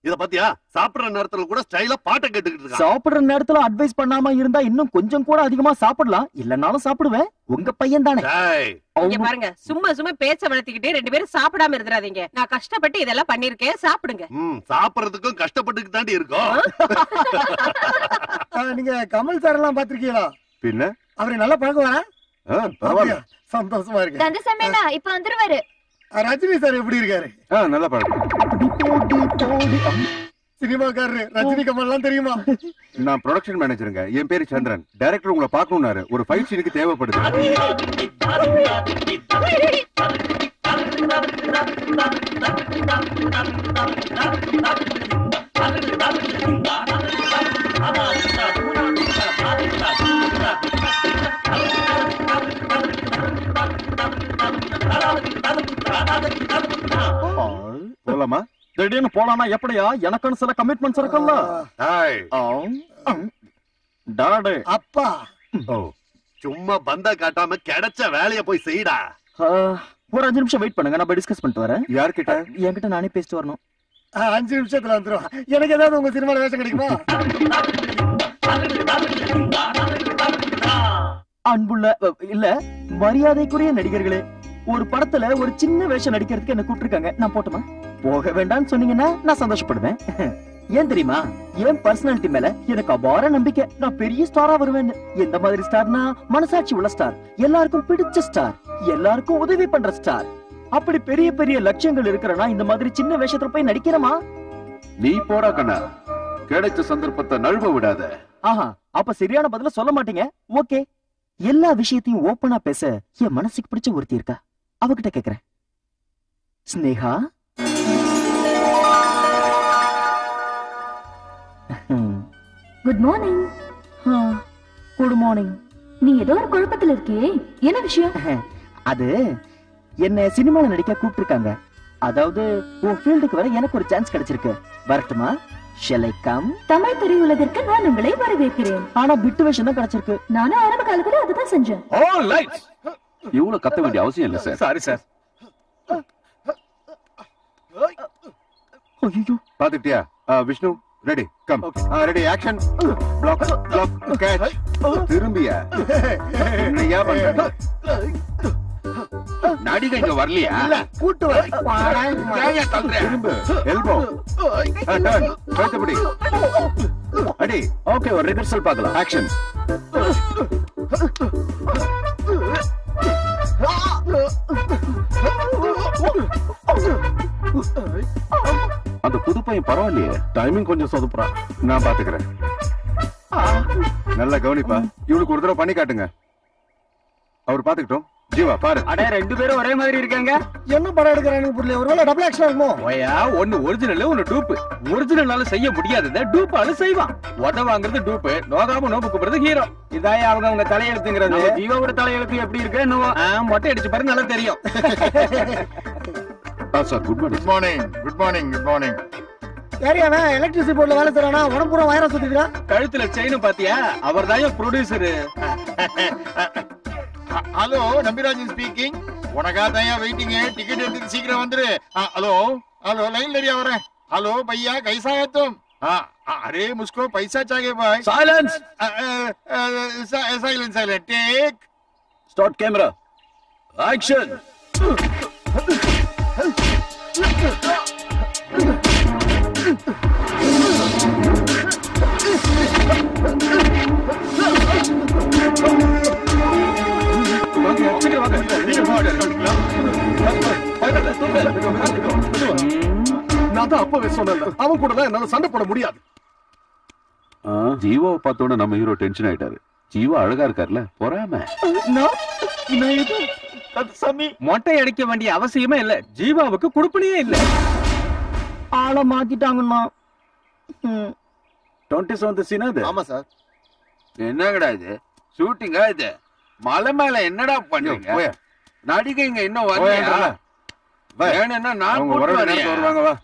இத பாத்தியா சாப்பிடுற நேரத்துல கூட ஸ்டைலா பாட்டை கேட்டுக்கிட்டு இருக்கான் சாப்பிடுற நேரத்துல அட்வைஸ் பண்ணாம இருந்தா இன்னும் கொஞ்சம் கூட அதிகமா சாப்பிடலாம் இல்லனாலும் சாப்பிடுவேன் உங்க பையன் தானே டேய், இங்க பாருங்க சும்மா சும்மா பேச்ச வளர்த்திக்கிட்டு ரெண்டு பேரும் சாப்பிடாம இருந்துறாதீங்க நான் கஷ்டப்பட்டு இதெல்லாம் பண்ணிருக்கேன் சாப்பிடுங்க ம், சாப்பிடுறதுக்கும் கஷ்டப்பட்டுக்கு தாண்டி இருக்கோம் ஆ, நீங்க கமல் சார் எல்லாம் பாத்திருக்கீங்களா பின்ன அவரு நல்லா பழகுவாரா ஆ, பரவாயில்ல அப்படியா? சந்தோஷமா இருக்கு கந்த சமையலா இப்ப வந்துருவாரு ஆ, ரஜினி சார் எப்படி இருக்காரு ஆ, நல்லா பழக்கம் போடி போடி சினிமாக்காரரு ரஜினி கமல் எல்லாம் தெரியுமா நான் ப்ரொடக்ஷன் மேனேஜருங்க என் பேரு சந்திரன் டைரக்டர் உங்களை பார்க்கணும்னாரு ஒரு ஃபைட் சீனுக்கு தேவைப்படுது போலாமா திடீர்னு போலானா எப்படியா எனக்குன்னு சில கமிட்மெண்ட்ஸ் இருக்கும்ல டேய், ஆம், ஆம். டாடு அப்பா ஓ, சும்மா பந்தா காட்டாம கிடைச்ச வேலைய போய் செய்டா ஆ, ஒரு அஞ்சு நிமிஷம் வெயிட் பண்ணுங்க நான் போய் டிஸ்கஸ் பண்ணிட்டு வரேன் யார்கிட்ட என்கிட்ட நானே பேசிட்டு வரணும் ஆ, அஞ்சு நிமிஷத்துல வந்துருவா எனக்கு ஏதாவது உங்க சினிமால வேஷம் கிடைக்குமா அன்புள்ள அ, இல்ல மரியாதைக்குரிய நடிகர்களே ஒரு படத்துல ஒரு சின்ன வேஷம் நடிக்கிறதுக்கு என்ன கூப்பிட்டுருக்காங்க நான் போட்டுமா போக வேண்டாம்னு சொன்னீங்கன்னா நான் சந்தோஷப்படுவேன் ஏன் தெரியுமா என் பர்சனாலிட்டி மேல எனக்கு அபார நம்பிக்கை நான் பெரிய ஸ்டாரா வருவேன்னு எந்த மாதிரி ஸ்டார்னா மனசாட்சி உள்ள ஸ்டார் எல்லாருக்கும் பிடிச்ச ஸ்டார் எல்லாருக்கும் உதவி பண்ற ஸ்டார் அப்படி பெரிய பெரிய லட்சியங்கள் இருக்கிறனா இந்த மாதிரி சின்ன வேஷத்துல போய் நடிக்கிறமா நீ போடா கண்ணா கிடைச்ச சந்தர்ப்பத்தை நழுவ விடாத ஆஹா அப்ப சரியான பதில சொல்ல மாட்டீங்க ஓகே எல்லா விஷயத்தையும் ஓப்பனா பேச என் மனசுக்கு பிடிச்ச ஒருத்தி இருக்கா அவகிட்ட கேக்குறேன் Sneha good morning good morning நீ ஏதோ ஒரு குழப்பத்துல இருக்கியே என்ன விஷயம் அது என்ன சினிமால நடிக்க கூப்பிட்டிருக்காங்க அதாவது உன் ஃபீல்டுக்கு வர எனக்கு ஒரு சான்ஸ் கிடைச்சிருக்கு வரட்டுமா ஷெலை கம் தமிழ் திரையுலகிற்கு நான் உங்களை வரவேற்கிறேன் ஆனா பிட்டு வேஷம் தான் கிடைச்சிருக்கு நானும் ஆரம்ப காலத்துல அதுதான் செஞ்சேன் ஆல் லைட்ஸ் இவ்வளவு கத்த வேண்டிய அவசியம் இல்ல சார் சாரி சார் ஐயோ பாத்துட்டியா Vishnu ready come ready action block block catch திரும்பியா என்னையா பண்ற நடிகை இங்க வரலையா இல்ல கூட்டு வர திரும்ப எல்போ டர்ன் கைத்தபடி அடி ஓகே ஒரு ரிஹர்சல் பார்க்கலாம் ஆக்ஷன் அந்த புது பையன் பரவாயில்லையே டைமிங் கொஞ்சம் சொதுப்புறான் நான் பாத்துக்கிறேன் நல்லா கவனிப்பா இவளுக்கு ஒரு தடவை பண்ணி காட்டுங்க அவர் பாத்துக்கிட்டோம் ஜீவா பாரு அடே ரெண்டு பேரும் ஒரே மாதிரி இருக்காங்க என்ன படம் எடுக்கிறானு புரியல ஒருவேளை டபுள் ஆக்ஷன் இருக்குமோ ஓயா ஒன்னு ஒரிஜினல் ஒன்னு டூப் ஒரிஜினலால செய்ய முடியாதத டூப்பால செய்வான் உத வாங்குறது டூப் நோகாம நோம்பு கூப்பிடுறது ஹீரோ இதாய அவங்க அவங்க தலையெழுத்துங்கிறது நம்ம ஜீவாவோட தலையெழுத்து எப்படி இருக்கு என்னவோ ஆ, மொட்டை அடிச்சு பாரு நல்லா தெரியும் sir good morning morning good morning good morning யாரையா அவன் எலக்ட்ரிசிட்டி போர்ட்ல வேலை செய்யறானா உடம்பு பூரா வயரா சுத்திக்கிறான் கழுத்துல செயின் பாத்தியா அவர் தான் ப்ரொடியூசர் ஹலோ நம்பிராஜன் ஸ்பீக்கிங் உனக்கா தயா வெயிட்டிங் டிக்கெட் எடுத்து சீக்கிரம் வந்துரு ஹலோ ஹலோ லைன் லரியா வரேன் ஹலோ भैया कैसा है तुम हाँ अरे मुझको पैसा चाहिए भाई silence silent silent take start camera action நான் தான் அப்பவே சொன்னேன் அவன் கூட என்னால சண்டை போட முடியாது ஜீவாவை பார்த்தோட நம்ம ஹீரோ டென்ஷன் ஆயிட்டாரு ஜீவா அழகா இருக்கார்ல பொறாம நான் நான் இது அது சாமி மொட்டை அடிக்க வேண்டிய அவசியமே இல்ல ஜீவாவுக்கு குடுப்பனையே இல்ல ஆளை மாத்திட்டாங்கண்ணா ம். டுவெண்ட்டி செவன்த் சீனா இது ஆமா சார் என்னங்கடா இது ஷூட்டிங்கா இது மலை மேல என்னடா பண்றீங்க போயா நடிகைங்க இன்னும் போயா வரலையா வா. வேணும்னா நான் அவங்க கூட்டு வர வரேன் நேரத்துல வருவாங்க வா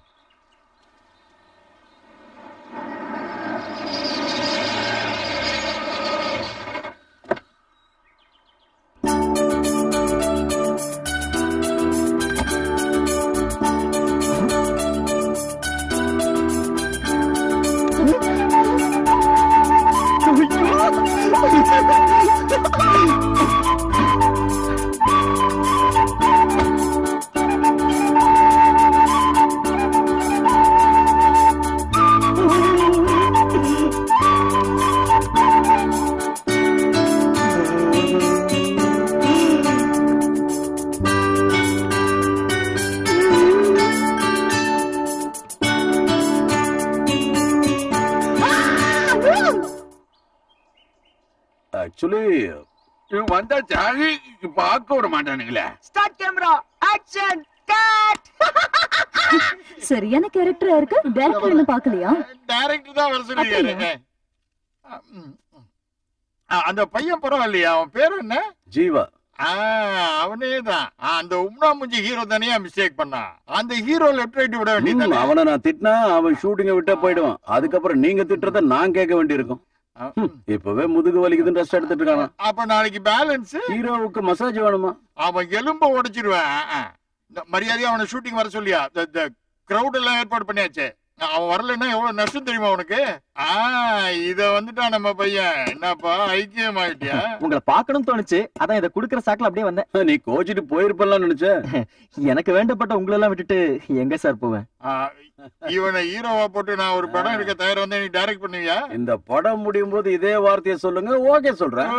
எப்படி வந்தா சாரி பார்க்க விட மாட்டானுங்களே ஸ்டார்ட் கேமரா ஆக்ஷன் கட் சரியான கேரக்டரா இருக்கு டேரக்டர் என்ன பாக்கலையா டைரக்டர் தான் வர சொல்லிருக்காரு ஆ, ம், ம். ஆ, அந்த பையன் பரவாயில்லையா அவன் பேர் என்ன ஜீவா ஆ, அவனே தான் அந்த உம்னா முஞ்சி ஹீரோ தானே மிஸ்டேக் பண்ணான் அந்த ஹீரோ லெஃப்ட் ரைட் விட ம், வேண்டியது அவனை நான் திட்டினா அவன் ஷூட்டிங்க விட்டா போயிடுவான் அதுக்கப்புறம் நீங்க திட்டுறத நான் கேட்க வேண்டியிருக்கும் ம், இப்பவே முதுகு வலிக்குதுன்னு ரெஸ்ட் எடுத்துட்டு இருக்கான் அப்ப நாளைக்கு பேலன்ஸ் ஹீரோவுக்கு மசாஜ் வேணுமா அவன் எலும்ப உடைச்சிருவேன் ஆ, ஆ. இந்த மரியாதையா அவனை ஷூட்டிங் வர சொல்லியா இந்த கிரவுட் எல்லாம் ஏற்பாடு பண்ணியாச்சு அவன் வரலைன்னா எவ்வளவு நஷ்டம் தெரியுமா உனக்கு ஆ இத வந்துட்டான் நம்ம பையன் என்னப்பா ஐக்கியம் ஆயிட்டியா உங்களை பார்க்கணும்னு தோணுச்சு அதான் இதை குடுக்குற சாக்குல அப்படியே வந்தேன் நீ கோச்சிட்டு போயிருப்பலாம் நினைச்சேன் எனக்கு வேண்டப்பட்ட உங்களெல்லாம் விட்டுட்டு எங்க சார் போவேன் ஆ, இவனை ஹீரோவா போட்டு நான் ஒரு படம் எடுக்க தயார் வந்து நீ டைரக்ட் பண்ணுவியா இந்த படம் முடியும் போது இதே வார்த்தையை சொல்லுங்க ஓகே சொல்றேன்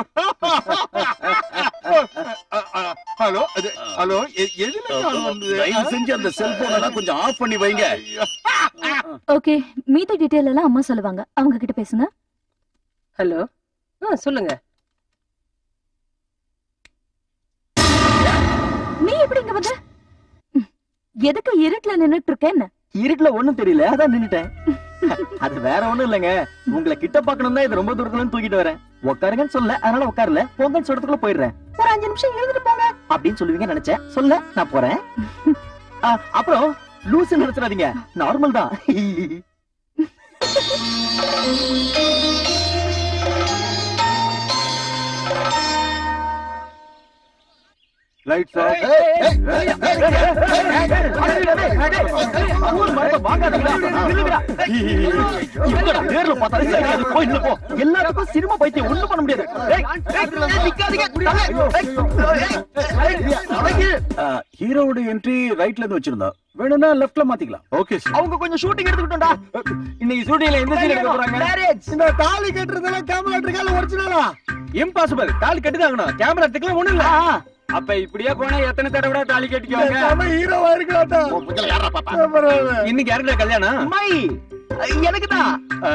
ஹலோ அது ஹலோ எ- எதுல கால் வந்தது? தயவு செஞ்சு அந்த செல்போன் எல்லாம் கொஞ்சம் ஆஃப் பண்ணி வைங்க ஓகே மீதி டீடைல் எல்லாம் அம்மா சொல்லுவாங்க அவங்க கிட்ட பேசுங்க ஹலோ ஆ சொல்லுங்க நீ எப்படி இங்க வந்த ம், எதுக்கு இருட்டுல நின்னுட்டு இருக்கேன்னு இருட்டுல ஒண்ணும் தெரியல அதான் நின்னுட்டேன் அது வேற ஒண்ணும் இல்லைங்க உங்களை கிட்ட பாக்கணும் தான் இது ரொம்ப தூரத்துல இருந்து தூக்கிட்டு வரேன் உட்காருங்கன்னு சொல்ல அதனால உட்காரல போங்கன்னு சொல்றதுக்குள்ள போயிடுறேன் ஒரு அஞ்சு நிமிஷம் எழுந்துட்டு போங்க அப்படின்னு சொல்லுவீங்கன்னு நினைச்சேன் சொல்ல நான் போறேன் ஆ, அப்புறம் லூசு நினைச்சிடாதீங்க நார்மல் தான் லைட்ஸ் நேர்ல பார்த்தாலே சரியாது. போ, இன்னும் போ. எல்லாத்துக்கும் சினிமா பைத்தியம் ஒண்ணும் பண்ண முடியாது ஏய், ஏய், ஏய், நிக்காதீங்க. ஹீரோவோட என்ட்ரி ரைட்ல இருந்து வச்சிருந்தோம் வேணும்னா லெஃப்ட்ல மாத்திக்கலாம் ஓகே அவங்க கொஞ்சம் ஷூட்டிங் எடுத்துக்கிட்டோம்டா இன்னைக்கு ஷூட்டிங்ல எந்த சீன் எடுக்க போறாங்க மேரேஜ் இந்த தாலி கட்டுறதெல்லாம் கேமரா இருக்கால ஒரிஜினலா இம்பாசிபிள் தாலி கட்டிதாங்கணும் கேமரா எடுத்துக்கலாம் ஒண்ணும் இல்ல அப்ப இப்படியே போனா எத்தனை தடவை தாலி கட்டிக்குவாங்க நம்ம ஹீரோவா இருக்கலாம்டா உன் புத்தில யாரா பாப்பா பரவாயில்ல. இன்னைக்கு யாருடா கல்யாணம் மை எனக்கு தான்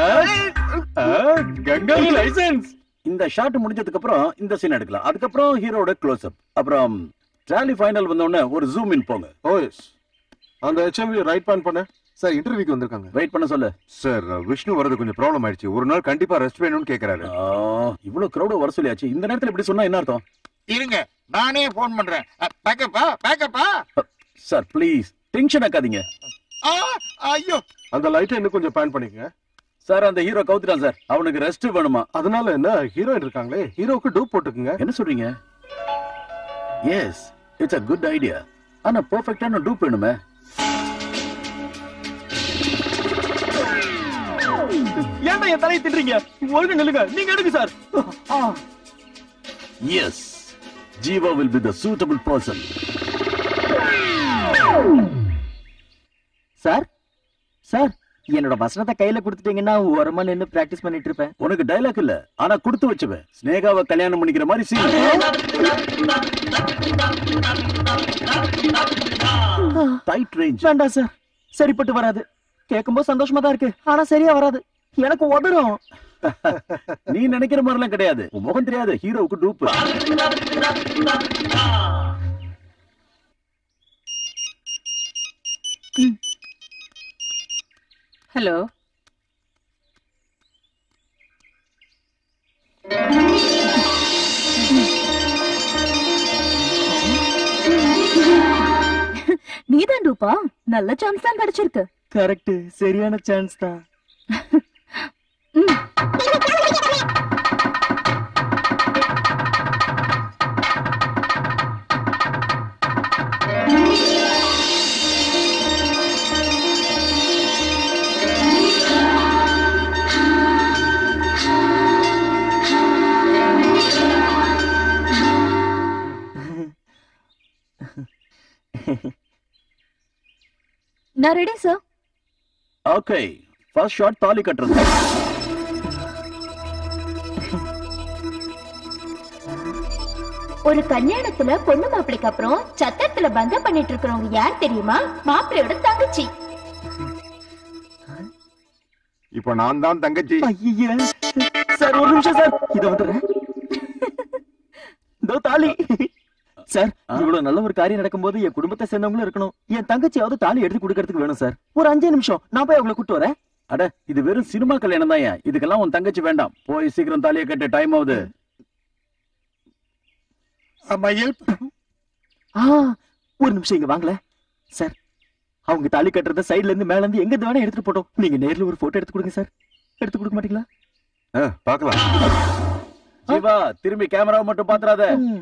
கங்கா லைசன்ஸ் இந்த ஷாட் முடிஞ்சதுக்கு அப்புறம் இந்த சீன் எடுக்கலாம் அதுக்கப்புறம் ஹீரோட க்ளோஸ் அப் அப்புறம் ட்ராலி ஃபைனல் வந்த உடனே ஒரு ஜூம் இன் போங்க ஓ எஸ் அந்த ஹெச்எம்பி ரைட் பேன் பண்ண சார் இன்டர்வியூக்கு வந்திருக்காங்க வெயிட் பண்ண சொல்லு சார் விஷ்ணு வரது கொஞ்சம் ப்ராப்ளம் ஆயிடுச்சு ஒரு நாள் கண்டிப்பா ரெஸ்ட் வேணும்னு கேக்குறாரு ஆ, இவ்வளவு கிரௌட வர சொல்லியாச்சு இந்த நேரத்துல இப்படி சொன்னா என்ன அர்த்தம் இருங்க நானே போன் பண்றேன் பேக்கப்பா பேக்கப்பா சார் ப்ளீஸ் டென்ஷன் ஆக்காதீங்க ஐயோ அந்த லைட்டை இன்னும் கொஞ்சம் பேன் பண்ணிக்கங்க சார் அந்த ஹீரோ கவுத்துட்டான் சார் அவனுக்கு ரெஸ்ட் வேணுமா அதனால என்ன ஹீரோயின் இருக்காங்களே ஹீரோக்கு டூப் போட்டுக்குங்க என்ன சொல்றீங்க yes it's a good idea ஆனா பெர்ஃபெக்ட்டான டூப் வேணுமே ஏன்டா என் தலையை தின்றீங்க ஒழுங்கு நில்லுங்க நீங்க எடுங்க sir yes Jeeva will be the suitable person sir sir என்னோட வசனத்தை கையில கொடுத்துட்டீங்கன்னா ஓரமா நின்னு பிராக்டிஸ் பண்ணிட்டு இருப்பேன் உனக்கு டைலாக் இல்ல ஆனா கொடுத்து வச்சுவேன் ஸ்னேகாவை கல்யாணம் பண்ணிக்கிற மாதிரி சீன் டைட் ரேஞ்ச் வேண்டாம் சார் சரிப்பட்டு வராது கேட்கும்போது சந்தோஷமா தான் இருக்கு ஆனா சரியா வராது எனக்கு உதறும் நீ நினைக்கிற மாதிரிலாம் கிடையாது உன் முகம் தெரியாது ஹீரோவுக்கு டூப் ஹலோ நீதான் டூப்பா நல்ல சான்ஸ் தான் கிடைச்சிருக்கு கரெக்ட் சரியான சான்ஸ் தான் நான் ready sir okay first shot தாலி கட்டுறது ஒரு கல்யாணத்துல பொண்ணு மாப்பிளைக்கு அப்புறம் சத்திரத்துல பந்தம் பண்ணிட்டு இருக்கிறவங்க யார் தெரியுமா மாப்பிள்ளையோட தங்கச்சி இப்போ நான் தான் தங்கச்சி ஐயா சார் ஒரு நிமிஷம் சார் இத வந்துடுறேன் இதோ தாலி சார் ஆ? இவ்வளவு நல்ல ஒரு காரியம் நடக்கும்போது என் குடும்பத்தை சேர்ந்தவங்களும் இருக்கணும் என் தங்கச்சியாவது தாலி எடுத்து கொடுக்கறதுக்கு வேணும் சார் ஒரு அஞ்சே நிமிஷம் நான் போய் அவங்களை கூட்டு வரேன் அட இது வெறும் சினிமா கல்யாணம் தான் இதுக்கெல்லாம் உன் தங்கச்சி வேண்டாம் போய் சீக்கிரம் தாலியை கட்ட டைம் ஆகுது மயில் ஆ ஒரு நிமிஷம் இங்க வாங்கல சார் அவங்க தாலி கட்டுறத சைடுல இருந்து மேல இருந்து எங்க இருந்து வேணா எடுத்துட்டு போட்டோம் நீங்க நேர்ல ஒரு போட்டோ எடுத்து கொடுங்க சார் எடுத்து கொடுக்க மாட்டீங்களா பாக்கலாம் ஜீவா திரும்பி கேமராவை மட்டும் பாத்துறாத ம்.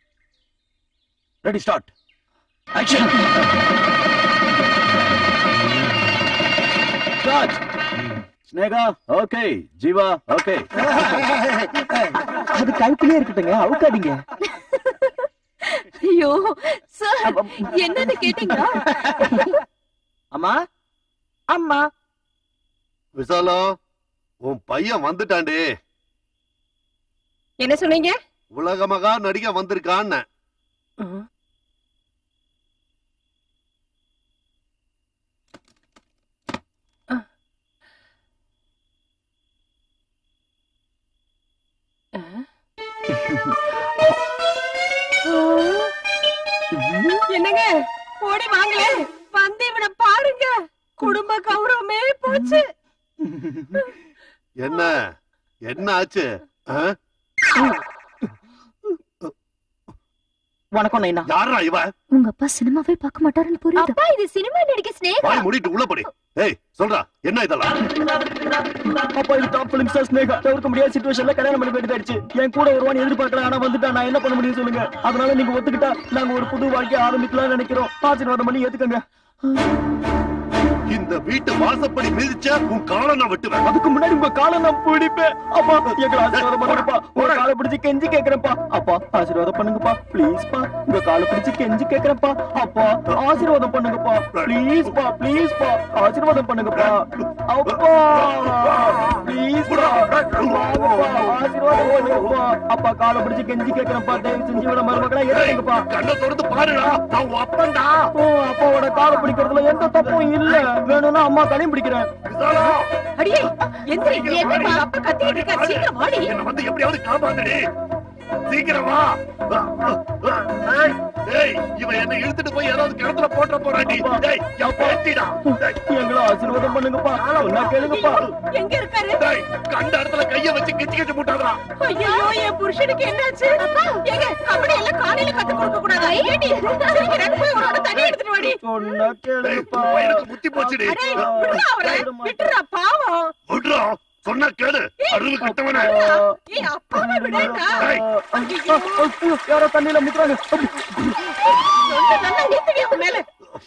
Ready start action start Sneha okay Jeeva okay அது கழுத்துலயே இருக்கட்டுங்க அவுக்காதீங்க ஐயோ சார் என்னன்னு கேட்டீங்களா அம்மா அம்மா விசாலம் உன் பையன் வந்துட்டான்டே என்ன சொன்னீங்க உலகமகா நடிக வந்திருக்கான்னு என்னங்க ஓடி வாங்களே வந்து இவனை பாருங்க குடும்ப கௌரவமே போச்சு என்ன என்ன ஆச்சு ஆ? வணக்கம் நைனா யாரா இவ உங்க அப்பா சினிமாவே பார்க்க மாட்டாருன்னு புரியுது அப்பா இது சினிமா நடிகை ஸ்னேகா வாய் மூடிட்டு உள்ள போடி ஏய் சொல்றா என்ன இதெல்லாம் அப்பா இது டாப் பிலிம் ஸ்டார் ஸ்னேகா தவிர்க்க முடியாத சுச்சுவேஷன்ல கல்யாணம் பண்ணி போயிட்டு என் கூட வருவான்னு எதிர்பார்க்கல ஆனா வந்துட்டா நான் என்ன பண்ண முடியும் சொல்லுங்க அதனால நீங்க ஒத்துக்கிட்டா நாங்க ஒரு புது வாழ்க்கைய ஆரம்பிக்கலாம்னு நினைக்கிறோம் ஆசீர்வாதம் பண்ணி ஏத்துக்கங்க இந்த வீட்டு வாசப்படி மிதிச்ச உன் காலை நான் வெட்டுவேன் அதுக்கு முன்னாடி உங்க காலை நான் பிடிப்பேன் அப்பா எங்களை ஆசீர்வாதம் பண்ணுங்கப்பா உங்க காலை பிடிச்சு கெஞ்சி கேக்குறேன்ப்பா அப்பா ஆசீர்வாதம் பண்ணுங்கப்பா ப்ளீஸ் பா உங்க காலை பிடிச்சு கெஞ்சி கேக்குறேன்ப்பா அப்பா ஆசீர்வாதம் பண்ணுங்கப்பா ப்ளீஸ் பா ப்ளீஸ் பா ஆசீர்வாதம் பண்ணுங்கப்பா அப்பா ப்ளீஸ் பா வாங்கப்பா ஆசீர்வாதம் பண்ணுங்கப்பா அப்பா காலை பிடிச்சு கெஞ்சி கேக்குறேன்ப்பா தயவு செஞ்சு விட மருமகளா ஏத்துங்கப்பா கண்ணை திறந்து பாருடா நான் உன் அப்பன்டா ஓ அப்பாவோட காலை பிடிக்கிறதுல எந்த தப்பும் இல்ல வேணும்னா அம்மா கலையும் பிடிக்கிறேன் விசாலம் அடியே எந்திரி என்னப்பா அப்பா கத்திட்டு இருக்கா சீக்கிரம் வாடி என்ன வந்து எப்படியாவது காப்பாத்துடி சீக்கிரம் வா ஏய், ஏய் இவன் என்ன இழுத்துட்டு போய் ஏதாவது கிணத்துல போட்டுற போறாண்டி டேய் என் பேத்திடா டேய், எங்களை ஆசீர்வாதம் பண்ணுங்கப்பா சொன்னா கேளுங்கப்பா எங்க இருக்காரு டேய் கண்ட இடத்துல கைய வச்சு கிச்சு கிச்சு போட்டாதா ஐயோ என் புருஷனுக்கு என்னாச்சு ஏங்க கபடி எல்லாம் காலையில கத்து கொடுக்க கூடாதா ஏடி சீக்கிரம் போய் உன்னோட தண்ணி எடுத்துட்டு வாடி சொன்னா டேய் கேளுங்கப்பா எனக்கு முத்தி போச்சுடி அடே விடுறா அவரை விட்டுறா பாவம் விட்றா சொன்னா கேளு அறிவு கட்டவன ஏய் அப்பாவை விடடா டேய் யாரோ தண்ணியில முத்துறாங்க சொன்ன நல்லா நீத்துடி அவன் மேல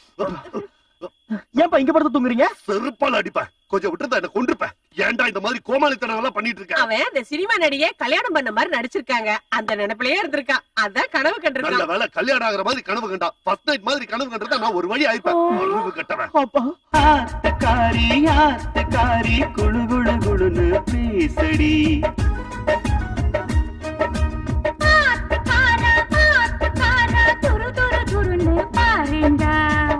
ஏன்பா இங்க படுத்து தூங்குறீங்க செருப்பால அடிப்பேன் கொஞ்சம் விட்டுருந்தா என்ன கொண்டிருப்பேன் ஏன்டா இந்த மாதிரி கோமாளித்தனம் எல்லாம் பண்ணிட்டு இருக்க அவன் அந்த சினிமா நடிகை கல்யாணம் பண்ண மாதிரி நடிச்சிருக்காங்க அந்த நினைப்பிலேயே இருந்திருக்கான் அதான் கனவு நல்ல கண்டிருக்கான் வேலை கல்யாணம் ஆகுற மாதிரி கனவு கண்டா ஃபர்ஸ்ட் நைட் மாதிரி கனவு கண்டிருந்தா நான் ஒரு வழி ஆயிருப்பேன் அறிவு கட்டவன் அப்பா ஆத்தக்காரி ஆத்தக்காரி குழு குழு குழுன்னு பேசடி ஆத்துக்காரா, ஆத்துக்காரா, துரு துரு துருன்னு பாருண்டா.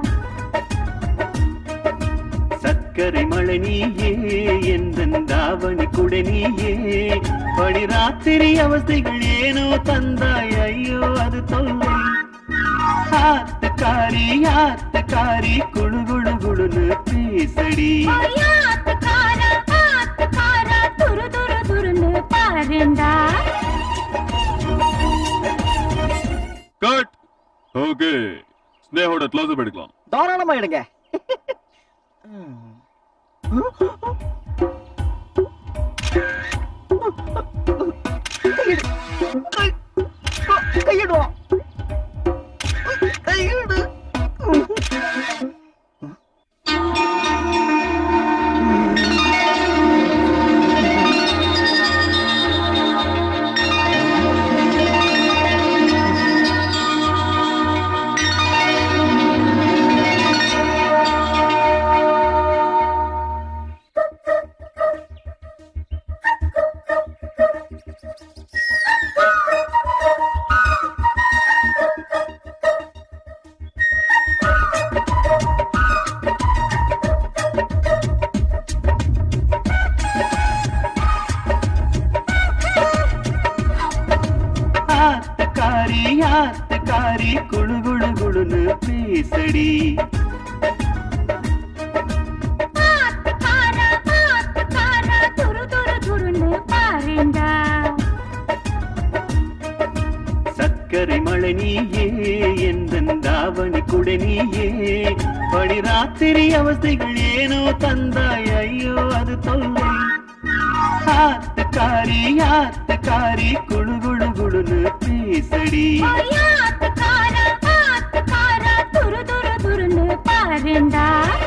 சர்க்கரை மழை நீயே எந்த தாவணி குடை நீயே படி ராத்திரி அவஸ்தைகள் ஏனோ தந்தாய் ஐயோ அது தொல்லை ஆத்தக்காரி ஆத்தக்காரி குழு குழு குழுன்னு பேசடி ஓய் ஆத்துக்காரா, ஆத்துக்காரா, துரு துரு துருன்னு பாருண்டா. கட் ஓகே ஸ்னேகோட க்ளோஸ் எடுக்கலாம் தாராளமா எடுங்க கையிடுவோம் கையிடு ஆத்துக்காரி குழு குழு குழுன்னு பேசடி ஆத்துக்காரா, ஆத்துக்காரா, துரு துரு துருன்னு பாருண்டா. சக்கரை மழை நீயே எந்த தாவணி குடை நீயே படி ராத்திரி அவஸ்தைகள் ஏனோ தந்தாய் ஐயோ அது தொல்லை ஆத்துக்காரி ஆத்துக்காரி குழு குழு குழுன்னு பேசடி ஓய் ஆத்துக்காரா, ஆத்துக்காரா, துரு துரு துருன்னு பாருண்டா.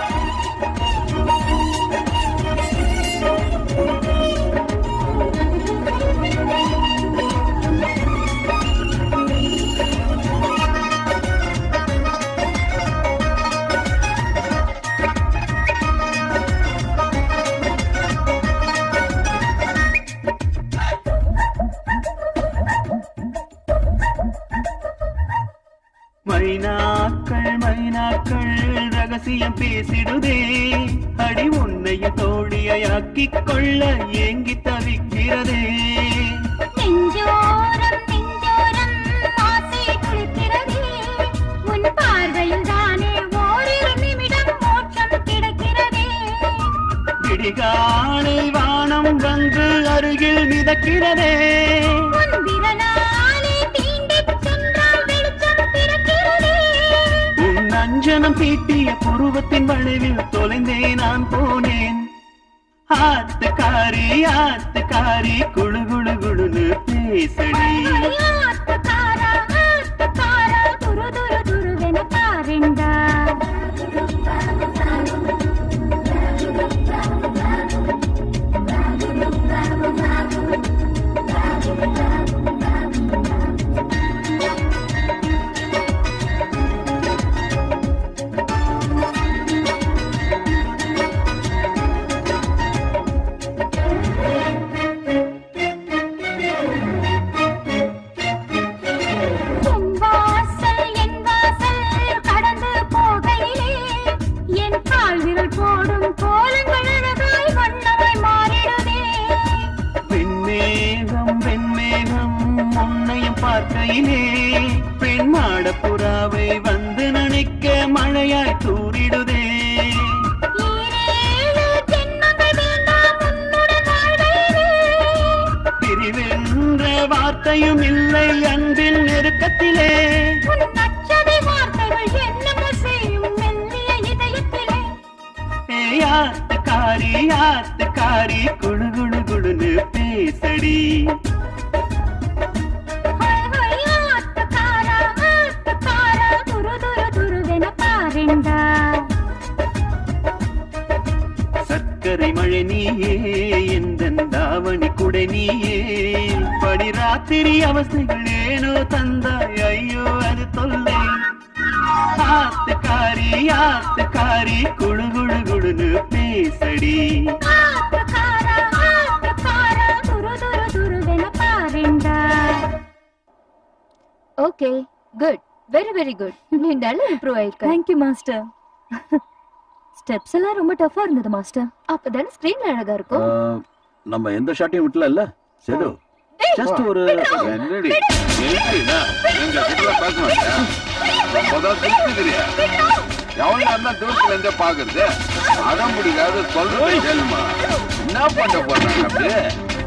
மைனாக்கள் மைனாக்கள் ரகசியம் பேசிடுதே அடி உன்னையும் தோழியாக்கிக் கொள்ள ஏங்கி தவிக்கிறதே நெஞ்சோரம், நெஞ்சோரம் ஆசை துளிக்கிறதே. உன் பார்வையில் தானே ஓரிரு நிமிடம் மோட்சம் கிடைக்கிறதே விடிகாலை வானம் வந்து அருகில் மிதக்கிறதே உன் விரலாலே தீண்டிச் சென்றால் வெளிச்சம் பிறக்கிறதே. உன் அஞ்சனம் தீட்டிய புருவத்தின் வளைவில் தொலைந்தே நான் போனேன் ஆத்துக்காரி ஆத்துக்காரி குழு குழு குழுன்னு பேசடி ஆத்துக்காரா, ஆத்துக்காரா, துரு துரு துருவென பாருண்டா. என் வாசல், என் வாசல் கடந்து போகையிலே, என் கால் விரல் போடும் கோலங்கள் அழகாய் வண்ணமாய் மாறிடுதே. பெண்மேகம் பெண்மேகம் உன்னையும் பார்க்கையிலே பெண் மாடப்புறாவை வந்து நினைக்க மழையாய் தூரிடுதே ஈரேழு ஜென்மங்கள் வேண்டாம் உன்னுடன் வாழ்வையிலே. பிரிவென்ற வார்த்தையும் இல்லை அன்பின் நெருக்கத்திலே உன் நச்சதை வார்த்தைகள் என்னமோ செய்யும் மெல்லிய இதயத்திலே. ஏய் ஆத்துக்காரி ஆத்துக்காரி குழு குழு குழுன்னு பேசடி ஹொய் ஹொய் ஆத்துக்காரா, ஆத்துக்காரா, துரு துரு துருவென பாருண்டா. சர்க்கரை மழை நீயே எந்த தாவணி குடை நீயே படி ராத்திரி அவஸ்தைகள் ஏனோ தந்தாய் ஐயோ அது தொல்லை ஆத்துக்காரி ஆத்துக்காரி குழு குழு குழுன்னு பேசடி ஆத்துக்காரா, ஆத்துக்காரா, துரு துரு துருவென பாருண்டா. Okay good very very good நீ நல்லா இம்ப்ரூவ் ஆயிருக்க தேங்க்யூ மாஸ்டர் ஸ்டெப்ஸ் எல்லாம் ரொம்ப டஃபா இருந்தது மாஸ்டர் அப்பதானே ஸ்கிரீன்ல அழகா இருக்கும் ஆஹ், நம்ம எந்த ஷாட்டையும் விட்டல இல்ல செது ஜஸ்ட் ஒரு என்னடி என்னடினா எங்க கிட்ட பேச மாட்டியா முதல் திருப்பிக்கிறியா எவ்வளவு இருந்தா தூரத்துல இருந்தே பாக்குறது அடம் பிடிக்காது சொல்றது கேளுமா என்ன பண்ண போறாங்க அப்படியே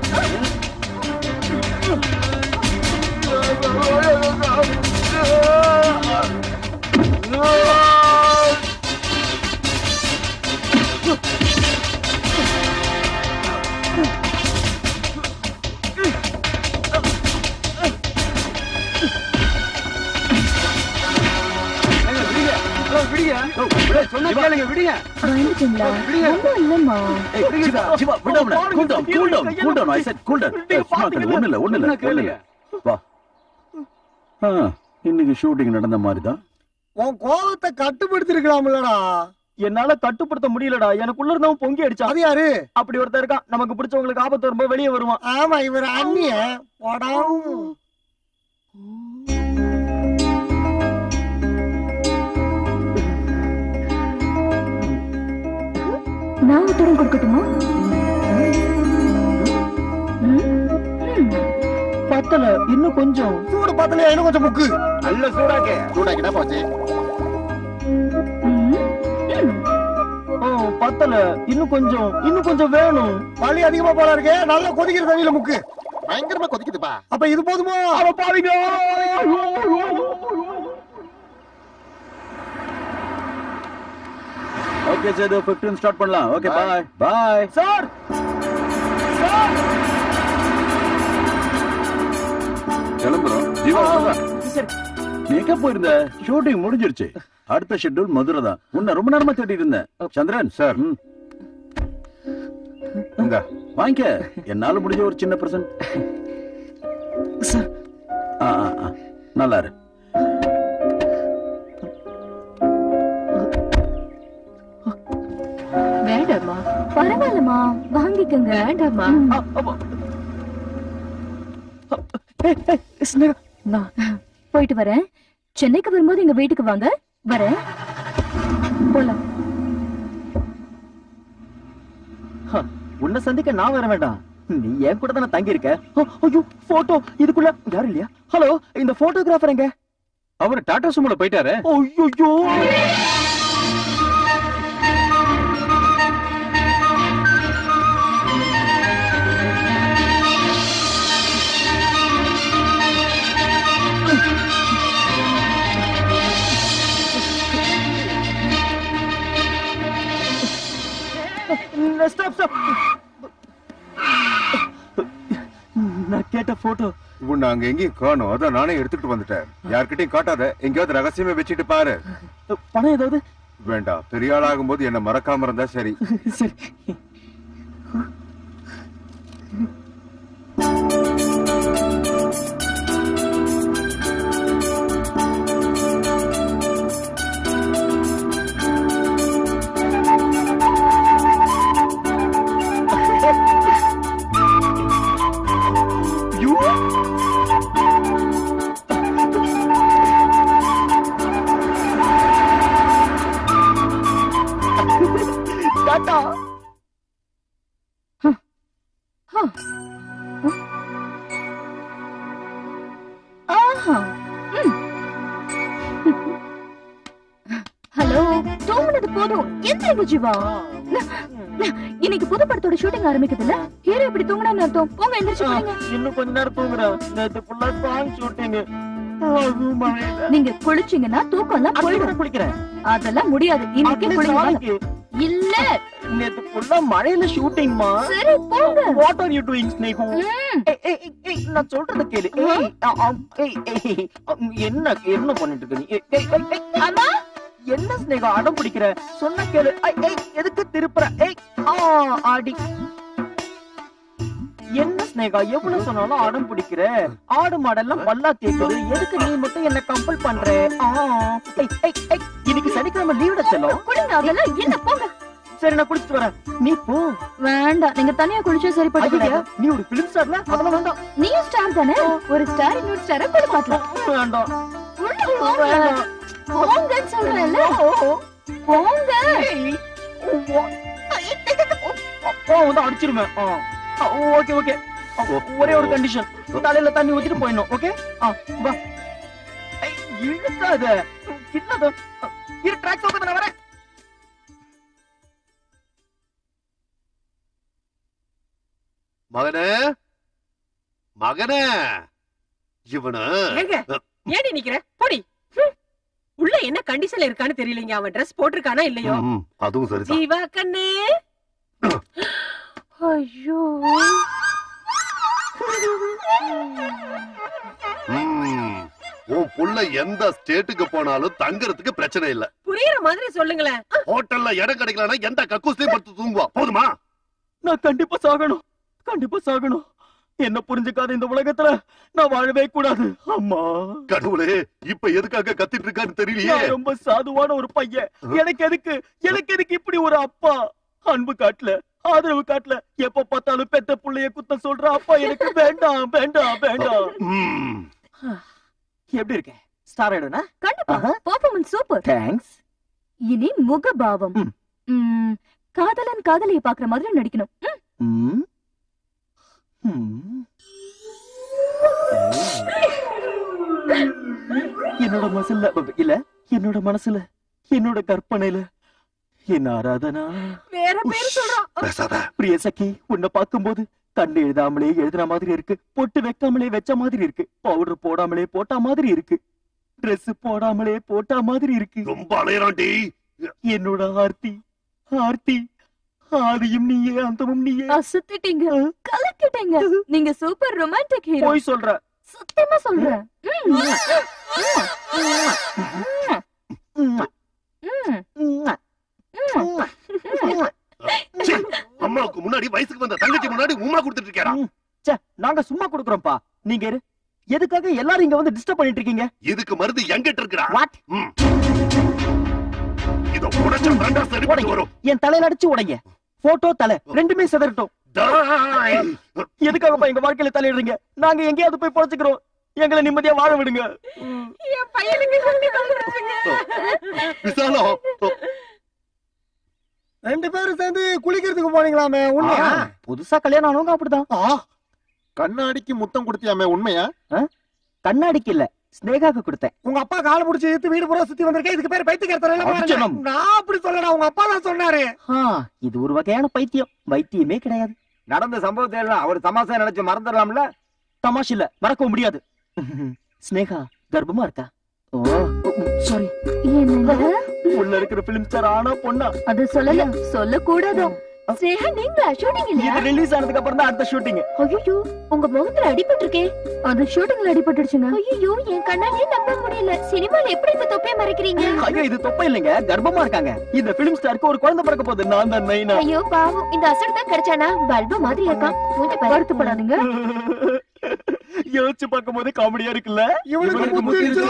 பயந்துட்டீங்களா ஒண்ணும் இல்லம்மா ஏய், சிவா, சிவா, விடு அவனை. Cool down, cool down, cool down. I said cool down. ஏய், சும்மா இரு. ஒண்ணும் இல்ல, ஒண்ணும் இல்ல, ஒண்ணும் இல்ல. வா. ஆ, இன்னைக்கு ஷூட்டிங் நடந்த மாதிரி தான் உன் கோபத்தை கட்டுப்படுத்திருக்கலாம்லடா என்னால கட்டுப்படுத்த முடியலடா எனக்குள்ள இருந்தவன் பொங்கி அடிச்சான் அது யாரு அப்படி ஒருத்தன் இருக்கான் நமக்கு பிடிச்சவங்களுக்கு ஆபத்து வரும்போது வெளியே வருவான் ஆமா இவர் அண்ணிய படம் நான் உத்தரம் கொடுக்கட்டுமா ம்? ம். பத்தல இன்னும் கொஞ்சம் சூடு பத்தலையா இன்னும் கொஞ்சம் முக்கு நல்ல சூடாக்கே சூடாக்கிட்டா போச்சு ஓ பத்தல இன்னும் கொஞ்சம் இன்னும் கொஞ்சம் வேணும் வலி அதிகமா போல இருக்கு நல்லா கொதிக்கிற தண்ணியில முக்கு பயங்கரமா கொதிக்குதுப்பா அப்ப இது போதுமோ அவ பாவிங்க ஓகே சேது 15 ஸ்டார்ட் பண்ணலாம் ஓகே பாய் பாய் சார் கிளம்புறோம் ஜீவா வா. நீ எங்க போயிருந்த ஷூட்டிங் முடிஞ்சிருச்சு அடுத்த ஷெட்யூல் மதுரை தான் உன்னை ரொம்ப நேரமா தேடிட்டு இருந்தேன் சந்திரன் சார் இந்த வாங்கிக்க என்னால முடிஞ்ச ஒரு சின்ன பிரசன்ட் சார் ஆ ஆ, ஆ. நல்லா இரு வேண்டாமா பரவாயில்லம்மா வாங்கிக்கங்க வேண்டாமா போயிட்டு வரேன் சென்னைக்கு வரும்போது எங்க வீட்டுக்கு வாங்க வரேன் போலாம் உன்னை சந்திக்க நான் வர வேண்டாம் நீ என் கூட தானே தங்கி இருக்க ஓ, ஐயோ போட்டோ இதுக்குள்ள யாரும் இல்லையா ஹலோ இந்த போட்டோகிராஃபர் எங்க அவர் டாடா சுமோல போயிட்டாரு ஐயோ ஸ்டாப் ஸ்டாப் நான் கேட்ட போட்டோ உன்னை அங்க எங்கேயும் காணும் அதான் நானே எடுத்துட்டு வந்துட்டேன் யார்கிட்டயும் காட்டாத எங்கேயாவது ரகசியமா வச்சுட்டு பாரு பணம் ஏதாவது வேண்டாம் பெரிய ஆளாகும் போது என்ன மறக்காம இருந்தா சரி சரி டாடா ஆஹா ம். ஹலோ தூங்குனது போதும் எந்திரிங்க ஜீவா இன்னைக்கு புது படத்தோட ஷூட்டிங் ஆரம்பிக்குது இல்ல ஹீரோ இப்படி தூங்குனான்னு அர்த்தம் போங்க எந்திரிச்சு போடுங்க இன்னும் கொஞ்ச நேரம் தூங்குறேன் நேத்து ஃபுல்லா சாங் ஷூட்டிங் நீங்க குளிச்சீங்கன்னா தூக்கம் எல்லாம் போயிடும் குளிக்கிறேன் அதெல்லாம் முடியாது இன்னைக்கு குளிங்க இல்ல நேத்து ஃபுல்லா மழையில ஷூட்டிங்மா சரி போங்க what are you doing Snehu ஏய், ஏய், ஏய், ஏய், நான் சொல்றத கேளு ஏய், ஆ, ஆ, ஏய், ஏய், அம், என்ன என்ன பண்ணிட்டு இருக்க நீ ஏய், ஏய், ஏய், ஏய், அம்மா என்ன ஸ்னேகா அடம் பிடிக்கிற சொன்ன கேளு ஐ, ஏய், எதுக்கு திருப்புற ஏய் ஆ ஆடி என்ன ஸ்னேகா எவ்வளவு சொன்னாலும் அடம் பிடிக்கிற ஆடு மாடெல்லாம் பல்லா கேக்குது எதுக்கு நீ மட்டும் என்ன கம்பல் பண்ற ஆ ஏய், ஏய், ஏய், இன்னைக்கு சனிக்கிழமை லீவ்ல செல்லும் குளிங்க அதெல்லாம் என்ன போங்க சரி நான் குளிச்சிட்டு வரேன் நீ போ வேண்டாம் நீங்க தனியா குளிச்சா சரிப்பட்டு ஐயா, வராது. நீ ஒரு பிலிம் ஸ்டார்ல அதெல்லாம் வேண்டாம் நீயும் ஸ்டார் தானே ஒரு ஸ்டார் இன்னொரு ஸ்டார கூட பாக்கலாம் வேண்டாம் உள்ள போங்க போங்கன்னு சொல்றேன்ல போங்க ஓ வந்து அடிச்சிருவேன் ஓகே ஓகே ஒரே ஒரு கண்டிஷன் தலையில தண்ணி ஊத்திட்டு போயிடணும் ஓகே ஆ வா ஐ, இழுக்காத என்னது இரு ட்ராக் சோக்கு நான் வரேன் மகனே மகனே இவன ஏங்க ஏடி நிக்கிற போடி ஹம். உள்ள என்ன கண்டிஷன்ல இருக்கான்னு தெரியலங்க அவன் Dress போட்டிருக்கானா இல்லையோ ம், அதுவும் சரிதான் ஜீவா கண்ணு ஐயோ ம், உன் புள்ள எந்த ஸ்டேட்டுக்கு போனாலும் தங்கறதுக்கு பிரச்சனை இல்ல புரியுற மாதிரி சொல்லுங்களேன் ஹோட்டல்ல இடம் கிடைக்கலனா எந்த கக்கூஸ்லயும் படுத்து தூங்குவா போதுமா நான் கண்டிப்பா சாகணும் கண்டிப்பா சாகணும் என்ன புரிஞ்சுக்காத இந்த உலகத்துல நான் வாழவே கூடாது அம்மா கடவுளே இப்ப எதுக்காக கத்திட்டு இருக்கான்னு தெரியலையே நான் ரொம்ப சாதுவான ஒரு பையன் எனக்கு எதுக்கு எனக்கு எதுக்கு இப்படி ஒரு அப்பா அன்பு காட்டல ஆதரவு காட்டல எப்ப பார்த்தாலும் பெத்த புள்ளைய குத்த சொல்ற அப்பா எனக்கு வேண்டாம் வேண்டாம் வேண்டாம் எப்படி இருக்க ஸ்டார் ஆயிடுனா கண்டிப்பா பெர்ஃபார்மன்ஸ் சூப்பர் தேங்க்ஸ் இனி முகபாவம் ம், காதலன் காதலியை பாக்குற மாதிரி நடிக்கணும் ம். ம் ம் என்னோட மசில்ல இல்ல என்னோட மனசுல என்னோட கற்பனையில என்ன ஆராதனா வேற பேர் சொல்றான் பேசாத பிரிய சக்கி உன்னை பார்க்கும்போது கண்ணு எழுதாமலே எழுதின மாதிரி இருக்கு பொட்டு வைக்காமலே வச்ச மாதிரி இருக்கு பவுடர் போடாமலே போட்ட மாதிரி இருக்கு Dress போடாமலே போட்ட மாதிரி இருக்கு ரொம்ப அலையறான்டி என்னோட ஆர்த்தி ஆர்த்தி ஆதியும் நீயே அந்தமும் நீயே அசத்திட்டீங்க கலக்கிட்டீங்க நீங்க சூப்பர் ரொமான்டிக் ஹீரோ போய் சொல்ற சத்தியமா சொல்றேன் சீ, அம்மாவுக்கு முன்னாடி வயசுக்கு வந்த தங்கச்சி முன்னாடி உமா கொடுத்துட்டு இருக்கேடா ச்சே நாங்க சும்மா கொடுக்குறோம்ப்பா நீங்க இரு. எதுக்காக எல்லாரும் இங்க வந்து டிஸ்டர்ப் பண்ணிட்டு இருக்கீங்க இதுக்கு மருந்து எங்கிட்ட இருக்குடா வாட் ம். இத உடைச்சா தாண்டா சரிப்பட்டு வரும் என் தலையில அடிச்சு உடைங்க போட்டோ தலை ரெண்டுமே செதறட்டும் டாய். எதுக்காகப்பா எங்க வாழ்க்கையில தலையிடுறீங்க நாங்க எங்கேயாவது போய் பொழைச்சுக்கிறோம் எங்களை நிம்மதியா வாழ விடுங்க என் பையனுக்கு கண்ணு வந்துருச்சுங்க விசாலம் ரெண்டு பேரும் சேர்ந்து குளிக்கிறதுக்கு போனீங்களாமே உண்மையா புதுசா கல்யாணம் ஆனவங்க அப்படிதான் கண்ணாடிக்கு முத்தம் கொடுத்தியாமே உண்மையா கண்ணாடிக்கு இல்ல ஸ்னேகாக்கு கொடுத்தேன் உங்க அப்பா கால புடிச்சு இழுத்து வீடு பூரா சுத்தி வந்திருக்கேன் இதுக்கு பேர் பைத்தியக்காரத்தனம் அர்ச்சனம். நான் அப்படி சொல்லடா உங்க அப்பா தான் சொன்னாரு ஆ, இது ஒரு வகையான பைத்தியம் வைத்தியமே கிடையாது நடந்த சம்பவத்தை எல்லாம் அவர் தமாசா நினைச்சு மறந்துடலாம்ல தமாஷ் இல்ல மறக்கவும் முடியாது ஸ்னேகா கர்ப்பமா இருக்கா ஓ சாரி என்னங்க உள்ள இருக்கிற பிலிம் ஸ்டார் ஆனா பொண்ணா அது சொல்லல சொல்ல கூடாதோ ஸ்னேகா நீங்களா ஷூட்டிங் இல்லையா இது ரிலீஸ் ஆனதுக்கு அப்புறம் தான் அடுத்த ஷூட்டிங் ஐயோ உங்க முகத்துல அடிபட்டு இருக்கே அது ஷூட்டிங்ல அடிபட்டுடுச்சுங்க ஐயோ என் கண்ணாலே நம்ப முடியல சினிமால எப்படி இந்த தொப்பைய மறைக்கிறீங்க ஐயோ இது தொப்பை இல்லைங்க கர்ப்பமா இருக்காங்க இந்த பிலிம் ஸ்டாருக்கு ஒரு குழந்தை பிறக்க போகுது நான் தான் நைனா ஐயோ பாவம் இந்த அசடு தான் கிடைச்சானா பல்பு மாதிரி இருக்கான் மூஞ்சி பாரு. வருத்தப்படாதீங்க யோசிச்சு பார்க்கும் போது காமெடியா இருக்குல்ல இவனுக்கு முத்திருச்சு.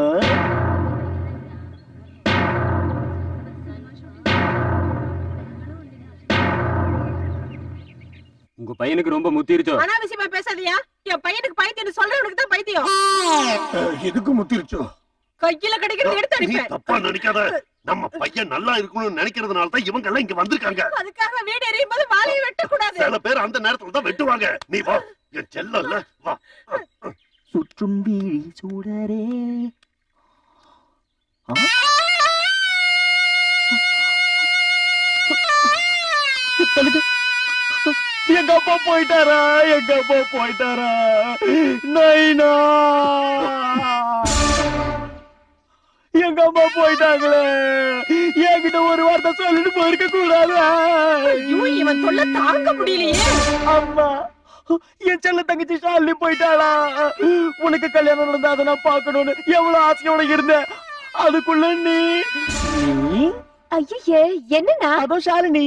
உங்க பையனுக்கு ரொம்ப முத்திருச்சோ அனாவசியமா பேசாதயா என் பையனுக்கு பைத்தியம் சொல்றவனுக்கு தான் பைத்தியம் எதுக்கு முத்திருச்சோ கையில கிடைக்கிறது எடுத்து நீ அடிப்பேன் தப்பா நினைக்காத நம்ம பையன் நல்லா இருக்கணும்னு நினைக்கிறதுனால தான் இவங்க எல்லாம் இங்க வந்திருக்காங்க அதுக்காக வீடு எரியும் போது வாழையை வெட்டக்கூடாது சில பேர் அந்த நேரத்துல தான் வெட்டுவாங்க நீ வா என் செல்லல வா சுற்றும் வீழி சூடரே ஆ? தலுக்கு. எங்க அப்பா போயிட்டாரா எங்க அப்பா போயிட்டாரா நைனா எங்க அம்மா போயிட்டாங்களே என்கிட்ட ஒரு வார்த்தை சொல்லிட்டு போயிருக்க கூடாது ஐயோ, இவன் தொல்லை தாங்க முடியலையே அம்மா என் செல்ல தங்கச்சி ஷாலினி போயிட்டாளா உனக்கு கல்யாணம் நடந்தா அதை நான் பார்க்கணும்னு எவ்வளவு ஆசையோட இருந்தேன் அதுக்குள்ள நீ நீ ஐயே என்னண்ணா அதோ ஷாலினி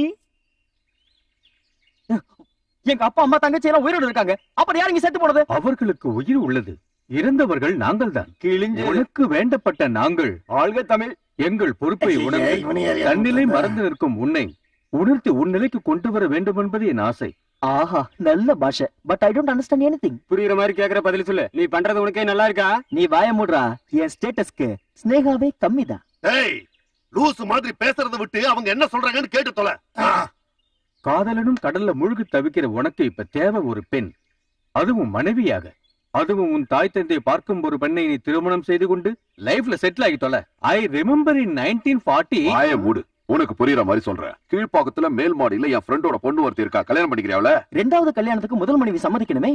எங்க அப்பா அம்மா தங்கச்சி எல்லாம் உயிரோடு இருக்காங்க அப்புறம் யார் இங்க செத்து போனது அவர்களுக்கு உயிர் உள்ளது இறந்தவர்கள் நாங்கள்தான் கிழிஞ்சு உனக்கு வேண்டப்பட்ட நாங்கள் ஆள்க தமிழ் எங்கள் பொறுப்பை உணர்ந்து தன்னிலை மறந்து நிற்கும் உன்னை உணர்த்தி உன் நிலைக்கு கொண்டு வர வேண்டும் என்பது என் ஆசை ஆஹா நல்ல பாஷை but I don't understand anything புரியுற மாதிரி கேக்குற பதில் சொல்லு நீ பண்றது உனக்கே நல்லா இருக்கா நீ வாய மூடுறா என் ஸ்டேட்டஸ்க்கு ஸ்னேகாவே கம்மிதான் ஏய் லூசு மாதிரி பேசுறத விட்டு அவங்க என்ன சொல்றாங்கன்னு கேட்டு தொலை காதலனும் கடல்ல முழுகி தவிக்கிற உனக்கு இப்ப தேவை ஒரு பெண் அதுவும் மனைவியாக அதுவும் உன் தாய் தந்தை பார்க்கும் ஒரு பெண்ணை நீ திருமணம் செய்து கொண்டு லைஃப்ல செட்டில் ஆகி தொலை I remember in nineteen forty வாய மூடு உனக்கு புரியுற மாதிரி சொல்றேன் கீழ்ப்பாக்கத்துல மேல் மாடியில என் ஃப்ரெண்டோட பொண்ணு ஒருத்தி இருக்கா கல்யாணம் பண்ணிக்கிறியாவல ரெண்டாவது கல்யாணத்துக்கு முதல் மனைவி சம்மதிக்கணுமே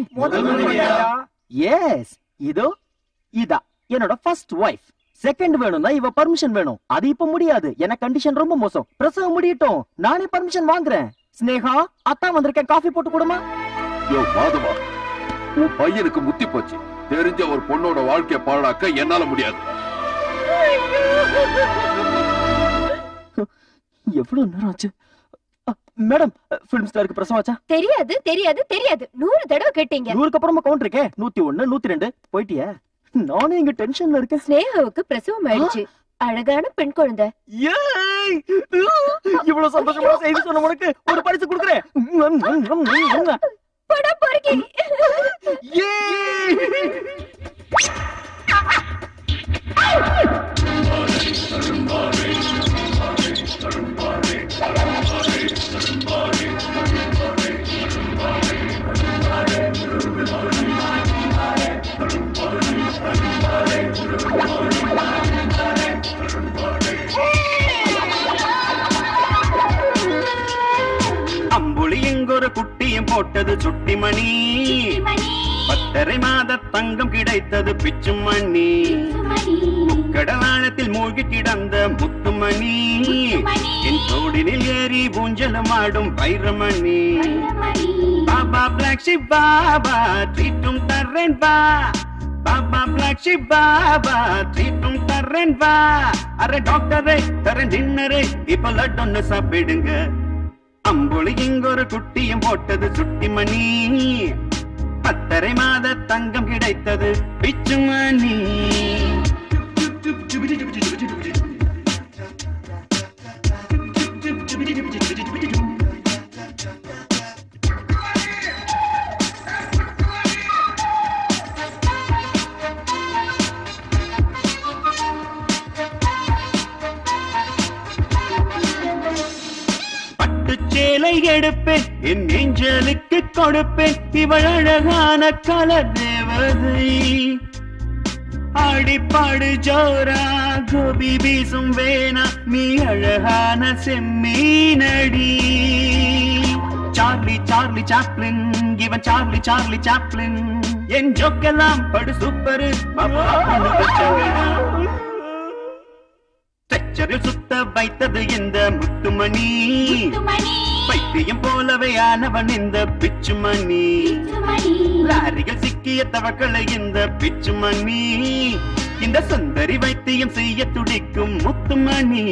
எஸ் இதோ இதா என்னோட ஃபர்ஸ்ட் ஒய்ஃப் செகண்ட் வேணும்னா இவ பர்மிஷன் வேணும் அது இப்ப முடியாது எனக்கு கண்டிஷன் ரொம்ப மோசம் பிரசவம் முடியட்டும் நானே பர்மிஷன் வாங்குறேன் ஸ்னேகா அத்தா வந்திருக்கேன் காஃபி போட்டு கொடுமா யோ மாதவா உன் பையனுக்கு முத்தி போச்சு தெரிஞ்ச ஒரு பொண்ணோட வாழ்க்கைய பாழாக்க என்னால முடியாது எவ்வளவு நேரம் ஆச்சு அ, மேடம் பிலிம் ஸ்டாருக்கு பிரசவம் ஆச்சா தெரியாது தெரியாது தெரியாது நூறு தடவை கேட்டீங்க நூறுக்கு அப்புறமா கவுண்ட் இருக்கே நூத்தி ஒண்ணு நூத்தி ரெண்டு போயிட்டியா நானும் இங்க டென்ஷன்ல இருக்கேன் ஸ்னேகாவுக்கு பிரசவம் ஆயிடுச்சு அழகான பெண் குழந்தை ஏய் இவ்வளவு சந்தோஷமா செய்தி சொன்ன உனக்கு ஒரு பரிசு கொடுக்குறேன் படம் பொறுக்கி போட்டது சுட்டி மணி பத்தரை மாத தங்கம் கிடைத்தது பிச்சு மணி கடலாழத்தில் மூழ்கி கிடந்த முத்துமணி என் தோடினில் ஏறி ஊஞ்சலம் ஆடும் வைரமணி பாபா பிளாக் ஷிப் பாபா ட்ரீட்டும் தர்றேன் பா பாபா பிளாக் ஷிப் பாபா ட்ரீட்டும் தர்றேன் பா அரே டாக்டரே தரேன் டின்னரே இப்ப லட்டொன்னு சாப்பிடுங்க அம்புலி இங்கொரு குட்டியும் போட்டது சுட்டி மணி பத்தரை மாத தங்கம் கிடைத்தது பிச்சு மணி பட்டுச்சேலை எடுப்பேன் என் நெஞ்சலுக்கு கொடுப்பேன் இவள் அழகான கலர் தேவதை ஆடிப்பாடு ஜோரா கோபி வீசும் வேணா நீ அழகான செம்மீனடி சார்லி சார்லி சாப்ளின் இவன் சார்லி சார்லி சாப்ளின் என் ஜோக்கெல்லாம் படு சூப்பரு ஸ்ட்ரெச்சரில் சுத்த வைத்தது இந்த முத்துமணி பைத்தியம் போலவே ஆனவன் இந்த பிச்சுமணி லாரிகள் சிக்கிய தவக்களை இந்த பிச்சுமணி இந்த சுந்தரி வைத்தியம் செய்ய துடிக்கும் முத்துமணி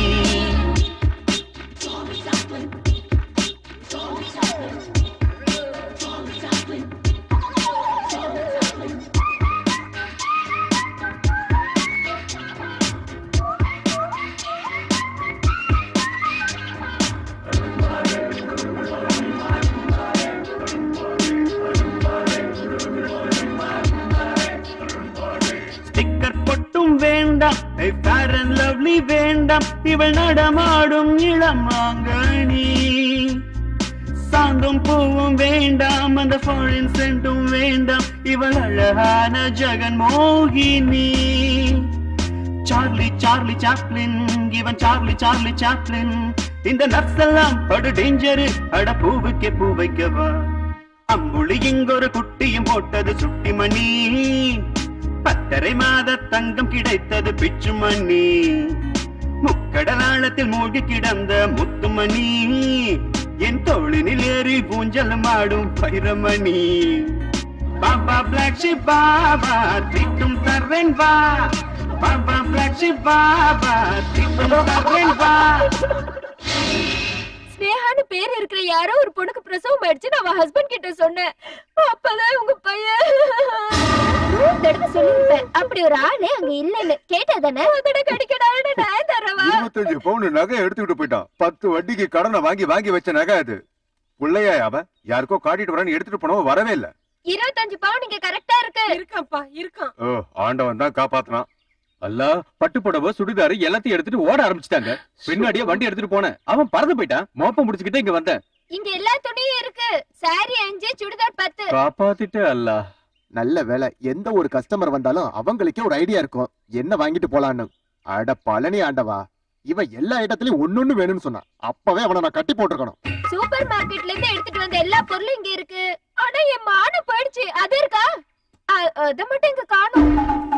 ஸ்டிக்கர் பொட்டும் வேண்டாம் ஃபேர் அண்ட் லவ்லி வேண்டாம் இவள் நடமாடும் இளமாங்கனி சாந்தும் பூவும் வேண்டாம் அந்த ஃபாரின் சென்ட்டும் வேண்டாம் இவள் அழகான ஜெகன் மோகினி சார்லி சார்லி சாப்ளின் இவன் சார்லி சார்லி சாப்ளின் இந்த நர்ஸ் எல்லாம் படு டேஞ்சரு அட பூவுக்கே பூ வைக்கவா அம்புலி இங்கொரு குட்டியும் போட்டது சுட்டி மணி பத்தரை மாத தங்கம் கிடைத்தது பிச்சு மணி முக்கடலாளத்தில் மூழ்கி கிடந்த முத்துமணி என் தோளினில் ஏறி ஊஞ்சலம் ஆடும் பைரமணி பாபா பிளாக் ஷிப் பாபா திட்டும் தர்றேன் வா பாபா பிளாக் ஷிப் பாபா திட்டும் தர்றேன் வா ஸ்னேகான்னு பேர் இருக்கிற யாரோ ஒரு பொண்ணுக்கு பிரசவம் ஆயிடுச்சு நான் அவ ஹஸ்பண்ட் கிட்ட சொன்னேன் அப்பதான் உங்க பையன் நூறு தடவை சொல்லிருப்பேன் அப்படி ஒரு ஆளே அங்க இல்லன்னு கேட்டா தானே அதோட கடிக்கடான்னு நான் தரவா இருபத்தஞ்சு பவுன் நகை எடுத்துக்கிட்டு போயிட்டான் பத்து வட்டிக்கு கடனை வாங்கி வாங்கி வச்ச நகை அது பிள்ளையா அவன் யாருக்கோ காட்டிட்டு வரான்னு எடுத்துட்டு போனவன் வரவே இல்ல இருபத்தஞ்சு பவுன் இங்க கரெக்டா இருக்கு இருக்காப்பா இருக்கான் ஓ ஆண்டவன் தான் காப்பாத்தினான் அல்ல பட்டு புடவை சுடிதாரு எல்லாத்தையும் எடுத்துட்டு ஓட ஆரம்பிச்சிட்டாங்க பின்னாடியே வண்டி எடுத்துட்டு போனேன் அவன் பறந்து போயிட்டான் மோப்பம் முடிச்சுக்கிட்டே இங்க வந்தேன் இங்க எல்லா துணியும் இருக்கு சாரி அஞ்சு சுடிதார் பத்து காப்பாத்திட்டே அல்ல நல்ல வேலை எந்த ஒரு கஸ்டமர் வந்தாலும் அவங்களுக்கே ஒரு ஐடியா இருக்கும் என்ன வாங்கிட்டு போலான்னு அட பழனி ஆண்டவா இவன் எல்லா இடத்துலயும் ஒன்னொன்னு வேணும்னு சொன்னான் அப்பவே அவனை நான் கட்டி போட்டிருக்கணும் சூப்பர் மார்க்கெட்ல இருந்து எடுத்துட்டு வந்த எல்லா பொருளும் இங்க இருக்கு ஆனா என் மானம் போயிடுச்சு அது இருக்கா அ- அத மட்டும் இங்க காணும்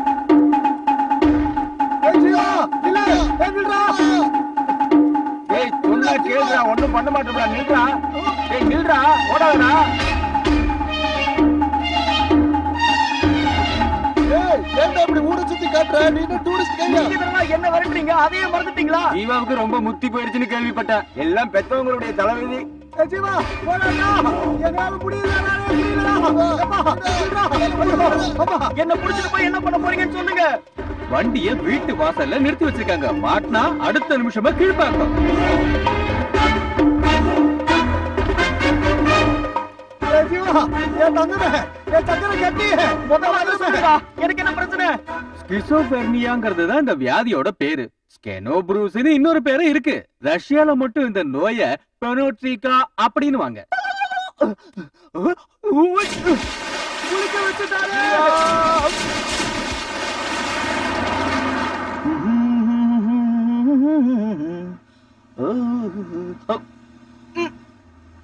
ஏய் சொன்னா கேளுடா ஒண்ணும் பண்ண மாட்டோம்டா நில்றா ஏய் நில்றா ஓடாதடா ஏன்டா இப்படி ஊட சுத்தி காட்டுற நீ என்ன டூரிஸ்ட் கையா என்ன வரட்டுறீங்க அதையே மறந்துட்டீங்களா ஜீவாவுக்கு ரொம்ப முத்தி போயிடுச்சுன்னு கேள்விப்பட்டேன் எல்லாம் பெத்தவங்களுடைய தலைவிதி ஜீவா போடாதா என்னால முடியல முடியலடா என்ன புடிச்சிட்டு போய் என்ன பண்ண போறீங்கன்னு சொல்லுங்க வண்டிய வீட்டு வாசல்ல நிறுத்தி வச்சிருக்காங்க மாட்டினா அடுத்த நிமிஷமா கீழ்பாக்கம் ஜீவா என் தங்கமே என் சக்கரை கட்டி முதல்ல சொல்லுடா எனக்கு என்ன பிரச்சனை ஸ்கிசோபெர்னியாங்கிறது தான் இந்த வியாதியோட பேரு ஸ்கெனோ ப்ரூஸ்னு இன்னொரு பேரு இருக்கு ரஷ்யால மட்டும் இந்த நோய பெனோட்ரிகா அப்படின்னு வாங்க குளிக்க வச்சுட்டாரு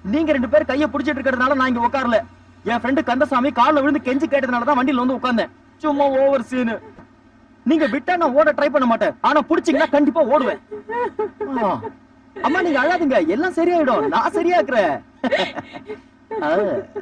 நீங்க ரெண்டு பேர் கைய புடிச்சிட்டு இருக்கிறதுனால நான் இங்க உட்காரல என் ஃப்ரெண்டு கந்தசாமி கால்ல விழுந்து கெஞ்சி கேட்டதுனால தான் வண்டியில வந்து உட்கார்ந்தேன் சும்மா ஓவர் சீனு நீங்க விட்டா நான் ஓட ட்ரை பண்ண மாட்டேன் ஆனா புடிச்சீங்கன்னா கண்டிப்பா ஓடுவேன் ஆ. அம்மா நீங்க அழாதீங்க எல்லாம் சரியாயிடும் நான் சரியாக்குறேன் ஆ.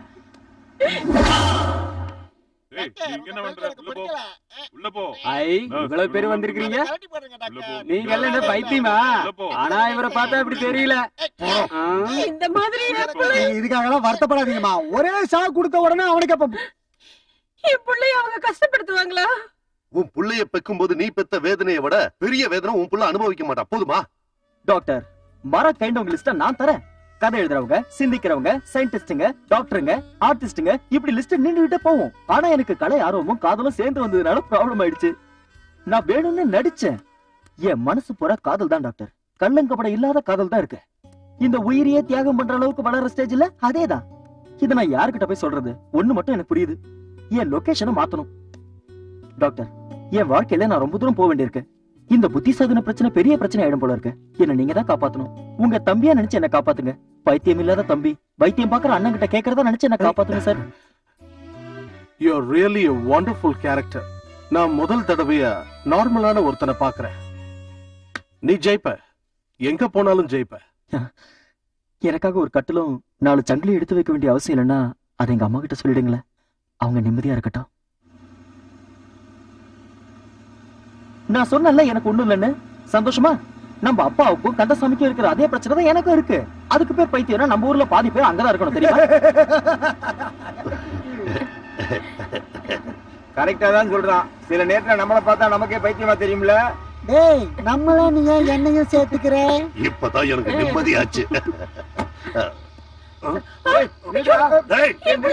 என்ன பண்ற உள்ள போ உள்ள போ ஐ இவ்வளவு பேர் வந்திருக்கீங்க நீங்க எல்லாம் என்ன பைத்தியமா ஆனா இவரை பார்த்தா இப்படி தெரியல ஆ. இந்த மாதிரி இதுக்காகலாம் வருத்தப்படாதீங்கம்மா ஒரே ஷாக் கொடுத்த உடனே அவனுக்கு அப்ப என் பிள்ளைய அவங்க கஷ்டப்படுத்துவாங்களா உன் புள்ளைய பெக்கும் போது நீ பெத்த வேதனையை விட பெரிய வேதனை உன் புள்ள அனுபவிக்க மாட்டா போதுமா டாக்டர் மர கைண்டவங்க லிஸ்ட நான் தரேன் கதை எழுதுறவங்க சிந்திக்கிறவங்க சயின்டிஸ்டுங்க டாக்டருங்க ஆர்டிஸ்டுங்க இப்படி லிஸ்ட் நின்றுகிட்டே போவோம் ஆனா எனக்கு கலை ஆர்வமும் காதலும் சேர்ந்து வந்ததுனால ப்ராப்ளம் ஆயிடுச்சு நான் வேணும்னு நடிச்சேன் என் மனசு பூரா காதல் தான் டாக்டர் கள்ளங்கப்பட இல்லாத காதல் தான் இருக்கு இந்த உயிரியே தியாகம் பண்ற அளவுக்கு வளர்ற ஸ்டேஜ்ல அதேதான் இதை நான் யாருக்கிட்ட போய் சொல்றது ஒண்ணு மட்டும் எனக்கு புரியுது என் லொகேஷனை மாத்தணும் டாக்டர் என் வாழ்க்கையில நான் ரொம்ப தூரம் போக வேண்டியிருக்கு இந்த புத்தி சாதன பிரச்சனை பெரிய பிரச்சனை ஆயிடும் போல இருக்கு என்ன நீங்க தான் காப்பாத்தணும் உங்க தம்பியா நினைச்சு என்ன காப்பாத்துங்க பைத்தியம் இல்லாத தம்பி வைத்தியம் பாக்குற அண்ணன் கிட்ட கேக்குறதா நினைச்சு என்ன காப்பாத்துங்க sir you are really a wonderful character நான் முதல் தடவையா நார்மலான ஒருத்தனை பாக்குறேன் நீ ஜெயிப்ப எங்க போனாலும் ஜெயிப்ப எனக்காக ஒரு கட்டிலும் நாலு சங்கிலி எடுத்து வைக்க வேண்டிய அவசியம் இல்லைன்னா அதை எங்க அம்மா கிட்ட சொல்லிடுங்களேன் அவங்க நிம்மதியா இருக்கட்டும் நான் சொன்னேன்ல எனக்கு ஒண்ணும் இல்லைன்னு சந்தோஷமா நம்ம அப்பாவுக்கும் கந்தசாமிக்கும் இருக்கிற அதே பிரச்சனை தான் எனக்கும் இருக்கு அதுக்கு பேர் பைத்தியம்னா நம்ம ஊர்ல பாதி பேர் அங்கதான் இருக்கணும் தெரியுமா கரெக்டா தான் சொல்றான் சில நேரத்துல நம்மள பார்த்தா நமக்கே பைத்தியமா தெரியும்ல டேய் நம்மள நீ ஏன் என்னையும் சேர்த்துக்கிற இப்பதான் எனக்கு நிம்மதியாச்சு டேய்,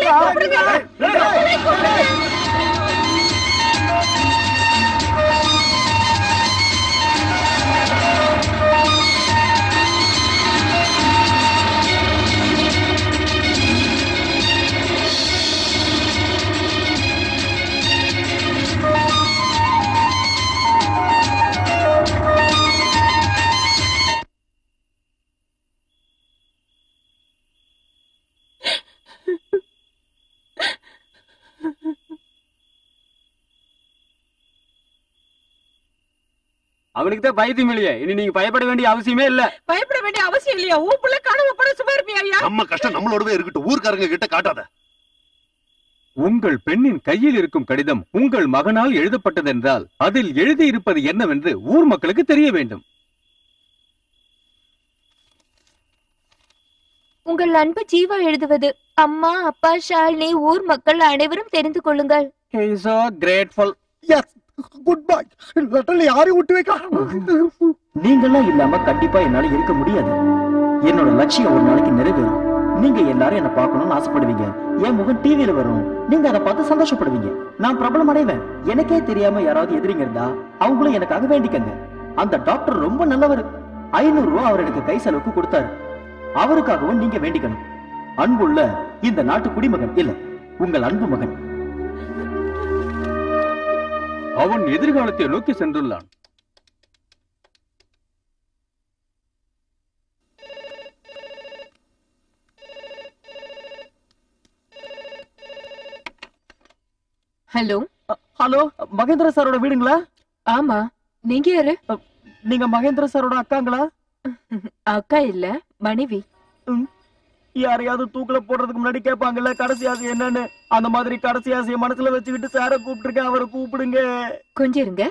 அவனுக்கு தான் பைத்தியம் இல்லையே இனி நீங்க பயப்பட வேண்டிய அவசியமே இல்ல பயப்பட வேண்டிய அவசியம் இல்லையா உன் புள்ள காணாம போட சும்மா இருப்பியா ஐயா நம்ம கஷ்டம் நம்மளோடவே இருக்கட்டும் ஊர்க்காரங்க கிட்ட காட்டாத உங்கள் பெண்ணின் கையில் இருக்கும் கடிதம் உங்கள் மகனால் எழுதப்பட்டதென்றால் அதில் எழுதியிருப்பது என்னவென்று ஊர் மக்களுக்கு தெரிய வேண்டும் உங்கள் அன்பு ஜீவா எழுதுவது அம்மா அப்பா ஷாலினி ஊர் மக்கள் அனைவரும் தெரிந்து கொள்ளுங்கள் so grateful yes good bye லெட்டர்ல யாரையும் விட்டு வைக்கலாம் நீங்கெல்லாம் இல்லாம கண்டிப்பா என்னால இருக்க முடியாது என்னோட லட்சியம் ஒரு நாளைக்கு நிறைவேறும் நீங்க எல்லாரும் என்ன பார்க்கணும்னு ஆசைப்படுவீங்க என் முகம் டிவியில வரும் நீங்க அதை பார்த்து சந்தோஷப்படுவீங்க நான் பிரபலம் அடைவேன் எனக்கே தெரியாம யாராவது எதிரிங்க இருந்தா அவங்களும் எனக்காக வேண்டிக்கங்க அந்த டாக்டர் ரொம்ப நல்லவர் ஐநூறு ரூபாய் அவர் எனக்கு கை செலவுக்கு கொடுத்தாரு அவருக்காகவும் நீங்க வேண்டிக்கணும் அன்புள்ள இந்த நாட்டு குடிமகன் இல்ல உங்கள் அன்பு மகன் அவன் எதிர்காலத்தை நோக்கி சென்றுள்ளான் ஹலோ ஹலோ மகேந்திர சாரோட வீடுங்களா ஆமா நீங்க யாரு நீங்க மகேந்திர சாரோட அக்காங்களா அக்கா இல்ல மனைவி யாரையாவது தூக்குல போடுறதுக்கு முன்னாடி கேட்பாங்கல்ல கடைசி ஆசை என்னன்னு அந்த மாதிரி கடைசி ஆசையை மனசுல வச்சுக்கிட்டு சார கூப்பிட்டுருக்கேன் அவரை கூப்பிடுங்க கொஞ்சம் இருங்க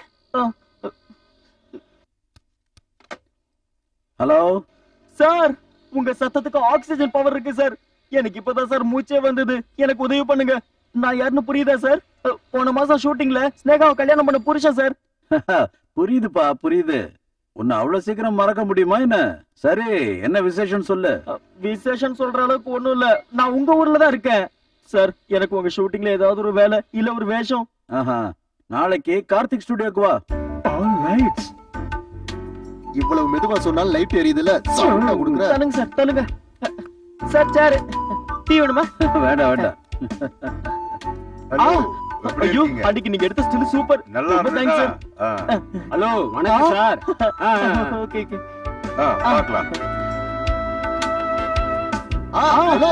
ஹலோ சார் உங்க சத்தத்துக்கு ஆக்சிஜன் பவர் இருக்கு சார் எனக்கு இப்பதான் சார் மூச்சே வந்தது எனக்கு உதவி பண்ணுங்க நான் யாருன்னு புரியுதா சார் அஹ், போன மாசம் ஷூட்டிங்ல ஸ்னேகாவை கல்யாணம் பண்ண புருஷன் சார் புரியுதுப்பா புரியுது உன்னை அவ்வளவு சீக்கிரம் மறக்க முடியுமா என்ன சரி என்ன விசேஷம் சொல்லு விசேஷம் சொல்ற அளவுக்கு ஒண்ணும் இல்ல நான் உங்க ஊர்ல தான் இருக்கேன் சார் எனக்கு உங்க ஷூட்டிங்ல ஏதாவது ஒரு வேலை இல்ல ஒரு வேஷம் ஆஹா நாளைக்கு கார்த்திக் ஸ்டுடியோக்கு வா லைட்ஸ் இவ்வளவு மெதுவா சொன்னாலும் லைட் எரியுதுல சவுண்டா கொடுக்குற தள்ளுங்க சார் தள்ளுங்க சார் சார் டீ வேணுமா வேண்டாம் வேண்டாம் ஆ, ஐயோ அன்னைக்கு நீங்க எடுத்த ஸ்டில் சூப்பர் நல்லா ரொம்ப தேங்க்ஸ் சார் ஹலோ வணக்கம் சார் ஓகே ஓகே பார்க்கலாம் ஆ, ஹலோ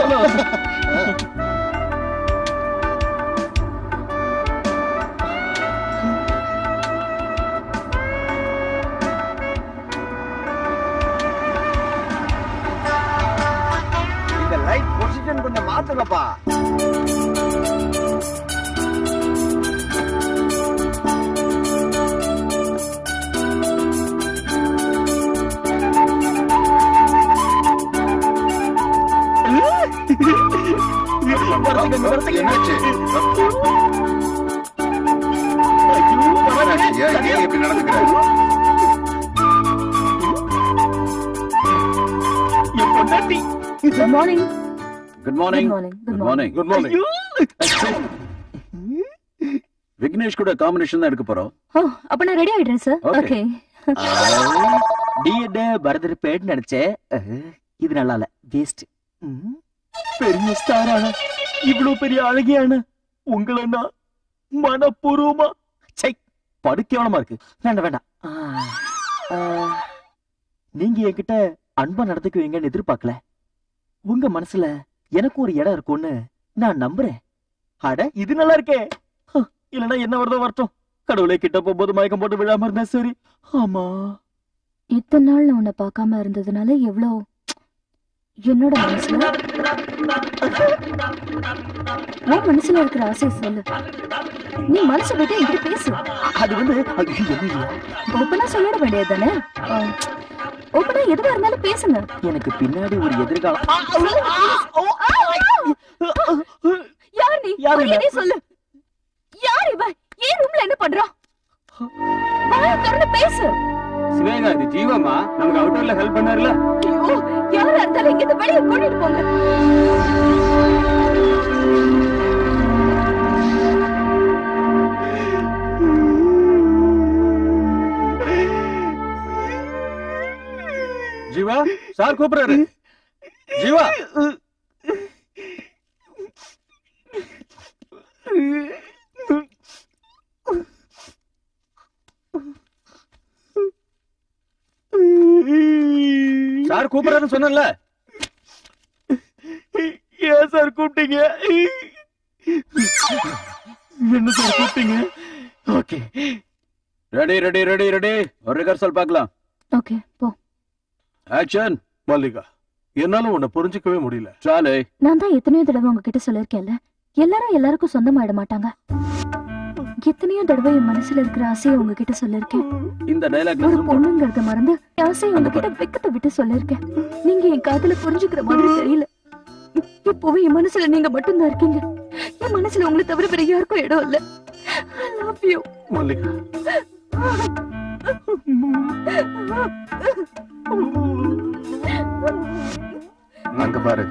இந்த லைட் பொசிஷன் கொஞ்சம் மாத்துங்கப்பா என்னாச்சு என்னாச்சு? ஏன் நீ இப்படி நடந்துக்கிற good morning good morning Good morning. Good good morning good morning Vignesh கூட காம்பினேஷன் தான் எடுக்க போறோம் ஓ அப்ப நான் ரெடி ஆயிடுறேன் sir Okay. Okay DNA brother நினைச்சேன் அஹ், இது நல்லா இல்ல வேஸ்ட் பெரிய ஸ்டாரான இவ்வளவு பெரிய அழகியான உங்களை நான் மனப்பூர்வமா சை படுக்கேவலமா இருக்கு வேண்டாம் வேண்டாம் ஆ, ஆ, நீங்க என்கிட்ட அன்பா நடந்துக்குவீங்கன்னு எதிர்பார்க்கல உங்க மனசுல எனக்கு ஒரு இடம் இருக்கும்னு நான் நம்புறேன் அட இது நல்லா இருக்கே ஹ, இல்லைன்னா என்ன வருதோ வரட்டும் கடவுளே கிட்ட போகும்போது மயக்கம் போட்டு விழாம இருந்தா சரி ஆமா இத்தனை நாள் நான் உன்னை பார்க்காம இருந்ததுனால எவ்வளோ என்னோட மனசுல உன் மனசுல இருக்கிற ஆசை சொல்லு நீ மனசு விட்டு என்கிட்ட பேசு அது வந்து அது என்ன ஓப்பனா சொல்லிட வேண்டியது தானே ஓப்பனா எதுவா இருந்தாலும் பேசுங்க எனக்கு பின்னாடி ஒரு எதிர்காலம் யார் நீ யார் இல்ல? மரியாதையா சொல்லு யார் இவ ஏன் ரூம்ல என்ன பண்றா வாயை திறந்து பேசு சிவேகா இது ஜீவமா நமக்கு அவுட்டர்ல ஹெல்ப் பண்ணாருல ஐயோ யாரா இருந்தாலும் இங்க வெளியே கூட்டிட்டு போங்க ஜீவா சார் கூப்பிடுறாரு ஜீவா சார் கூப்பிடுறாருன்னு சொன்னல ஏன் சார் கூப்பிட்டீங்க என்ன சார் கூப்பிட்டீங்க okay ready ready ready ready ஒரு ரிகர்சல் பார்க்கலாம் ஓகே போ ஆக்ஷன் மல்லிகா என்னால உன்னை புரிஞ்சுக்கவே முடியல சாலே நான் தான் எத்தனையோ தடவை உங்ககிட்ட சொல்லிருக்கேன்ல எல்லாரும் எல்லாருக்கும் சொந்தமாயிட மாட்டாங்க எத்தனையோ தடவை என் மனசுல இருக்கிற ஆசையை உங்ககிட்ட சொல்லிருக்கேன் இந்த டைலாக்ல ஒரு பொண்ணுங்கிறத மறந்து என் ஆசையை உங்ககிட்ட வெக்கத்தை விட்டு சொல்லிருக்கேன் நீங்க என் காதுல புரிஞ்சுக்கிற மாதிரி தெரியல இப்போவும் என் மனசுல நீங்க மட்டும்தான் இருக்கீங்க என் மனசுல உங்களை தவிர வேற யாருக்கும் இடம் இல்ல ஐ லவ் யூ மல்லிகா அங்க பாரு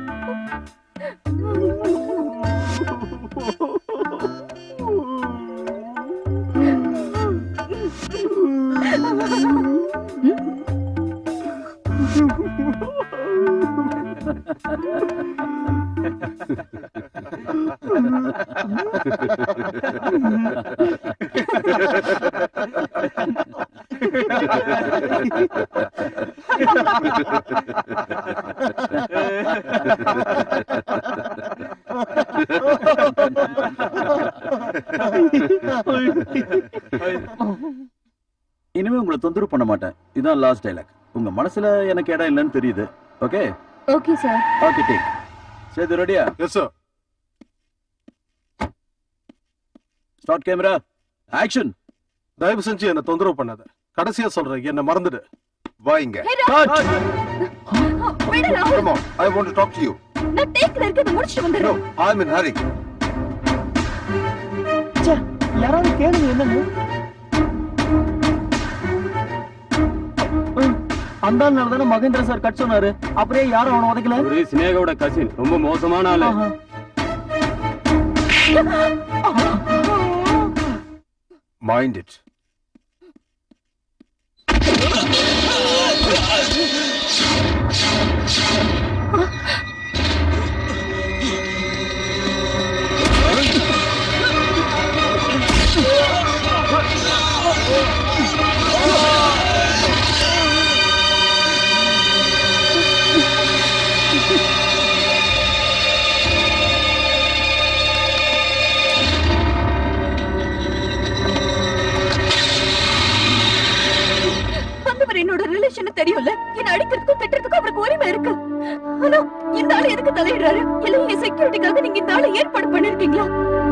இனிமே உங்களை தொந்தரவு பண்ண மாட்டேன் இதான் லாஸ்ட் டைலாக் உங்க மனசுல எனக்கு இடம் இல்லைன்னு தெரியுது okay okay sir okay take சரி ரெடியா yes sir start camera action தயவு செஞ்சு என்ன தொந்தரவு பண்ணாத கடைசியா சொல்றேன் என்ன மறந்துடு வாங்க விடுடா. Come on, I want to talk to you. நான் டேக்ல இருக்கிறத முடிச்சிட்டு வந்துடுறேன் I'm in hurry. ச்சே, யாராவது கேளுங்க என்னன்னு ம், அந்த ஆள்னால தானே மகேந்திர சார் கட் சொன்னாரு அப்படியே யாரும் அவனை உதைக்கல ஒரு சினேகாவோட கசின் ரொம்ப மோசமான ஆளு ஆஹா. Mind it. அவர் என்னோட ரிலேஷன் தெரியும்ல என்ன அடிக்கிறதுக்கும் திட்டுறதுக்கும் அவருக்கு உரிமை இருக்கு ஆனா இந்த ஆளு எதுக்கு தலையிடுறாரு இல்ல எங்க செக்யூரிட்டிக்காக நீங்க இந்த ஆளை ஏற்பாடு பண்ணிருக்கீங்களா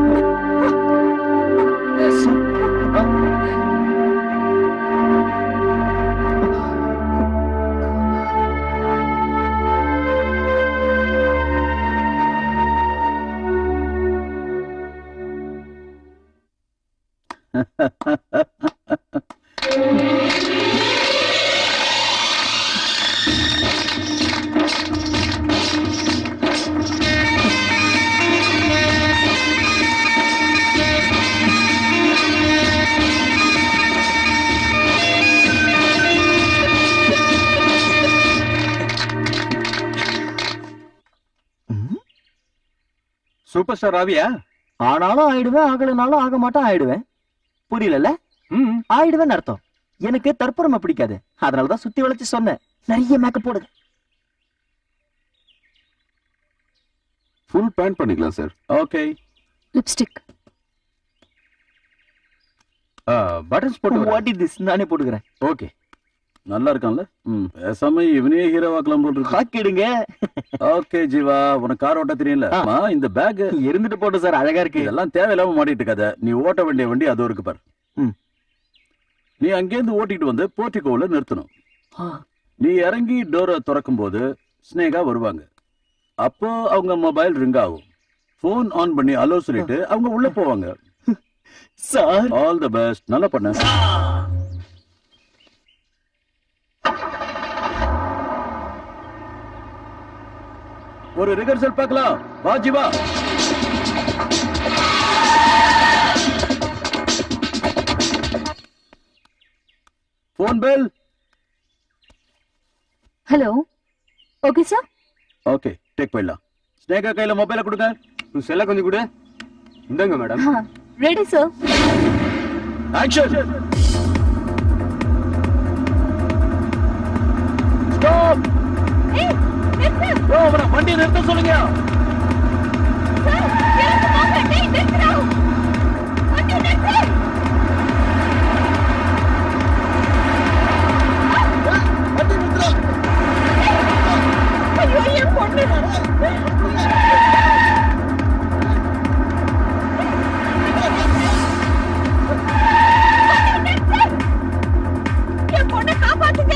சூப்பர் ஸ்டார் ராவியா ஆனாலும் ஆயிடுவேன் ஆகலனாலும் ஆக மாட்டேன் ஆயிடுவேன் புரியலல்ல ஆயிடுவேன் அர்த்தம் எனக்கு தற்புறமை பிடிக்காது அதனாலதான் சுத்தி வளைச்சு சொன்னேன் நிறைய மேக்கப் போடுங்க ஃபுல் பேண்ட் பண்ணிக்கலாம் சார் ஓகே லிப்ஸ்டிக் பட்டன்ஸ் போட்டு வாட் இஸ் திஸ் நானே போட்டுக்கிறேன் ஓகே நல்லா இருக்கான்ல ம் பேசாம இவனே ஹீரோவாக்கலாம் போல் இருக்கு ஆக்கிடுங்க ஓகே ஜீவா உனக்கு கார் ஓட்ட தெரியல அம்மா, இந்த பேக் இருந்துட்டு போட்டு சார் அழகா இருக்கு இதெல்லாம் தேவையில்லாம மாட்டிட்டு இருக்காத நீ ஓட்ட வேண்டிய வண்டி அது இருக்கு பாரு ம். நீ அங்கேருந்து ஓட்டிட்டு வந்து போர்ட்டிகோல நிறுத்தணும் ஆ. நீ இறங்கி டோரை திறக்கும் போது ஸ்னேகா வருவாங்க அப்போ அவங்க மொபைல் ரிங் ஆகும் ஃபோன் ஆன் பண்ணி அலோ சொல்லிட்டு அவங்க உள்ள போவாங்க சார் ஆல் தி பெஸ்ட் நல்லா பண்ண ஒரு ரிகர்சல் பார்க்கலாம் வா Jeeva phone bell hello okay sir okay take போயிடலாம் ஸ்னேகா கையில மொபைல கொடுங்க செல்ல கொஞ்சம் கூட இந்தாங்க madam ready sir action stop oh அவன வண்டி நிறுத்த சொல்லுங்க என் பொண்ணை காப்பாத்துங்க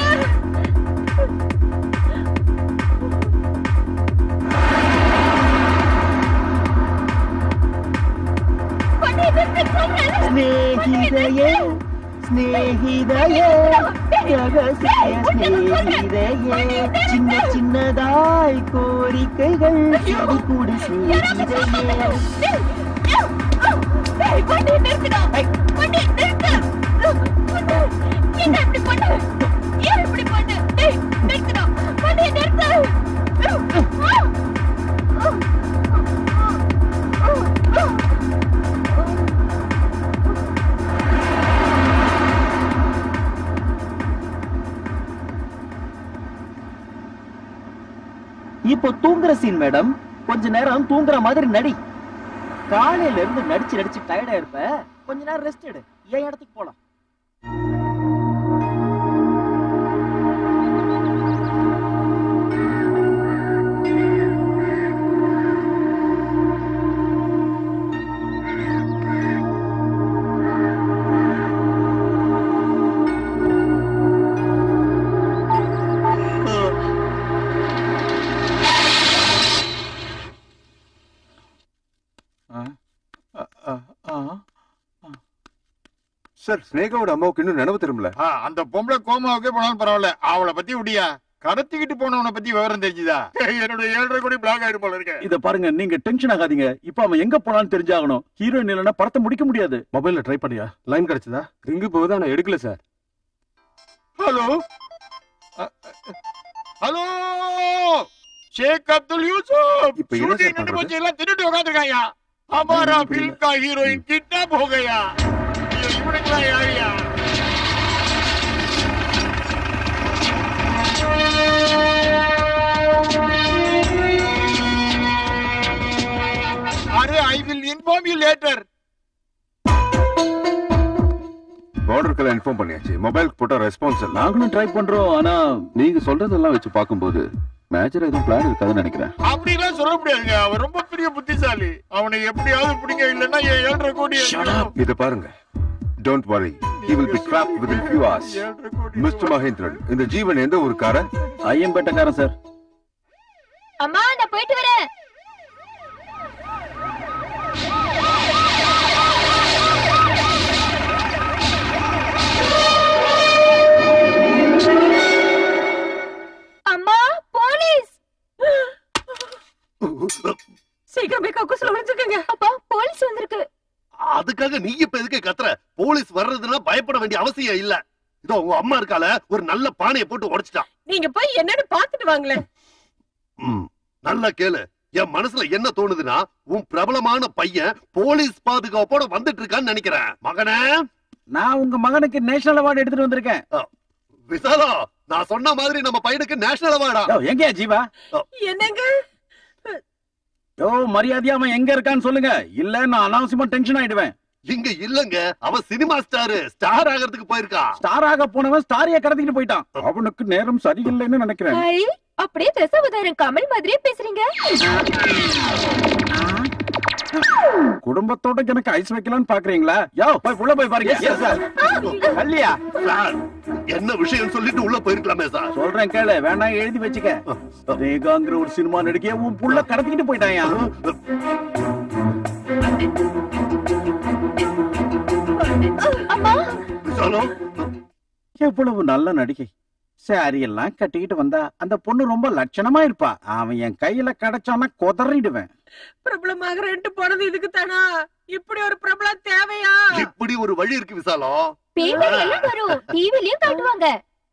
பொண்ணை நிறுத்து சொல்றேன் ஸ்நேகிதயே ஸ்நேகிதயே ரகசிய ஸ்நேகிதயே சின்ன சின்னதாய் கோரிக்கைகள் செவி கூடு ஸ்நேகிதயே வண்டி நிறுத்துடா வண்டி நிறுத்து என்ன இப்படி பண்ணு ஏன் இப்படி பண்ணு டேய் நிறுத்துடா வண்டி நிறுத்து இப்போ தூங்குற சீன் மேடம் கொஞ்ச நேரம் தூங்குற மாதிரி நடி காலையில இருந்து நடிச்சு நடிச்சு டயர்டா இருப்ப கொஞ்ச நேரம் ரெஸ்ட் எடு என் இடத்துக்கு போலாம் சார் ஸ்னேகாவோட அம்மாவுக்கு இன்னும் நினைவு திரும்பல ஆ, அந்த பொம்பளை கோமாவுக்கே போனாலும் பரவாயில்ல அவளை பத்தி விடியா கடத்திக்கிட்டு போனவனை பத்தி விவரம் தெரிஞ்சுதா என்னோட ஏழரை கோடி பிளாக் ஆயிடு போல இருக்க இத பாருங்க நீங்க டென்ஷன் ஆகாதீங்க இப்ப அவன் எங்க போனான்னு தெரிஞ்சாகணும் ஹீரோயின் இல்லைன்னா படத்தை முடிக்க முடியாது மொபைல்ல ட்ரை பண்ணியா லைன் கிடைச்சதா ரிங்கு போகுது ஆனா எடுக்கல sir hello hello Sheikh Abdul Yusuf இப்ப என்ன சார் ஷூட்டிங் நின்று பண்றது? போச்சு எல்லாம் தின்னுட்டு உட்காந்துருக்காயா हमारा फिल्म का हीरोइन किडनैप हो गया ये இவனுக்குலாம் யாரியா अरे I will inform you later border Kalyan inform பண்ணியாச்சு மொபைல் போட்டோ ரெஸ்பான்ஸ் இல்ல நாங்களும் ட்ரை பண்றோம் ஆனா நீங்க சொல்றதெல்லாம் வச்சு பார்க்கும்போது மேஜர் எதுவும் பிளான் இருக்காதுன்னு நினைக்கிறேன் அப்படிலாம் சொல்ல முடியாதுங்க அவன் ரொம்ப பெரிய புத்திசாலி அவனை எப்படியாவது பிடிங்க இல்லைன்னா என் ஏழரை கோடி இத பாருங்க don't worry he will be trapped within few hours Mister Mahendran இந்த ஜீவன் எந்த ஊருக்காரன் ஐயம்பேட்டக்காரன் சார் அம்மா நான் போயிட்டு வரேன் அம்மா போலீஸ் சீக்கிரம் போய் கக்குசுல ஒளிஞ்சுக்கங்க அப்பா போலீஸ் வந்திருக்கு அதுக்காக நீ இப்ப எதுக்கு கத்துற போலீஸ் வர்றதுன்னா பயப்பட வேண்டிய அவசியம் இல்ல இதோ உங்க அம்மா இருக்கால ஒரு நல்ல பானையை போட்டு உடைச்சிட்டான் நீங்க போய் என்னன்னு பாத்துட்டு வாங்களேன் ம், நல்லா கேளு என் மனசுல என்ன தோணுதுன்னா உன் பிரபலமான பையன் போலீஸ் பாதுகாப்போட வந்துட்டு இருக்கான்னு நினைக்கிறேன் மகனே நான் உங்க மகனுக்கு நேஷனல் அவார்டு எடுத்துட்டு வந்திருக்கேன் விசாலா நான் சொன்ன மாதிரி நம்ம பையனுக்கு நேஷனல் அவார்டா யோ, எங்கயா ஜீவா என்னங்க யோ மரியாதையா அவன் எங்க இருக்கான்னு சொல்லுங்க இல்ல நான் அனாவசியமா டென்ஷன் ஆயிடுவேன் இங்க இல்லங்க அவன் சினிமா ஸ்டார் ஸ்டார் ஆகிறதுக்கு போயிருக்கா ஸ்டார் ஆக போனவன் ஸ்டாரிய கடத்திட்டு போயிட்டான் அவனுக்கு நேரம் சரியில்லைன்னு நினைக்கிறேன் ஐ அப்படியே தசாவதாரம் கமல் மாதிரியே பேசுறீங்க குடும்பத்தோட எனக்கு ஐஸ் வைக்கலாம்னு பாக்குறீங்களா யோ போய் உள்ள போய் பாருங்க Yes, sir. கல்லியா சார் என்ன விஷயம் சொல்லிட்டு உள்ள போயிருக்கலாமே சார் சொல்றேன் கேளு வேணா எழுதி வச்சுக்க ரேகாங்கிற ஒரு சினிமா நடிகைய உன் புள்ள கடத்திக்கிட்டு போயிட்டாயா அம்மா விசாலா எவ்வளவு நல்ல நடிகை சாரி எல்லாம் கட்டிக்கிட்டு வந்தா அந்த பொண்ணு ரொம்ப லட்சணமா இருப்பா அவன் என் கையில கிடைச்சானா கொதறிடுவேன் பிரபலமாக ரெண்டு போனது இதுக்கு தானா இப்படி ஒரு பிரபலம் தேவையா இப்படி ஒரு வழி இருக்கு விசாலம் பேப்பர்ல எல்லாம் வரும் டிவிலயும் காட்டுவாங்க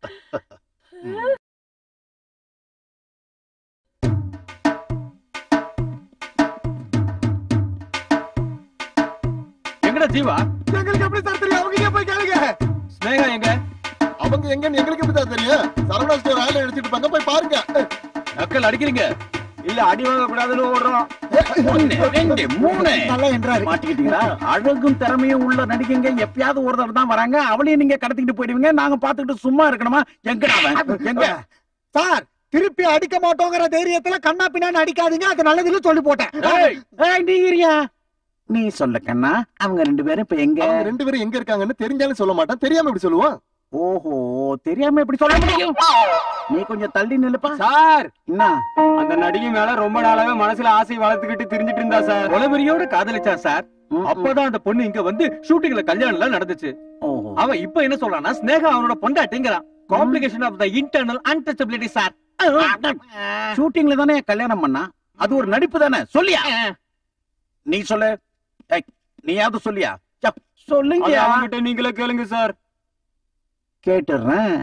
எங்கடா ஜீவா எங்களுக்கு எப்படி சார் தெரியும் அவங்க போய் கேளுங்க ஸ்னேகா எங்க அவங்க எங்கன்னு எங்களுக்கு எப்படி சார் தெரியும் சரவணா ஸ்டோர் ஆயில எடுத்துட்டு இருப்பாங்க போய் பாருங்க நக்கல் அடிக்கிறீங்க இல்ல அடி வாங்க கூடாதுன்னு ஓடுறோம் ஒண்ணு ரெண்டு மூணு நல்லா என்றாரு மாட்டிக்கிட்டீங்களா அழகும் திறமையும் உள்ள நடிகைங்க எப்பயாவது ஒரு தடவை தான் வராங்க அவளையும் நீங்க கடத்திக்கிட்டு போயிடுவீங்க நாங்க பாத்துக்கிட்டு சும்மா இருக்கணுமா எங்கடா அவன் எங்க சார் திருப்பி அடிக்க மாட்டோங்கிற தைரியத்துல கண்ணா பின்னான்னு அடிக்காதீங்க அது நல்லதுன்னு சொல்லி போட்டேன் ஏய், ஏய், நீ இருயா நீ சொல்ல கண்ணா அவங்க ரெண்டு பேரும் இப்ப எங்க அவங்க ரெண்டு பேரும் எங்க இருக்காங்கன்னு தெரிஞ்சாலும் சொல்ல மாட்டான் தெரியாம எப்படி சொல்லுவான் ஓஹோ தெரியாம எப்படி சொல்ல முடியும் நீ கொஞ்சம் தள்ளி நில்லுப்பா சார் என்ன அந்த நடிகை மேல ரொம்ப நாளாவே மனசுல ஆசை வளர்த்துக்கிட்டு திரிஞ்சிட்டு இருந்தா சார் கொலவெறியோட காதலிச்சா சார் அப்பதான் அந்த பொண்ணு இங்க வந்து ஷூட்டிங்ல கல்யாணம் எல்லாம் நடந்துச்சு ஓஹோ அவன் இப்ப என்ன சொல்றான்னா ஸ்னேகா அவனோட பொண்டாட்டிங்கிறான் complication of the internal untouchability sir ஷூட்டிங்ல தானே கல்யாணம் பண்ணா அது ஒரு நடிப்பு தானே சொல்லியா நீ சொல்லு ஏய், நீயாவது சொல்லியா ச்ச, சொல்லுங்க அது அவன்கிட்ட நீங்களே கேளுங்க சார் கேட்டுறேன்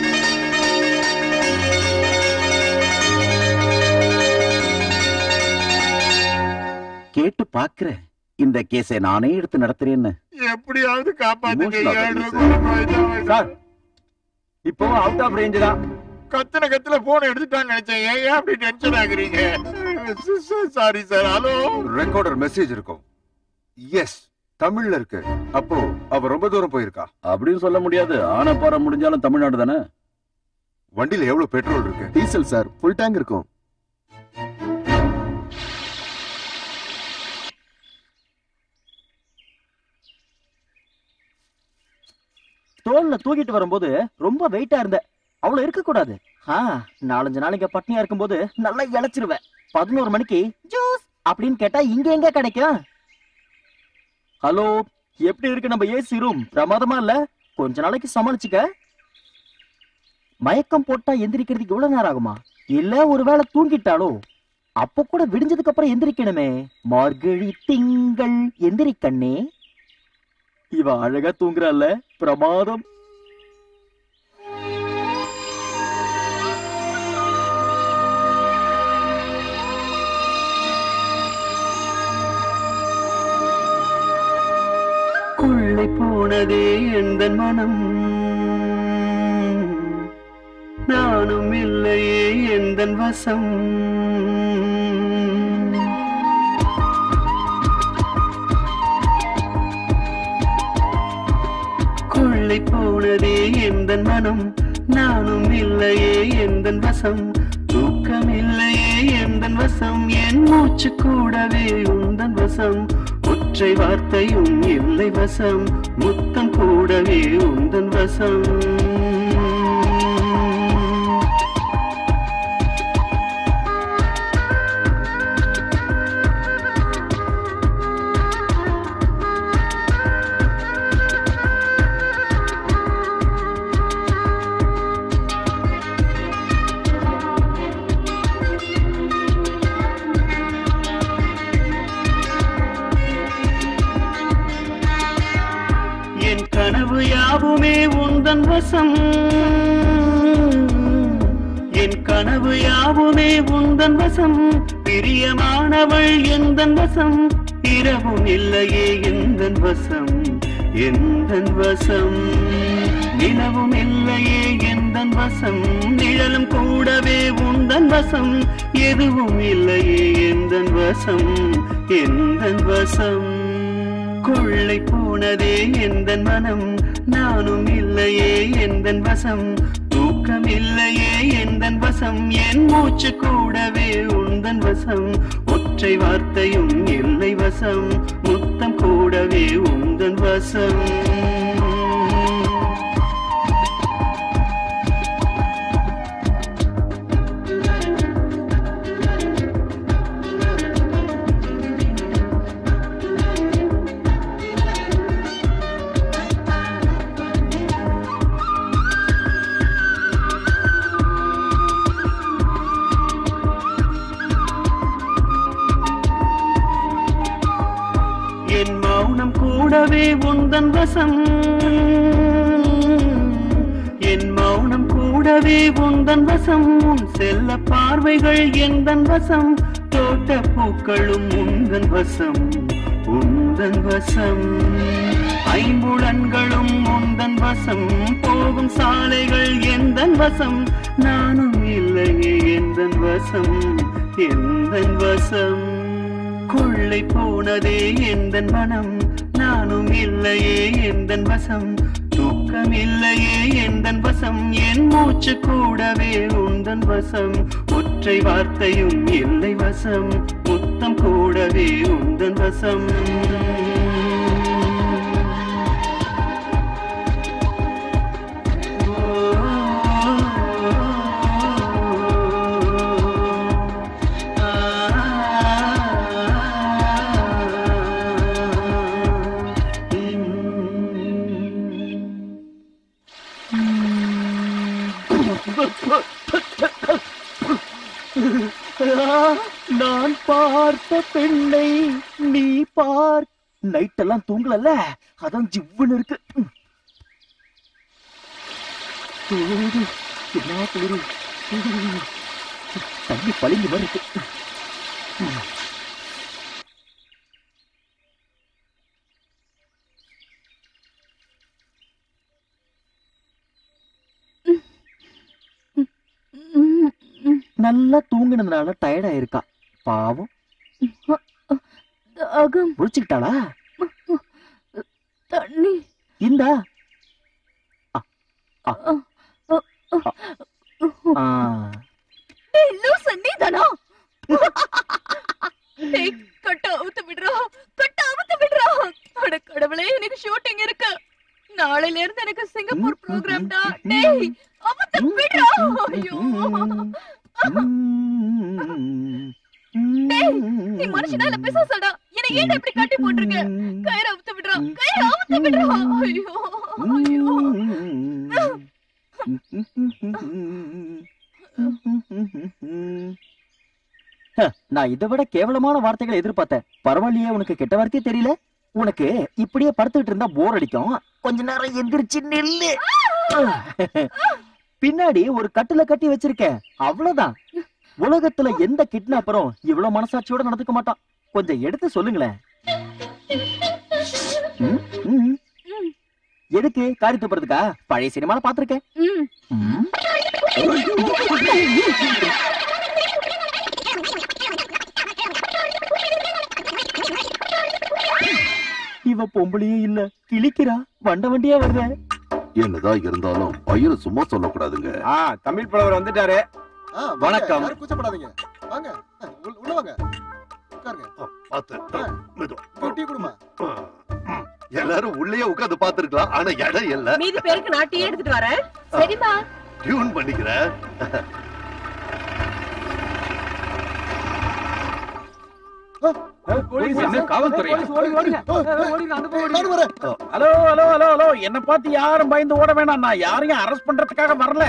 கேட்டு பாக்குறேன் இந்த கேஸை நானே எடுத்து நடத்துறேன்னு எப்படியாவது காப்பாத்துங்க Emotional ஏழரை ஆகுது கோடி ரூபாய் தான். சார் இப்பவும் அவுட் ஆஃப் ரேஞ்ச் தான் கத்துன கத்துல போன் எடுத்துட்டான்னு நினைச்சேன் ஏன் ஏன் அப்படி டென்ஷன் ஆகுறீங்க sorry sir hello recorder message இருக்கும் எஸ் தமிழ்ல இருக்கு அப்போ அவ ரொம்ப தூரம் போயிருக்கா அப்படின்னு சொல்ல முடியாது ஆனா போற முடிஞ்சாலும் தமிழ்நாடு தானே வண்டியில எவ்வளவு பெட்ரோல் இருக்கு டீசல் சார் ஃபுல் டேங்க் இருக்கும் தோல்ல தூக்கிட்டு வரும்போது ரொம்ப வெயிட்டா இருந்த அவ்வளவு இருக்க கூடாது ஆ நாலஞ்சு நாளைக்கு பட்னியா இருக்கும்போது நல்லா இழைச்சிருவேன் பதினோரு மணிக்கு ஜூஸ் அப்படின்னு கேட்டா இங்க எங்க கிடைக்கும் ஹலோ எப்படி இருக்கு நம்ம ஏசி ரூம் பிரமாதமா இல்ல கொஞ்ச நாளைக்கு சமாளிச்சுக்க மயக்கம் போட்டா எந்திரிக்கிறதுக்கு இவ்வளவு நேரம் ஆகுமா இல்ல ஒருவேளை தூங்கிட்டாலோ அப்ப கூட விடிஞ்சதுக்கு அப்புறம் எந்திரிக்கணுமே மார்கழி திங்கள் எந்திரி கண்ணே இவ அழகா தூங்குறாள்ல பிரமாதம் கொள்ளை போனதே எந்த மனம் நானும் இல்லையே எந்த வசம் கொள்ளை கொள்ளை போனதே எந்த மனம் நானும் இல்லையே எந்த வசம் தூக்கம் இல்லையே எந்த வசம் என் மூச்சு கூடவே உந்தன் வசம் ஒற்றை வார்த்தையும் இல்லை வசம் முத்தம் கூடவே உந்தன் வசம் என் கனவு யாவுமே உந்தன் வசம் என் கனவு யாவுமே உந்தன் வசம் பிரியமானவள் எந்தன் வசம் இரவும் இல்லையே எந்தன் வசம் எந்தன் வசம் நிலவும் இல்லையே எந்தன் வசம் நிழலும் கூடவே உந்தன் வசம் எதுவும் இல்லையே எந்தன் வசம் எந்தன் வசம் கொள்ளை போனதே எந்தன் மனம் நானும் இல்லையே எந்தன் வசம் தூக்கம் இல்லையே எந்தன் வசம் என் மூச்சு கூடவே உந்தன் வசம் ஒற்றை வார்த்தையும் இல்லை வசம் முத்தம் கூடவே உந்தன் வசம் என் மௌனம் கூடவே உந்தன் வசம் என் மௌனம் கூடவே உந்தன் வசம் உன் செல்ல பார்வைகள் எந்தன் வசம் தோட்ட பூக்களும் உந்தன் வசம் உந்தன் வசம் ஐம்புலன்களும் உந்தன் வசம் போகும் சாலைகள் எந்தன் வசம் நானும் இல்லையே எந்தன் வசம் எந்தன் வசம் கொள்ளை போனதே எந்தன் மனம் நானும் இல்லையே எந்தன் வசம் தூக்கம் இல்லையே எந்தன் வசம் என் மூச்சு கூடவே உந்தன் வசம் ஒற்றை வார்த்தையும் இல்லை வசம் முத்தம் கூடவே உந்தன் வசம் நான் பார்த்த பெண்ணை நீ பார் நைட் எல்லாம் தூங்கலல்ல அதான் ஜிவ்வுன்னு இருக்கு ம். சூடு, என்ன குளிரு ம். தண்ணி பளிங்கு மாதிரி இருக்கு ம். நல்லா தூங்கினதுனால டயர்ட் ஆயிருக்கா பாவம் தாகம் முடிச்சுக்கிட்டாளா தண்ணி இந்தா ஆ. டேய் லூசு நீதானா டேய் கட்ட அவுத்து விடுறா கட்ட அவுத்து விடுறா அட கடவுளே எனக்கு ஷூட்டிங் இருக்கு நாளையில இருந்து எனக்கு சிங்கப்பூர் ப்ரோக்ராம்டா டேய் அவுத்து விடுறா ஐயோ டேய் நீ மனுஷனா இல்ல பிசாசடா என்ன ஏன் இப்படி கட்டி போட்டிருக்க கயிறு அவுத்து விடுறா கயிறு அவுத்து விடுறா ஐயோ ஐயோ ஹ, நான் இதை விட கேவலமான வார்த்தைகளை எதிர்பார்த்தேன் பரவாயில்லையே உனக்கு கெட்ட வார்த்தையே தெரியல உனக்கு இப்படியே படுத்துக்கிட்டு இருந்தா போர் அடிக்கும் கொஞ்ச நேரம் எந்திரிச்சு நில்லு பின்னாடி ஒரு கட்டுல கட்டி வச்சிருக்கேன் அவ்வளவுதான் உலகத்துல எந்த கிட்னாப்பரும் இவ்வளவு மனசாட்சியோட நடந்துக்க மாட்டான் கொஞ்சம் எடுத்து சொல்லுங்களேன் ம், ம். எதுக்கு காரி துப்புறதுக்கா பழைய சினிமால பாத்திருக்கேன் ம். இவ பொம்பளையே இல்ல கிழிக்கிறா வண்ட வண்டியா வருத என்னதான் இருந்தாலும் பையனை சும்மா சொல்லக்கூடாதுங்க ஆ தமிழ் புலவர் வந்துட்டாரு ஆ, வாங்க, வணக்கம். யாரும் கூச்சப்படாதீங்க வாங்க ஆ, உள்ள- உள்ள வாங்க உட்காருங்க பார்த்து மெதுவா. ஒரு டீ குடுமா எல்லாரும் உள்ளேயே உட்கார்ந்து பாத்துருக்கலாம் ஆனா இடம் இல்ல மீதி பேருக்கு நான் டீ எடுத்துட்டு வரேன் சரிம்மா டியூன் பண்ணிக்கிறேன் ஹலோ ஹலோ ஹலோ ஹலோ என்ன பார்த்து யாரும் பயந்து ஓட வேணாம் நான் யாரையும் அரெஸ்ட் பண்றதுக்காக வரல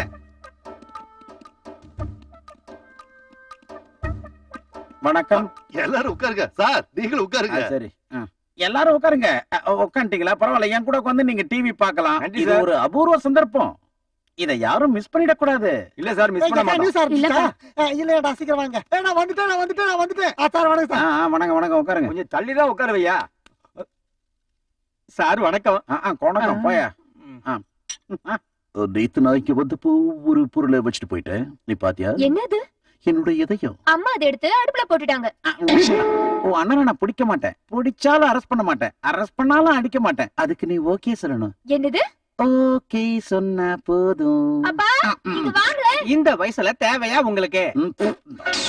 வணக்கம் எல்லாரும் உட்காருங்க சார் நீங்களும் உட்காருங்க ஆ, சரி ஆ. எல்லாரும் உட்காருங்க அ, உட்காந்துட்டீங்களா பரவாயில்ல என் கூட உட்காந்து நீங்க டிவி பார்க்கலாம் நன்றி இது சார். ஒரு அபூர்வ சந்தர்ப்பம் இத யாரும் மிஸ் பண்ணிடக் கூடாது இல்ல சார் மிஸ் பண்ண மாட்டோம் நியூஸ் ஆரம்பிச்சா இல்லடா சீக்கிரம் வாங்க ஏய், நான் வந்துட்டேன் நான் வந்துட்டேன் நான் வந்துட்டேன் ஆ, சார் வணக்கம் ஆ, சார் ஆ, வணக்கம் வணக்கம் உட்காருங்க கொஞ்சம் தள்ளிதான் உட்காருவையா சார் வணக்கம் ஆ, ஆ, வணக்கம் போயா நேத்து நாய்க்கு வந்தப்போ ஒரு பொருளை வச்சுட்டு போயிட்டேன் நீ பாத்தியா என்னது என்னுடைய இதயம் அம்மா அதை எடுத்து அடுப்புல போட்டுட்டாங்க ஓ அண்ணனை நான் பிடிக்க மாட்டேன் பிடிச்சாலும் அரெஸ்ட் பண்ண மாட்டேன் அரெஸ்ட் பண்ணாலும் அடிக்க மாட்டேன் அதுக்கு நீ ஓகே சொல்லணும் என்னது ஓகே சொன்னா போதும் அப்பா இங்க வாங்க இந்த வயசுல தேவையா உங்களுக்கு ம், ம்.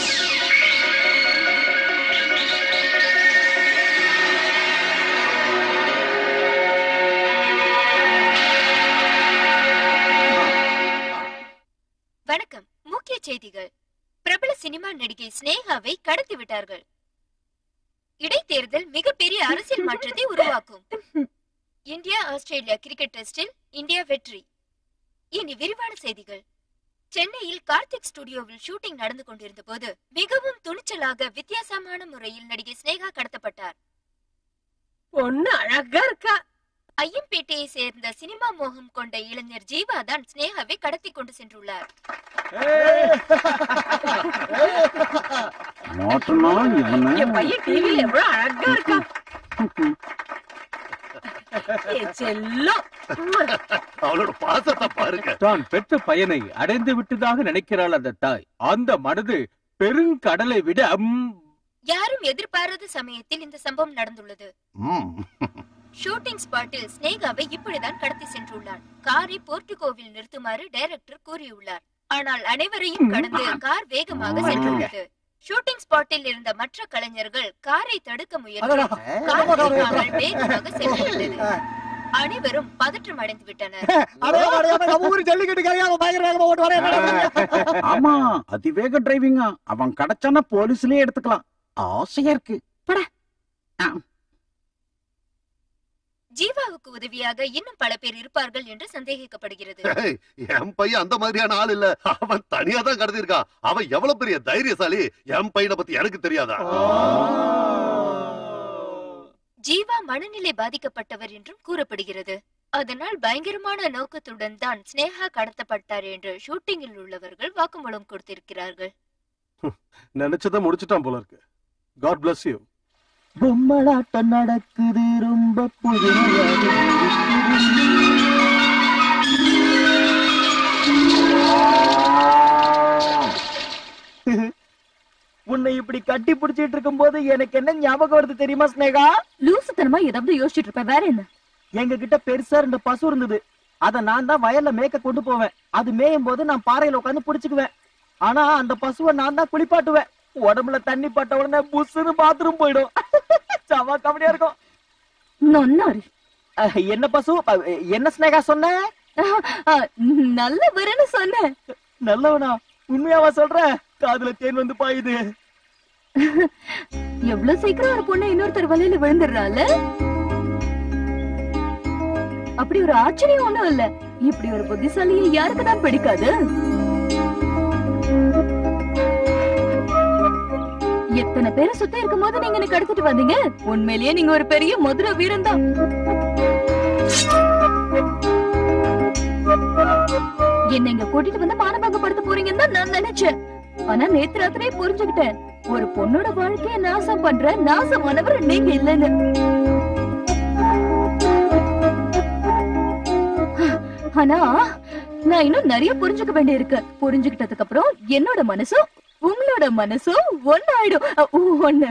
வணக்கம் முக்கிய செய்திகள் பிரபல சினிமா நடிகை ஸ்னேகாவை கடத்தி விட்டார்கள் இடைத்தேர்தல் மிகப்பெரிய அரசியல் மாற்றத்தை உருவாக்கும் இந்தியா ஆஸ்திரேலியா கிரிக்கெட் டெஸ்டில் இந்தியா வெற்றி இனி விரிவான செய்திகள் சென்னையில் கார்த்திக் ஸ்டுடியோவில் ஷூட்டிங் நடந்து கொண்டிருந்த போது மிகவும் துணிச்சலாக வித்தியாசமான முறையில் நடிகை ஸ்னேகா கடத்தப்பட்டார் பொண்ணு அழகா இருக்கா ஐயம்பேட்டையை சேர்ந்த சினிமா மோகம் கொண்ட இளைஞர் ஜீவா தான் ஸ்னேகாவை கடத்தி கொண்டு சென்றுள்ளார் மாட்டனா இவனு என் பையன் டிவில எவ்வளவு அழகா இருக்கா என் செல்லம் அவளோட பாசத்தை பாருங்க தான் பெற்ற பையனை அடைந்து விட்டதாக நினைக்கிறாள் அந்த தாய் அந்த மனது பெருங்கடலை விட அம், யாரும் எதிர்பாராத சமயத்தில் இந்த சம்பவம் நடந்துள்ளது ம். ஷூட்டிங் ஸ்பாட்டில் ஸ்னேகாவை இப்படிதான் கடத்தி சென்றுள்ளார் காரை போர்டிகோவில் நிறுத்துமாறு டைரக்டர் கூறியுள்ளார் ஆனால் அனைவரையும் கடந்து கார் வேகமாக சென்றுள்ளது ஷூட்டிங் ஸ்பாட்டில் இருந்த மற்ற கலைஞர்கள் காரை தடுக்க முயன்று அடடா. கார் வேகாமல் வேகமாக சென்றுள்ளது அனைவரும் பதற்றம் அடைந்து விட்டனர் அடையாம அடையாம நம்ம ஊர் ஜல்லிக்கட்டு கரையா அவன் பயங்கர வேகமா ஓட்டு வரேன் ஆமா அதிவேக டிரைவிங்கா அவன் கிடைச்சானா போலீஸ்லயே எடுத்துக்கலாம் ஆசையா இருக்கு ஜீவாவுக்கு உதவியாக இன்னும் பல பேர் இருப்பார்கள் என்று சந்தேகிக்கப்படுகிறது ஏய், என் பையன் அந்த மாதிரியான ஆள் இல்ல அவன் தனியா தான் கடத்திருக்கான் அவன் எவ்வளவு பெரிய தைரியசாலி என் பையனை பத்தி எனக்கு தெரியாதா ஜீவா மனநிலை பாதிக்கப்பட்டவர் என்றும் கூறப்படுகிறது அதனால் பயங்கரமான நோக்கத்துடன் தான் ஸ்னேகா கடத்தப்பட்டார் என்று ஷூட்டிங்கில் உள்ளவர்கள் வாக்குமூலம் கொடுத்திருக்கிறார்கள் நினைச்சதை முடிச்சிட்டான் போல இருக்கு காட் bless யூ பொம்மலாட்டம் நடக்குது ரொம்ப புதுமையாக உன்னை இப்படி கட்டி பிடிச்சிட்டு இருக்கும் போது எனக்கு என்ன ஞாபகம் வருது தெரியுமா ஸ்னேகா லூசுத்தனமா ஏதாவது யோசிச்சுட்டு இருப்பேன் வேற என்ன எங்க கிட்ட பெருசா ரெண்டு பசு இருந்தது அத நான் தான் வயல்ல மேய்க்க கொண்டு போவேன் அது மேயும் போது நான் பாறையில உட்காந்து புடிச்சுக்குவேன் ஆனா அந்த பசுவை நான் தான் குளிப்பாட்டுவேன் உடம்புல தண்ணி பட்ட உடனே புஸ்ஸுன்னு பாத்ரூம் போயிடும் சவா கபடியா இருக்கும் நொன்னாரு அஹ், என்ன பசு அஹ், என்ன ஸ்னேகா சொன்ன நல்ல வரன்னு சொன்னேன் நல்லவனா உண்மையாவா சொல்ற காதுல தேன் வந்து பாயுது எவ்வளவு சீக்கிரம் ஒரு பொண்ணு இன்னொருத்தர் வலையில விழுந்துடுறாள் அப்படி ஒரு ஆச்சரியம் ஒண்ணும் இல்ல இப்படி ஒரு புத்திசாலியை யாருக்கு தான் பிடிக்காது எத்தனை பேரை சுத்தி இருக்கும் போது நீங்க எனக்கு கடத்திட்டு வந்தீங்க உண்மையிலேயே நீங்க ஒரு பெரிய மதுரை வீரன் தான் என்ன இங்க கூட்டிட்டு வந்து மானபங்கப்படுத்த போறீங்கன்னு தான் நான் நினைச்சேன் ஆனா நேத்து ராத்திரியே புரிஞ்சுக்கிட்டேன் ஒரு பொண்ணோட வாழ்க்கைய நாசம் பண்ற நாசமானவர் நீங்க இல்லைன்னு ஆனா நான் இன்னும் நிறைய புரிஞ்சுக்க வேண்டியிருக்கு புரிஞ்சுக்கிட்டதுக்கு அப்புறம் என்னோட மனசும் உங்களோட மனசும் ஒன்னாயிடும் அ, ஒண்ணு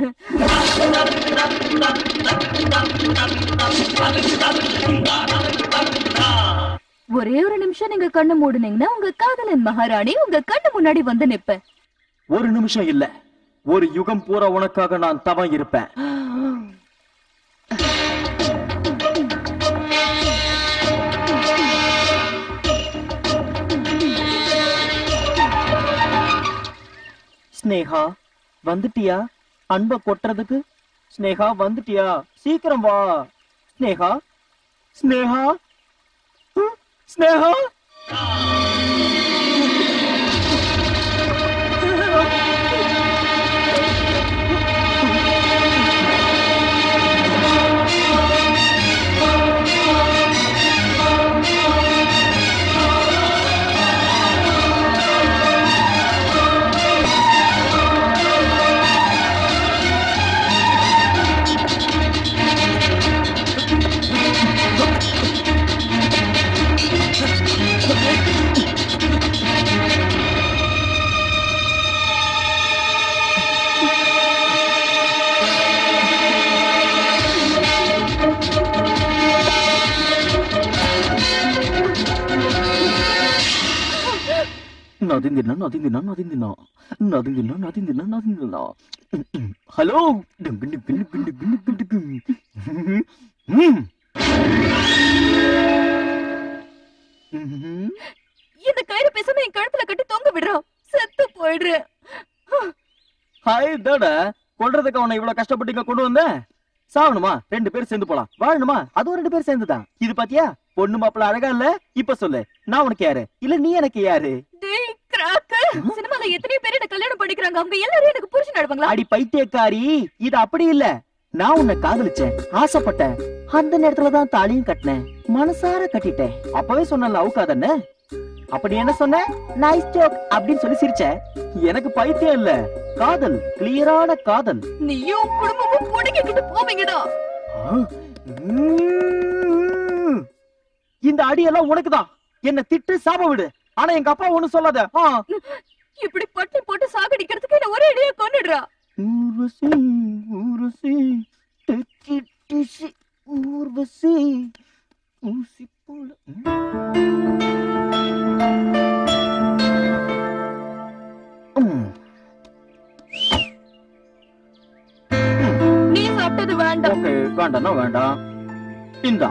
ஒரே ஒரு நிமிஷம் நீங்க கண்ணு மூடுனீங்கன்னா உங்க காதலன் மகாராணி உங்க கண்ணு முன்னாடி வந்து நிப்பேன் ஒரு நிமிஷம் இல்ல ஒரு யுகம் பூரா உனக்காக நான் தவம் இருப்பேன் ஸ்னேகா வந்துட்டியா அன்ப கொட்டுறதுக்கு ஸ்னேகா வந்துட்டியா சீக்கிரம் வா ஸ்னேகா ஸ்னேகா ஹம், ஸ்னேகா నదిందినా నదిందినా నదిందినా నదిందినా నదిందినా నదిందినా హలో డుంగు డుంగు డుంగు డుంగు డుంగు డుంగు. మ్మ్. ம்ஹும். இந்த கயிறு பேசாம என் கழுத்துல கட்டி தொங்க விடுறான் செத்து போயிடுறேன் ஹாய் தாட கொல்றதுக்கு அவனை இவ்வளவு கஷ்டப்பட்டு இங்க கொண்டு வந்த சாவணுமா ரெண்டு பேரும் சேர்ந்து போலாம் வாழணுமா அதுவும் ரெண்டு பேரும் சேர்ந்துதான் இது பாத்தியா பொண்ணு மாப்பிள்ள அழகா இல்ல இப்ப சொல்லு நான் உனக்கு யாரு இல்ல நீ எனக்கு யாரு டேய் கிராக்கு சினிமால எத்தனை பேர் என்ன கல்யாணம் பண்ணிக்கிறாங்க அவங்க எல்லாரும் எனக்கு புருஷன் நடுவாங்களா அடி பைத்தியக்காரி இது அப்படி இல்ல நான் உன்னை காதலிச்சேன் ஆசைப்பட்டேன் அந்த நேரத்துல தான் தாலியும் கட்டினேன் மனசார கட்டிட்டேன் அப்பவே சொன்னல அவுக்காதன்னு அப்படி என்ன சொன்ன நைஸ் ஜோக் அப்படின்னு சொல்லி சிரிச்ச எனக்கு பைத்தியம் இல்ல காதல் கிளியரான காதல் நீயும் குடும்பமும் புடிக்கிட்டு போவீங்கடா உம். இந்த அடியெல்லாம் உனக்குதான் என்ன திட்டு சாப விடு ஆனா எங்க அப்பா ஒண்ணு சொல்லாத ஆ. இப்படி பட்டி போட்டு சாகடிக்கிறதுக்கு என்ன ஒரே அடியா கொன்னுடுறா ஊர்வசி ஊர்வசி டெக்கி டிசி ஊர்வசி ஊசி போல ம். நீ சாப்பிட்டது வேண்டாம் ஓகே வேண்டாம்னா வேண்டாம் இந்தா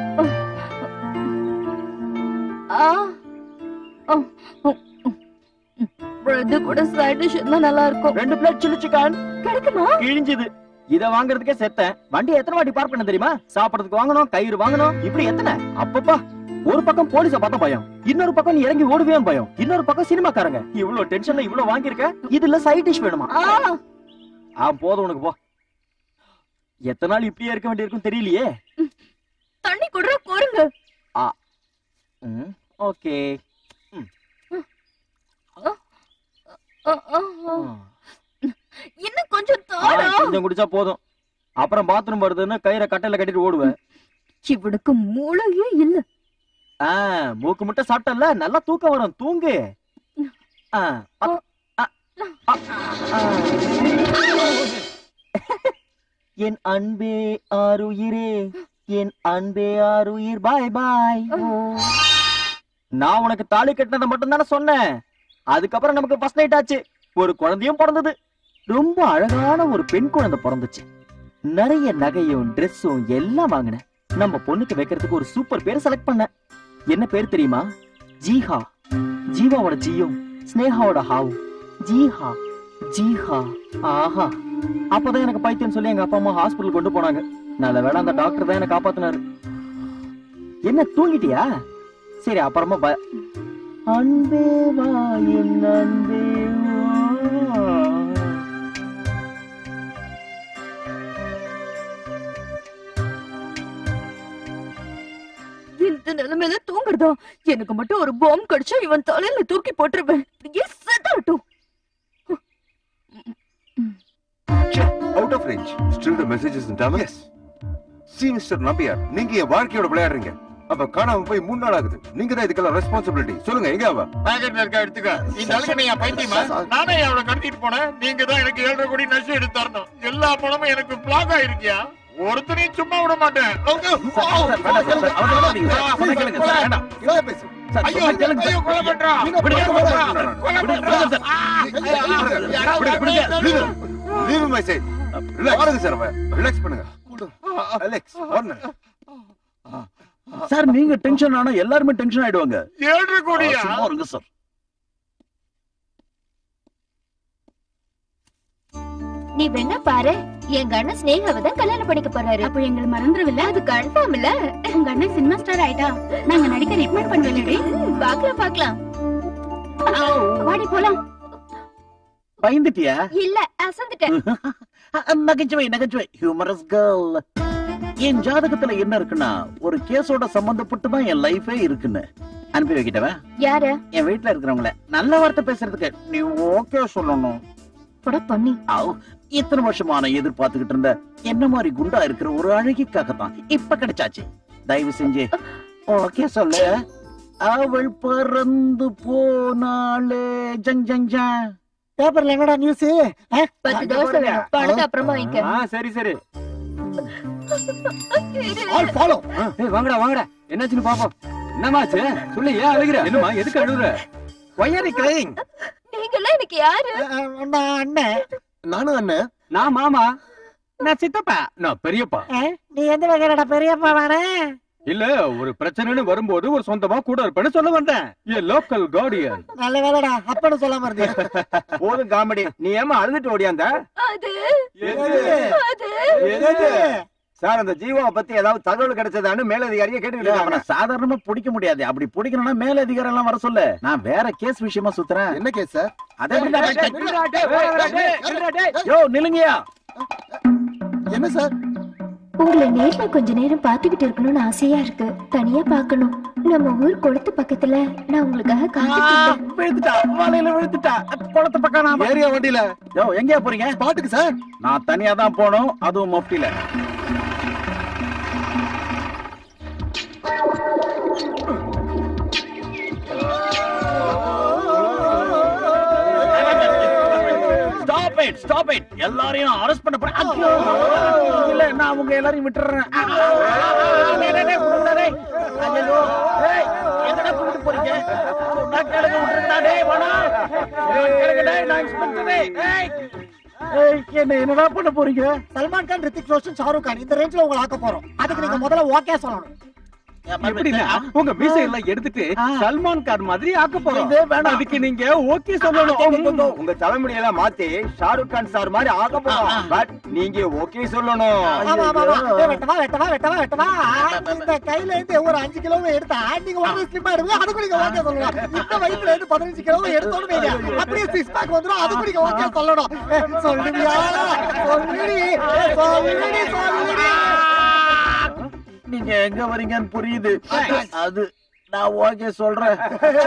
ஆ ஆ, ஆ, bread கூட சைட் டிஷ் இருந்தா நல்லா இருக்கும் ரெண்டு பிளேட் சில்லி சிக்கன் கிடைக்குமா கிழிஞ்சது இத வாங்குறதுக்கே செத்தேன் வண்டி எத்தனை வாட்டி பார்க் பண்ண தெரியுமா சாப்பிடறதுக்கு வாங்கணும் கயிறு வாங்கணும் இப்படி எத்தனை அப்பப்பா ஒரு பக்கம் போலீஸ பார்த்தா பயம் இன்னொரு பக்கம் நீ இறங்கி ஓடுவே பயம் இன்னொரு பக்கம் சினிமாக்காரங்க இவ்வளவு டென்ஷன்ல இவ்வளவு வாங்கியிருக்க இதுல சைட் டிஷ் வேணுமா ஆ ஆ போதும் உனக்கு போ எத்தனை நாள் இப்படியே இருக்க வேண்டியிருக்கும் தெரியலையே தண்ணி குடுற போருங்க ஆ ம் ஓகே ஆ, ஆ, ஆ. இன்னும் கொஞ்சம் தாடா கொஞ்சம் குடிச்சா போதும் அப்புறம் பாத்ரூம் வருதுன்னு கயிறை கட்டையில கட்டிட்டு ஓடுவேன் இவனுக்கு மூளையே இல்ல ஆ மூக்கு முட்டை சாப்பிட்டல நல்லா தூக்கம் வரும் தூங்கு ஆ, அ, அ, அ, ஆ. என் அன்பே ஆருயிரே என் அன்பே ஆருயிர் பாய் பாய் நான் உனக்கு தாலி கட்டினதை மட்டும் தானே சொன்னேன் அதுக்கப்புறம் நமக்கு ஃபர்ஸ்ட் நைட் ஆச்சு ஒரு குழந்தையும் பிறந்தது ரொம்ப அழகான ஒரு பெண் குழந்தை பிறந்துச்சு நிறைய நகையும் ட்ரெஸ்ஸும் எல்லாம் வாங்கினேன் நம்ம பொண்ணுக்கு வைக்கிறதுக்கு ஒரு சூப்பர் பேர் செலக்ட் பண்ணேன் என்ன பேர் தெரியுமா ஜீஹா ஜீவாவோட ஜீயும் ஸ்னேகாவோட ஹாவும் ஜீஹா ஜீஹா ஆஹா அப்பதான் எனக்கு பைத்தியம் சொல்லி எங்க அப்பா அம்மா ஹாஸ்பிடல் கொண்டு போனாங்க நல்ல வேளை அந்த டாக்டர் தான் என்ன காப்பாத்தினாரு என்ன தூங்கிட்டியா சரி அப்புறமா ப- அன்பே வா என் அன்பே வா. இந்த நிலைமையில தூங்குறதா எனக்கு மட்டும் ஒரு பாம் கடிச்சா இவன் தலையில தூக்கி போட்டுருவேன் இப்படியே செத்தாட்டும் out of range still the messages in Tamil yes சி மிஸ்டர் நம்பியார் நீங்க என் வாழ்க்கையோட விளையாடுறீங்க அப்ப காணாம போய் மூணு நாள் ஆகுது நீங்க தான் இதுக்கெல்லாம் ரெஸ்பான்சிபிலிட்டி சொல்லுங்க எங்க அவ பாக்கெட்ல இருக்கா எடுத்துக்க இந்த ஆளுக்கு நீ என் பைத்தியமா நானே அவளை கடத்திட்டு போனேன் நீங்க தான் எனக்கு ஏழரை கோடி நஷ்டம் எடுத்து தரணும் எல்லா பணமும் எனக்கு பிளாக் ஆயிருக்கியா ஒருத்தனையும் சும்மா விட மாட்டேன் ஐயோ ஐயோ கொலை பண்றான் கொலை பண்றான் கொலை பண்றான் leave my side relax sir relax பண்ணுங்க அலெக்ஸ் ஒன்னு சார் நீங்க டென்ஷன் ஆனா எல்லாருமே டென்ஷன் ஆயிடுவாங்க ஏழரை கோடியா சும்மா இருங்க சார் நீ வேணா பாரு எங்க அண்ணன் ஸ்னேகாவை தான் கல்யாணம் பண்ணிக்க போறாரு அப்ப எங்களை மறந்துருவில்ல அது கன்ஃபார்ம் இல்ல உங்க அண்ணன் சினிமா ஸ்டார் ஆயிட்டா நாங்க நடிக்க ரெக்கமெண்ட் பண்ணுவேன்டி பாக்கலாம் பாக்கலாம் வாடி போலாம் பயந்துட்டியா இல்ல அசந்துட்டேன் நகைச்சுவை நகைச்சுவை ஹியூமரஸ் கேர்ள் என் ஜாதகத்துல என்ன இருக்குன்னா ஒரு கேஸோட சம்பந்தப்பட்டு தான் என் லைஃபே இருக்குன்னு அனுப்பி வைக்கிட்டவன் யாரு என் வீட்டுல இருக்கிறவங்கள நல்ல வார்த்தை பேசுறதுக்கு நீ ஓகே சொல்லணும் புட பண்ணி ஆவ், இத்தனை வருஷமா நான் எதிர்பார்த்துக்கிட்டு இருந்த என்ன மாதிரி குண்டா இருக்கிற ஒரு அழகிக்காக தான் இப்ப கிடைச்சாச்சு தயவு செஞ்சு ஓகே சொல்லு அவள் பறந்து போனாளே ஜங் ஜங் ஜங் பேப்பர்ல என்னடா நியூஸ் பத்து தோசை வேணும் பணத்தை அப்புறமா வாங்கிக்க ஆ சரி சரி ஆல் ஃபாலோ ஏய் வாங்கடா வாங்கடா என்னாச்சுன்னு பாப்போம் என்னமாச்சு சொல்லு ஏன் அழுகுற என்னம்மா எதுக்கு அழுகுற Why are you crying? நீங்களாம் எனக்கு யாரு நான் அண்ணன் நானும் அண்ணன் நான் மாமா நான் சித்தப்பா நான் பெரியப்பா நீ எந்த வகையிலடா பெரியப்பா வாரே இல்ல ஒரு பிரச்சனைன்னு வரும்போது ஒரு சொந்தமா கூட இருப்பேன்னு சொல்ல வந்தேன் ஏ லோக்கல் கார்டியன் நல்ல வேலைடா அப்பன்னு சொல்லாம இருந்தே போதும் காமெடி நீ ஏமா அழுதுட்டு ஓடியாந்த அது எது சார் அந்த ஜீவாவை பத்தி ஏதாவது தகவல் கிடைச்சதான்னு மேலதிகாரியை கேட்டுக்கிட்டு அவனை இருக்காங்க சாதாரணமா பிடிக்க முடியாது அப்படி பிடிக்கணும்னா மேல அதிகாரம் எல்லாம் வர சொல்லு நான் வேற கேஸ் விஷயமா சுத்துறேன் என்ன கேஸ் சார் அதே டேய், டேய், டேய், நில்லுடா, டேய், நில்லுடா, டேய், நில்லுடா, டேய். யோ நிலுங்கயா என்ன சார் உங்களை நேர்ல கொஞ்ச நேரம் பாத்துக்கிட்டு இருக்கணும்னு ஆசையா இருக்கு தனியா பார்க்கணும் நம்ம ஊர் குளத்து பக்கத்துல நான் உங்களுக்காக காத்துட்டு இருக்கேன். விழுந்துட்டா வலையில விழுந்துட்டா குளத்து பக்கம் நான் ஏரியா வண்டியில யோ எங்கயா போறீங்க ஸ்பாட்டுக்கு சார் நான் தனியா தான் போனோம் அதுவும் மஃப்டில ஸ்டாப் இட் ஸ்டாப் இட் எல்லாரையும் அரெஸ்ட் பண்ண போறேன் ஐயோ! இல்ல நான் உங்க எல்லாரையும் விட்டுறேன் டேய், டேய், டேய், விடுங்கடா, டேய். ஐயோ! டேய், எங்கடா கூட்டிட்டு போறீங்க சொன்னா கேளுங்க, விட்டுருங்கடா, டேய், வேணா. டேய், கேளுங்க, டேய், நான் inspector, டேய். டேய். ஏய், என்ன என்னடா பண்ண போறீங்க சல்மான் கான் ரித்திக் ரோஷன் ஷாருக் கான் இந்த ரேஞ்ச்ல உங்களை ஆக்க போறோம் அதுக்கு நீங்க முதல்ல ஓகே சொல்லணும் எப்படின்னா உங்க மீசை எல்லாம் எடுத்துட்டு சல்மான் கான் மாதிரி ஆக்க போறோம் இது வேணாம். அதுக்கு நீங்க ஓகே சொல்லணும் உங்க தலைமுடியெல்லாம் மாத்தி ஷாருக் கான் சார் மாதிரி ஆக போறோம் பட் நீங்க ஓகே சொல்லணும் ஆமா ஆமா ஆமா ஏய், வெட்டவா வெட்டவா வெட்டவா வெட்டவா இந்த கையில இருந்து ஒரு அஞ்சு கிலோ எடுத்தா நீங்க உடனே ஸ்லிம் ஆயிடுவீங்க அதுக்கு நீங்க ஓகே சொல்லலாம் இந்த வயித்துல இருந்து பதினஞ்சு கிலோ எடுத்தோன்னு வைங்க அப்படியே சிக்ஸ் பேக் வந்துரும் அதுக்கு நீங்க ஓகே சொல்லணும் ஏய், சொல்லுவியா சொல்லுடி ஏய், சொல்லுடி சொல்லுடி நீங்க எங்க வரீங்கன்னு புரியுது அது நான் ஓகே சொல்றேன்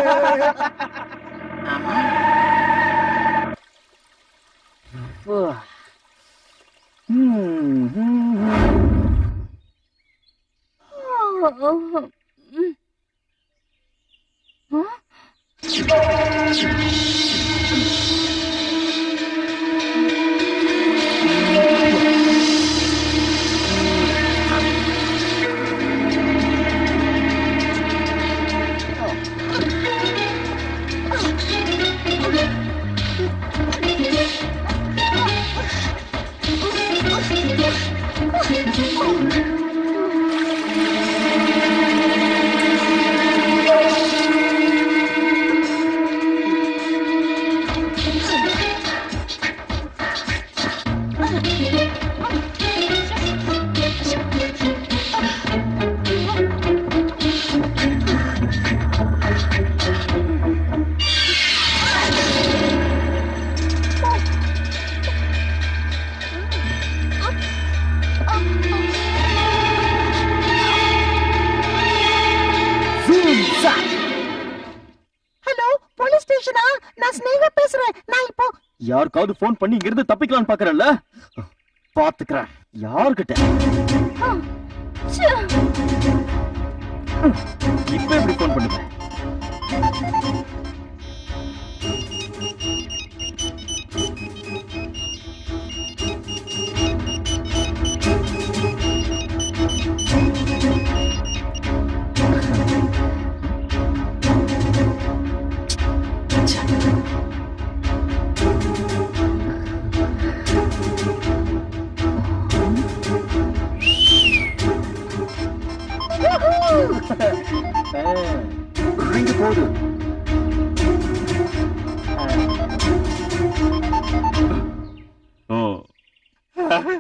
ஹலோ போலீஸ் ஸ்டேஷனா நான் ஸ்னேகா பேசுறேன் நான் இப்போ யாருக்காவது போன் பண்ணி இங்க இருந்து தப்பிக்கலாம்னு பாக்குறல்ல பாத்துக்கிறேன் யார்கிட்ட இப்ப எப்படி போன் பண்ணுவேன்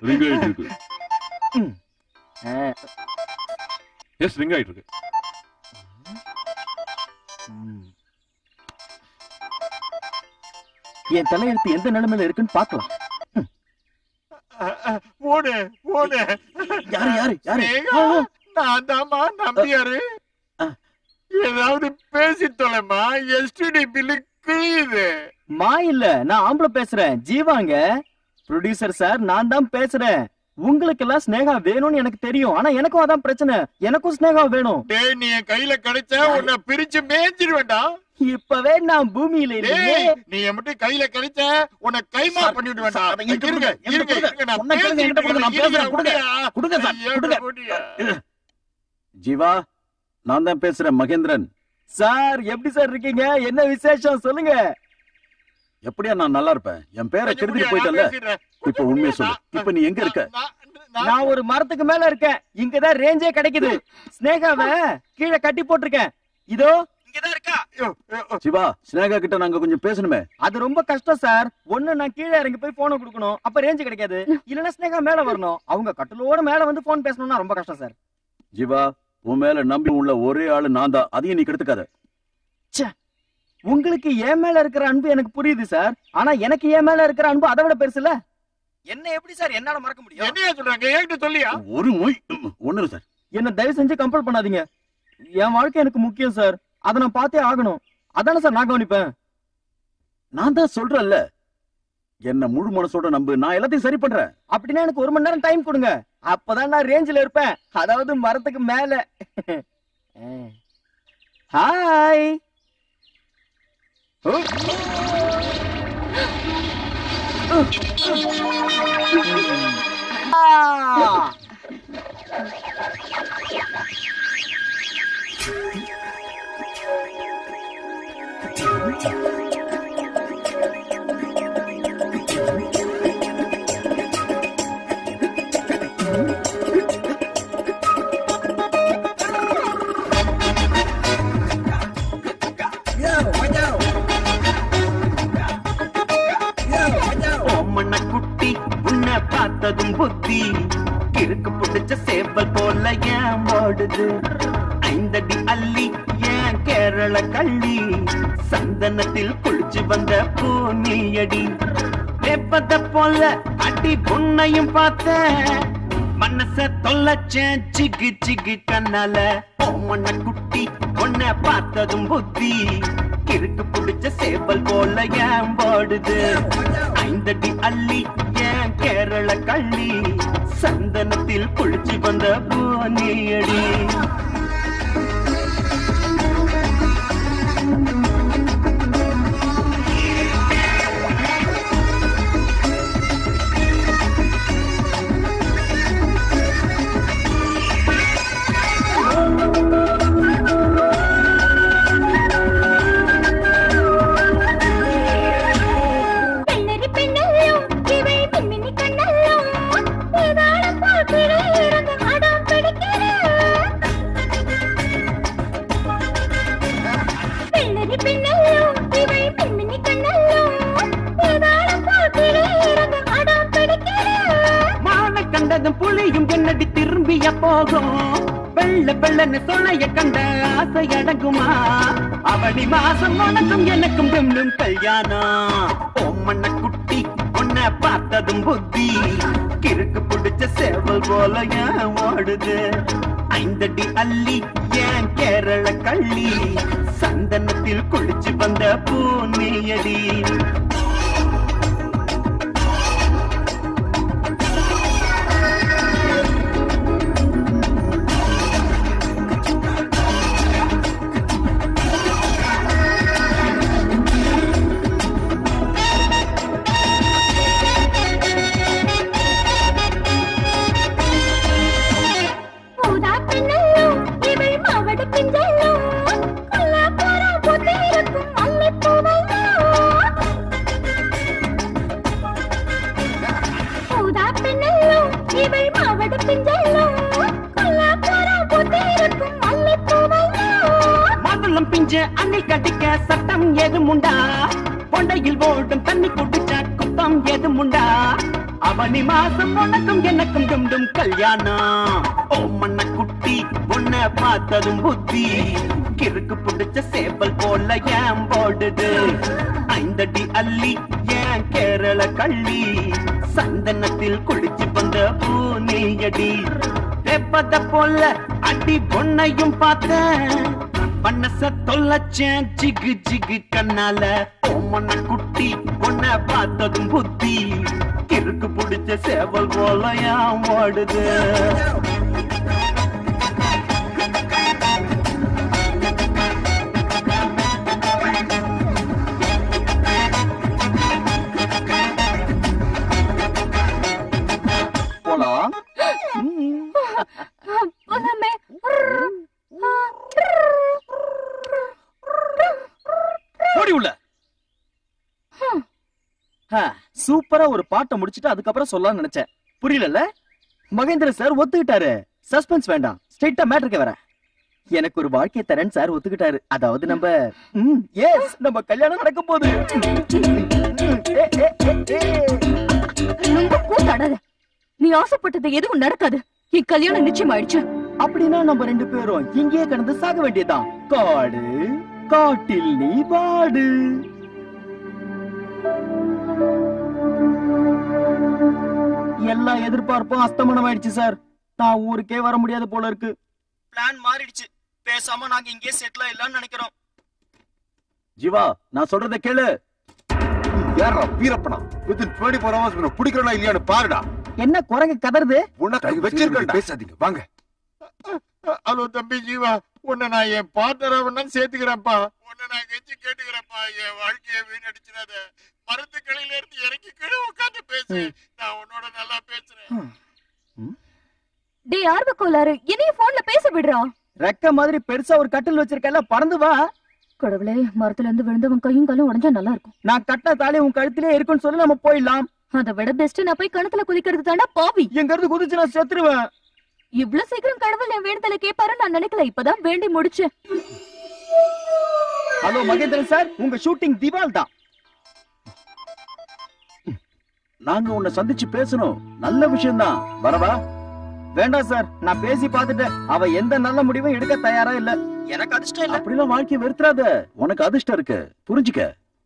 ரிங் ஆயிட்டு இருக்கு எஸ் ரிங் ஆயிட்டு இருக்கு என் தலையெழுத்து எந்த நிலைமையில இருக்குன்னு பார்க்கலாம் போனு போனு யாரு யாரு யாரு ஸ்னேகா, நான் தாம்மா நம்பியாரு ஏதாவது பேசி தொலைமா எஸ்டிடி பில்லு கிழியுது மா இல்ல நான் ஆம்பளை பேசுறேன் ஜீவாங்க ப்ரொடியூசர் சார் நான் தான் பேசுறேன் உங்களுக்கு எல்லாம் ஸ்னேகா வேணும்னு எனக்கு தெரியும் ஆனா எனக்கும் அதான் பிரச்சனை எனக்கும் ஸ்னேகா வேணும் டேய் நீ என் கையில கிடைச்சா உன்னை பிரிச்சு மேய்ஞ்சிருவேண்டா இப்பவே நான் பூமியில இல்லையே டேய் நீ என் மட்டும் கையில கிடைச்ச உன்னை கைமா பண்ணிட்டு வேண்டாம் அதை என்கிட்ட இருங்க கொடுங்க, இருங்க என்கிட்ட இருங்க நான் சொன்னா கேளுங்க, என்கிட்ட கொடுங்க, நான் பேசிட்டு பேசுறேன், கொடுங்க. இருக்கேன். கொடுங்க சார், ஐயோ, கொடுங்க. கொடுங்க. ஜீவா நான் தான் பேசுறேன் மகேந்திரன் சார் எப்படி சார் இருக்கீங்க என்ன விசேஷம் சொல்லுங்க எப்படியா நான் நல்லா இருப்பேன் என் பேரை கெடுத்துட்டு போயிட்டல இப்ப உண்மையை சொல்லு இப்ப நீ எங்க இருக்க நான் ஒரு மரத்துக்கு மேல இருக்கேன் இங்கதான் ரேஞ்சே கிடைக்குது ஸ்னேகாவ கீழே கட்டி போட்டிருக்கேன் இதோ இங்கதான் இருக்கா சிவா ஸ்னேகா கிட்ட நாங்க கொஞ்சம் பேசணுமே அது ரொம்ப கஷ்டம் சார் ஒண்ணு நான் கீழே இறங்கி போய் போனை கொடுக்கணும் அப்ப ரேஞ்ச் கிடைக்காது இல்லன்னா ஸ்னேகா மேல வரணும் அவங்க கட்டிலோட மேல வந்து போன் பேசணும்னா ரொம்ப கஷ்டம் சார் ஜீவா உன் மேல நம்பி உள்ள ஒரே ஆளு நான் தான் அதையும் நீ கெடுத்துக்காத உங்களுக்கு என் மேல இருக்கிற அன்பு எனக்கு புரியுது சார் ஆனா எனக்கு என் மேல இருக்கிற அன்பு அதை விட பெருசுல என்ன எப்படி சார் என்னால மறக்க முடியும் என்னையா சொல்றாங்க என்கிட்ட சொல்லியா ஒரு மொய் ஒண்ணு சார் என்ன தயவு செஞ்சு கம்பல் பண்ணாதீங்க என் வாழ்க்கை எனக்கு முக்கியம் சார் அதை நான் பார்த்தே ஆகணும் அதானே சார் நான் கவனிப்பேன் நான் தான் சொல்றேன்ல என்ன முழு மனசோட நம்பு நான் எல்லாத்தையும் சரி பண்றேன் அப்படின்னா எனக்கு ஒரு மணி நேரம் டைம் கொடுங்க அப்பதான் நான் ரேஞ்சில இருப்பேன் அதாவது மரத்துக்கு மேல ஹாய் ஓமன குட்டி உன்னை பார்த்ததும் புத்தி கிறுக்கு பிடிச்ச சேவல் போல ஏன் ஓடுது ஐந்தடி அள்ளி ஏன் கேரள கள்ளி சந்தனத்தில் குளிச்சு வந்த பூனியடி வேப்பத போல அடி பொண்ணையும் பார்த்த மனச தொல்லச்சேன் சிக்கு சிக்கு கண்ணால ஓமன குட்டி உன்னை பார்த்ததும் புத்தி கிறுக்கு பிடிச்ச சேவல் போல ஏன் ஓடுது ஐந்தடி அள்ளி ஏன் கேரள கள்ளி சந்தனத்தில் குளிச்சு வந்த பூனியடி பெண்ணரி பெண்ணல்லோ இவள் மின்மினி கண்ணல்லோ ஏதாளம் பார்க்கிற இறங்க அடம் பிடிக்கிற பெண்ணரி பெண்ணல்லோ இவள் மின்மினி கண்ணல்லோ ஏதாளம் பார்க்கிற இறங்க அடம் பிடிக்கிற மான கண்டதும் புலியும் என்னடி திரும்பிய போகும் வெள்ள வெள்ளன்னு சொன்னைய கண்ட ஆசை அடங்குமா அவனி மாசம் உனக்கும் எனக்கும் பெண்ணும் கல்யாணம் ஓமண்ண குட்டி உன்னை பார்த்ததும் புத்தி கிறுக்கு பிடிச்ச சேவல் போல ஏன் ஓடுது ஐந்தடி அள்ளி ஏன் கேரள கள்ளி சந்தனத்தில் குளிச்சு வந்த பூனியடி ஊதா பெண்ணல்லோ இவள் மாவட பிஞ்சல்லோ கொல்லாப்புறம் புத்தி இருக்கும் மல்லிப்பூவல்லோ ஊதா பெண்ணல்லோ இவள் மாவட பிஞ்சல்லோ கொல்லாப்புறம் புத்தி இருக்கும் மல்லிப்பூவல்லோ மாதுளம் பிஞ்ச அணில் கடிக்க சட்டம் ஏதுமுண்டா கொண்டையில் ஓடும் தண்ணி குடிச்ச குத்தம் ஏதுமுண்டா அவனி மாசம் உனக்கும் எனக்கும் டும் டும் கல்யாணம் ஓ மண்ண குட்டி உன்னை பார்த்ததும் புத்தி கிறுக்கு பிடிச்ச சேவல் போல ஏன் போடுது ஐந்தடி அள்ளி ஏன் கேரள கள்ளி சந்தனத்தில் குளிச்சு வந்த பூ நீயடி வெப்பத போல அடி பொண்ணையும் பார்த்தேன் மனச தொல்லச்சேன் ஜிகு ஜிகு கண்ணால ஓமன குட்டி உன்னை பார்த்ததும் புத்தி கிறுக்கு பிடிச்ச சேவல் போல ஏன் ஓடுது போலாம் போலாமே ஓடி உள்ள சூப்பரா ஒரு பாட்டை முடிச்சிட்டு அதுக்கப்புறம் சொல்லலாம்னு நினைச்சேன் புரியலல்ல மகேந்திர சார் ஒத்துக்கிட்டாரு சஸ்பென்ஸ் வேண்டாம் ஸ்ட்ரெயிட்டா மேட்ருக்கு வரேன் எனக்கு ஒரு வாழ்க்கை தரேன் சார் ஒத்துக்கிட்டாரு அதாவது நம்ம எஸ் நம்ம கல்யாணம் நடக்க போகுது ஏ, ஏ, ஏ, ஏ. ரொம்ப கூத்தாடாத நீ ஆசைப்பட்டது எதுவும் நடக்காது என் கல்யாணம் நிச்சயம் ஆயிடுச்சு அப்படின்னா நம்ம ரெண்டு பேரும் இங்கேயே கிடந்து சாக வேண்டியதுதான் காடு காட்டில் நீ வாடு எல்லா எதிர்பார்ப்பும் அஸ்தமனம் ஆயிடுச்சு சார் நான் ஊருக்கே வர முடியாது போல இருக்கு பிளான் மாறிடுச்சு பேசாம நாங்க இங்கே செட்டில் ஆயிடலாம்னு நினைக்கிறோம் ஜீவா நான் சொல்றத கேளு யாரா வீரப்பனா வித்தின் டுவெண்ட்டி ஃபோர் ஹவர்ஸ் உன்னை பிடிக்கிறனா இல்லையான்னு பாருடா என்ன குரங்கு கதறுது உனக்கு வச்சிருக்கேன் பேசாதீங்க வாங்க ஹலோ தம்பி ஜீவா உன்னை நான் என் பார்ட்னரா வேணாலும் சேர்த்துக்கிறேன்ப்பா உன்னை நான் கெஞ்சி கேட்டுக்கிறேன்ப்பா என் வாழ்க்கையை வீணடிச்சிடாத மரத்து கிளையில இருந்து இறங்கி கீழே உட்காந்து பேசு நான் உன்னோட நல்லா பேசுறேன் டேய் ஆர்வ கோளாறு என்னைய போன்ல பேச விடுறான் ரெக்க மாதிரி பெருசா ஒரு கட்டில் வச்சிருக்கல பறந்து வா கடவுளே மரத்துல இருந்து விழுந்தவன் கையும் காலும் உடைஞ்சா நல்லா இருக்கும் நான் கட்ட தாலி உன் கழுத்திலே இருக்குன்னு சொல்லி நம்ம போயிடலாம் அதை விட பெஸ்ட் நான் போய் கணத்துல குதிக்கிறது தாண்டா பாவி எங்க இருந்து குதிச்சு நான் செத்துருவேன் இவ்ளோ சீக்கிரம் கடவுள் என் வேண்டுதல கேட்பாருன்னு நான் நினைக்கல இப்பதான் வேண்டி முடிச்சேன் ஹலோ மகேந்திரன் சார் உங்க ஷூட்டிங் திவால் தான் நாங்க உன்னை சந்திச்சு பேசணும் நல்ல விஷயம் தான் வரவா வேண்டாம் சார் நான் பேசி பார்த்துட்டேன் அவ எந்த நல்ல முடிவும் எடுக்க தயாரா இல்ல எனக்கு அதிர்ஷ்டம் இல்ல அப்படிலாம் வாழ்க்கையை வெறுத்துறாத உனக்கு அதிர்ஷ்டம் இருக்கு புரிஞ்சுக்க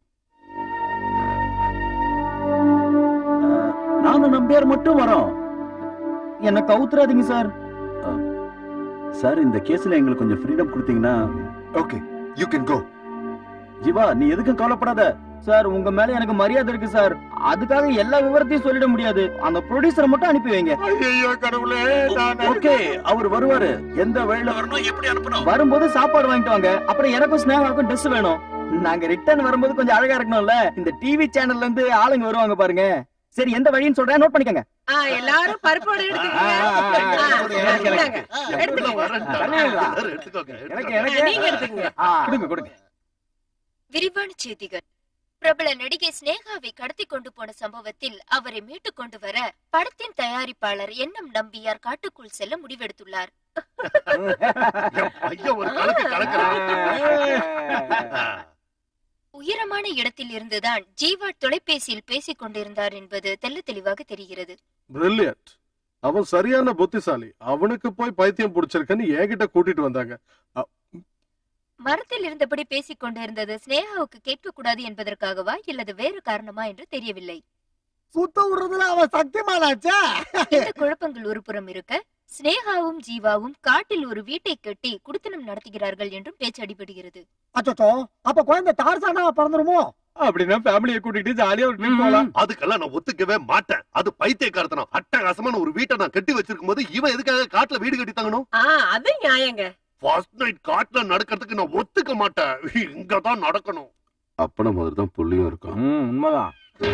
அஹ், நானும் நம்பியார் மட்டும் வரோம் என்ன கவுத்துறாதீங்க சார் சார் இந்த கேஸ்ல எங்களுக்கு கொஞ்சம் ஃப்ரீடம் கொடுத்தீங்கன்னா okay you can go Jeeva நீ எதுக்கும் கவலைப்படாத சார் உங்க மேல எனக்கு மரியாதை இருக்கு சார் அதுக்காக எல்லா விவரத்தையும் சொல்லிட முடியாது அந்த ப்ரொடியூசரை மட்டும் அனுப்பி வைங்க ஐயோ கடவுளே நான் ஓகே அவர் வருவாரு எந்த வழியில வரணும் எப்படி அனுப்பணும் வரும்போது சாப்பாடு வாங்கிட்டு வாங்க அப்புறம் எனக்கும் ஸ்னேகாவுக்கும் ட்ரெஸ் வேணும் நாங்க ரிட்டர்ன் வரும்போது கொஞ்சம் அழகா இருக்கணும்ல இந்த டிவி சேனல்ல இருந்து ஆளுங்க வருவாங்க பாருங்க சரி எந்த வழின்னு சொல்றேன் நோட் பண்ணிக்கங்க ஆ, எல்லாரும் பருப்போட எடுத்துக்கங்க நீங்க எடுத்துக்கங்க கொடுங்க கொடுங்க விரிவான செய்திகள் பிரபல நடிகை ஸ்னேகாவை கடத்தி கொண்டு போன சம்பவத்தில் அவரை மீட்டுக் கொண்டு வர படத்தின் தயாரிப்பாளர் எண்ணம் நம்பியார் காட்டுக்குள் செல்ல முடிவெடுத்துள்ளார் ஐயா ஒரு கணக்கு கணக்கு உயரமான இடத்தில் இருந்துதான் ஜீவா தொலைபேசியில் பேசிக் கொண்டிருந்தார் என்பது தெள்ள தெளிவாக தெரிகிறது பிரில்லியன்ட் அவன் சரியான புத்திசாலி அவனுக்கு போய் பைத்தியம் பிடிச்சிருக்குன்னு என்கிட்ட கூட்டிட்டு வந்தாங்க அ- மரத்தில் இருந்தபடி பேசிக் கொண்டிருந்தது ஸ்னேகாவுக்கு கேட்கக்கூடாது என்பதற்காகவா இல்லது வேறு காரணமா என்று தெரியவில்லை சுத்த விடுறதுல அவன் சக்திமானாச்சா இந்த குழப்பங்கள் ஒரு புறம் இருக்க ஸ்னேகாவும் ஜீவாவும் காட்டில் ஒரு வீட்டை கட்டி குடித்தனம் நடத்துகிறார்கள் என்றும் பேச்சு அடிபடுகிறது அச்சோ அப்ப குழந்தை டார்சானா பிறந்துருமோ அப்படின்னா ஃபேமிலியை கூட்டிட்டு ஜாலியா ஒரு ட்ரிப் போலாம் அதுக்கெல்லாம் நான் ஒத்துக்கவே மாட்டேன் அது பைத்தியக்காரத்தனம் அட்டகாசமான ஒரு வீட்டை நான் கட்டி வச்சிருக்கும் போது இவன் எதுக்காக காட்டுல வீடு கட்டி தங்கணும் ஆ அது நியாயங்க ஃபர்ஸ்ட் நைட் காட்டுல நடக்கிறதுக்கு நான் ஒத்துக்க மாட்டேன் இங்கதான் நடக்கணும் அப்பன மாதிரி தான் புள்ளியும் இருக்கும் உண்மைதான்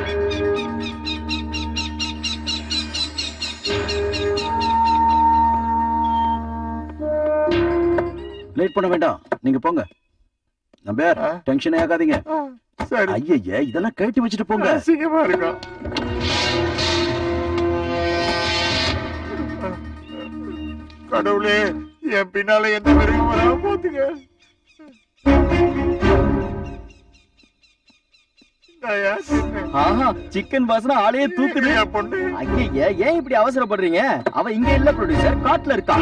லேட் பண்ண வேண்டாம் நீங்க போங்க நம்பியார் டென்ஷன் ஆகாதீங்க சரி ஐயய்ய இதெல்லாம் கழட்டி வச்சுட்டு போங்க அசிங்கமா இருக்கும் கடவுளே என் பின்னால எந்த மிருகம் வராம போத்துங்க ஆஹா சிக்கன் வாசனை ஆளையே தூக்குது ஐயா ஏன் இப்படி அவசரப்படுறீங்க அவ இங்க இல்ல ப்ரொடியூசர் காட்டுல இருக்கா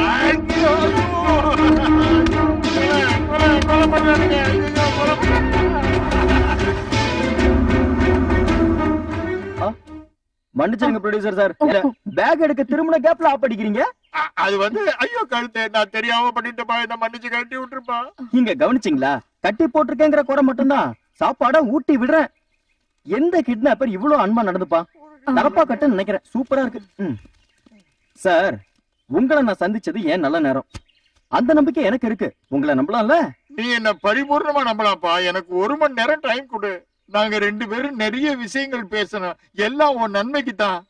ஆ, மன்னிச்சிருங்க ப்ரொடியூசர் சார் பேக் எடுக்க திரும்பின கேப்ல ஆப் அடிக்கிறீங்க அ- அது வந்து ஐயோ கழுத்து நான் தெரியாம பண்ணிட்டப்பா என்ன மன்னிச்சு கழட்டி விட்டுருப்பா இங்க கவனிச்சிங்களா கட்டி போட்டிருக்கேங்கிற குறை மட்டும்தான் சாப்பாட ஊட்டி விடுறேன் எந்த கிட்னாப்பர் இவ்வளவு அன்பா நடந்துப்பா தலப்பா கட்ட நினைக்கிறேன் சூப்பரா இருக்கு ம். சார் உங்களை நான் சந்திச்சது ஏன் நல்ல நேரம் அந்த நம்பிக்கை எனக்கு இருக்கு உங்களை நம்பலாம்ல நீ என்ன பரிபூர்ணமா நம்பலாம்ப்பா எனக்கு ஒரு மணி நேரம் டைம் கொடு நாங்க ரெண்டு பேரும் நிறைய விஷயங்கள் பேசணும் எல்லாம் உன் நன்மைக்கு தான்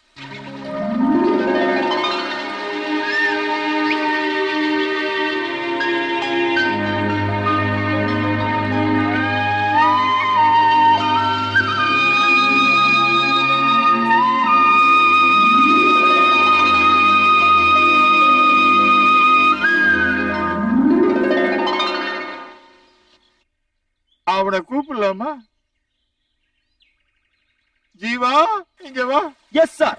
அவனை கூப்பிடலாமா ஜீவா இங்க வா எஸ் சார்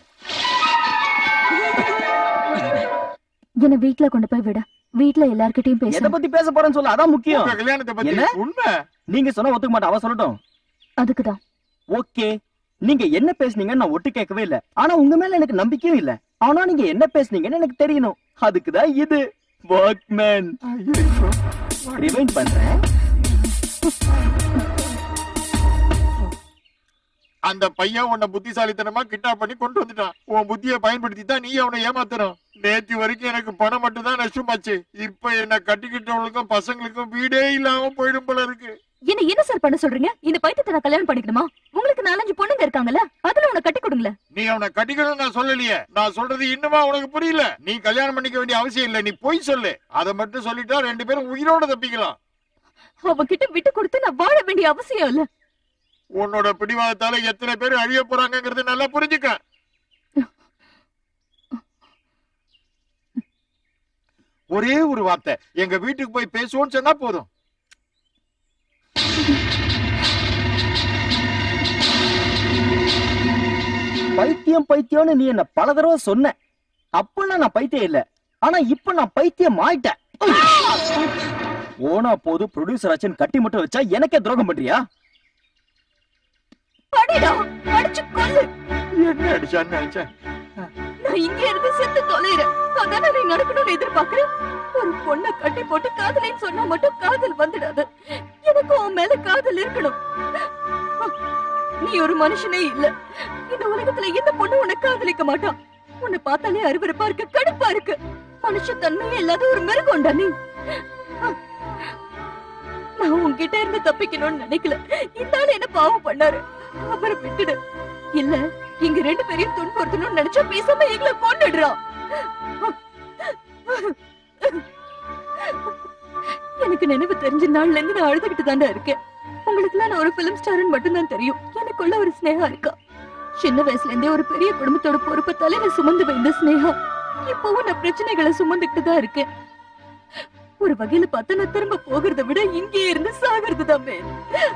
என்ன வீட்ல கொண்டு போய் விட வீட்ல எல்லார்கிட்டயும் எதை பேச பத்தி பேச போறேன்னு சொல்ல அதான் முக்கியம் உங்க கல்யாணத்தை பத்தி என்ன உண்மை நீங்க சொன்னா ஒத்துக்க மாட்டேன் அவ சொல்லட்டும் அதுக்குதான் ஓகே நீங்க என்ன பேசுனீங்கன்னு நான் ஒட்டு கேட்கவே இல்ல ஆனா உங்க மேல எனக்கு நம்பிக்கையும் இல்ல ஆனா நீங்க என்ன பேசுனீங்கன்னு எனக்கு தெரியணும் அதுக்குதான் இது வாக்மேன் ரிவைண்ட் பண்றேன் அந்த பையன் உன்னை புத்திசாலித்தனமா கிட்னாப் பண்ணி கொண்டு வந்துட்டான் உன் புத்தியை பயன்படுத்தி தான் நீ அவனை ஏமாத்தணும் நேத்து வரைக்கும் எனக்கு பணம் மட்டும் தான் நஷ்டமாச்சு இப்ப என்ன கட்டிக்கிட்டவங்களுக்கும் பசங்களுக்கும் வீடே இல்லாம போயிடும் போல இருக்கு என்ன என்ன சார் பண்ண சொல்றீங்க இந்த பைத்தியத்தை நான் கல்யாணம் பண்ணிக்கணுமா உங்களுக்கு நாலஞ்சு பொண்ணுங்க இருக்காங்கல்ல அதுல உன கட்டி கொடுங்களேன் நீ அவனை கட்டிக்கணும் நான் சொல்லலையே நான் சொல்றது இன்னுமா உனக்கு புரியல நீ கல்யாணம் பண்ணிக்க வேண்டிய அவசியம் இல்ல நீ போய் சொல்லு அதை மட்டும் சொல்லிட்டா ரெண்டு பேரும் உயிரோட தப்பிக்கலாம் அவகிட்ட விட்டு கொடுத்து நான் வாழ வேண்டிய அவசியம் இல்ல உன்னோட பிடிவாதத்தால எத்தனை பேர் அழிய போறாங்கங்கறது நல்லா புரிஞ்சுக்க ஒரே ஒரு வார்த்தை எங்க வீட்டுக்கு போய் பேசுவோம்னு சொன்னா போதும் பைத்தியம் பைத்தியம்னு நீ என்ன பல தடவை சொன்ன அப்பெல்லாம் நான் பைத்தியம் இல்ல ஆனா இப்ப நான் பைத்தியம் ஆயிட்டேன் ஓனா போது ப்ரொடியூசர் ஆச்சுன்னு கட்டி மட்டும் வச்சா எனக்கே துரோகம் பண்றியா அடிடா அடிச்சு கொல்லு என்ன அடிச்சான்னு நினைச்சேன் நான் இங்க இருந்து செத்து தொலைறேன் அதானே நீ நடக்கணும்னு எதிர்பார்க்கிறேன் ஒரு பொண்ணை கட்டி போட்டு காதலின்னு சொன்னா மட்டும் காதல் வந்துடாது எனக்கு உன் மேல காதல் இருக்கணும் நீ ஒரு மனுஷனே இல்ல இந்த உலகத்துல எந்த பொண்ணு உன்னை காதலிக்க மாட்டான் உன்னை பார்த்தாலே அருவருப்பா இருக்கு கடுப்பா இருக்கு மனுஷ தன்மையே இல்லாத ஒரு மிருகம்டா நீ நான் உன்கிட்ட இருந்து தப்பிக்கணும்னு நினைக்கல இந்த ஆளு என்ன பாவம் பண்ணாரு அவரை விட்டுடு இல்ல இங்க ரெண்டு பேரையும் துன்புறுத்தணும்னு நினைச்சா பேசாம எங்களை கொண்டுடுறான் எனக்கு நினைவு தெரிஞ்ச நாள்ல இருந்து நான் அழுதுகிட்டு தாண்டா இருக்கேன் உங்களுக்கு நான் ஒரு பிலிம் ஸ்டார்னு மட்டும்தான் தெரியும் எனக்குள்ள ஒரு ஸ்னேகா இருக்கா சின்ன வயசுல இருந்தே ஒரு பெரிய குடும்பத்தோட பொறுப்பை தலையில சுமந்து வைந்த ஸ்னேகா இப்பவும் நான் பிரச்சனைகளை சுமந்துக்கிட்டு தான் இருக்கேன் ஒரு வகையில பார்த்தா நான் திரும்ப போகிறத விட இங்கே இருந்து சாகிறது தான் மேல்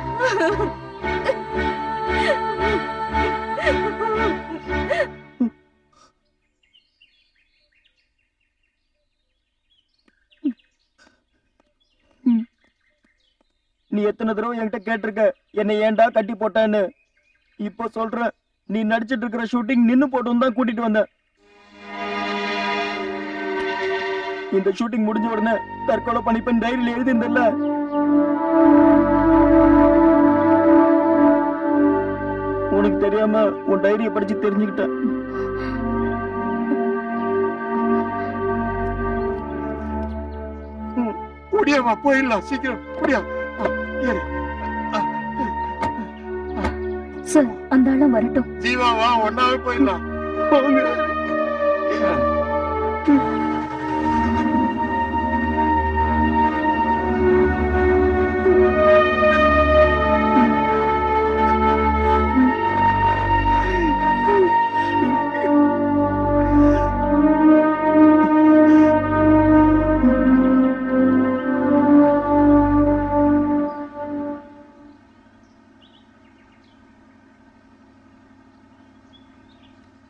நீ எத்தனை தடவை என்கிட்ட கேட்டிருக்க என்னை ஏன்டா கட்டி போட்டேன்னு இப்போ சொல்ற நீ நடிச்சிட்டு இருக்கிற ஷூட்டிங் நின்னு போட்டு தான் கூட்டிட்டு வந்த இந்த ஷூட்டிங் முடிஞ்ச உடனே தற்கொலை பண்ணிப்பேன் டைரியில எழுதிருந்தல்ல உனக்கு தெரியாம உன் டைரியை படிச்சு தெரிஞ்சுக்கிட்டேன் முடியாமா போயிடலாம் சீக்கிரம் முடியா ஏறு சார் அந்த ஆளும் வரட்டும் ஜீவா வா ஒன்னாவே போயிடலாம்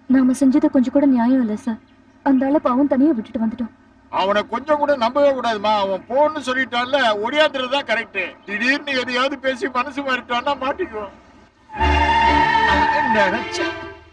நாம செஞ்சது கொஞ்சம் கூட நியாயம் இல்ல சார் அந்த ஆளை பாவம் தனியா விட்டுட்டு வந்துட்டோம் அவனை கொஞ்சம் கூட நம்பவே கூடாதுமா அவன் போன்னு சொல்லிட்டான்ல ஒடியாந்துறது தான் கரெக்ட் திடீர்னு எதையாவது பேசி மனசு மாறிட்டான்னா மாட்டிக்குவோம் நினைச்சேன்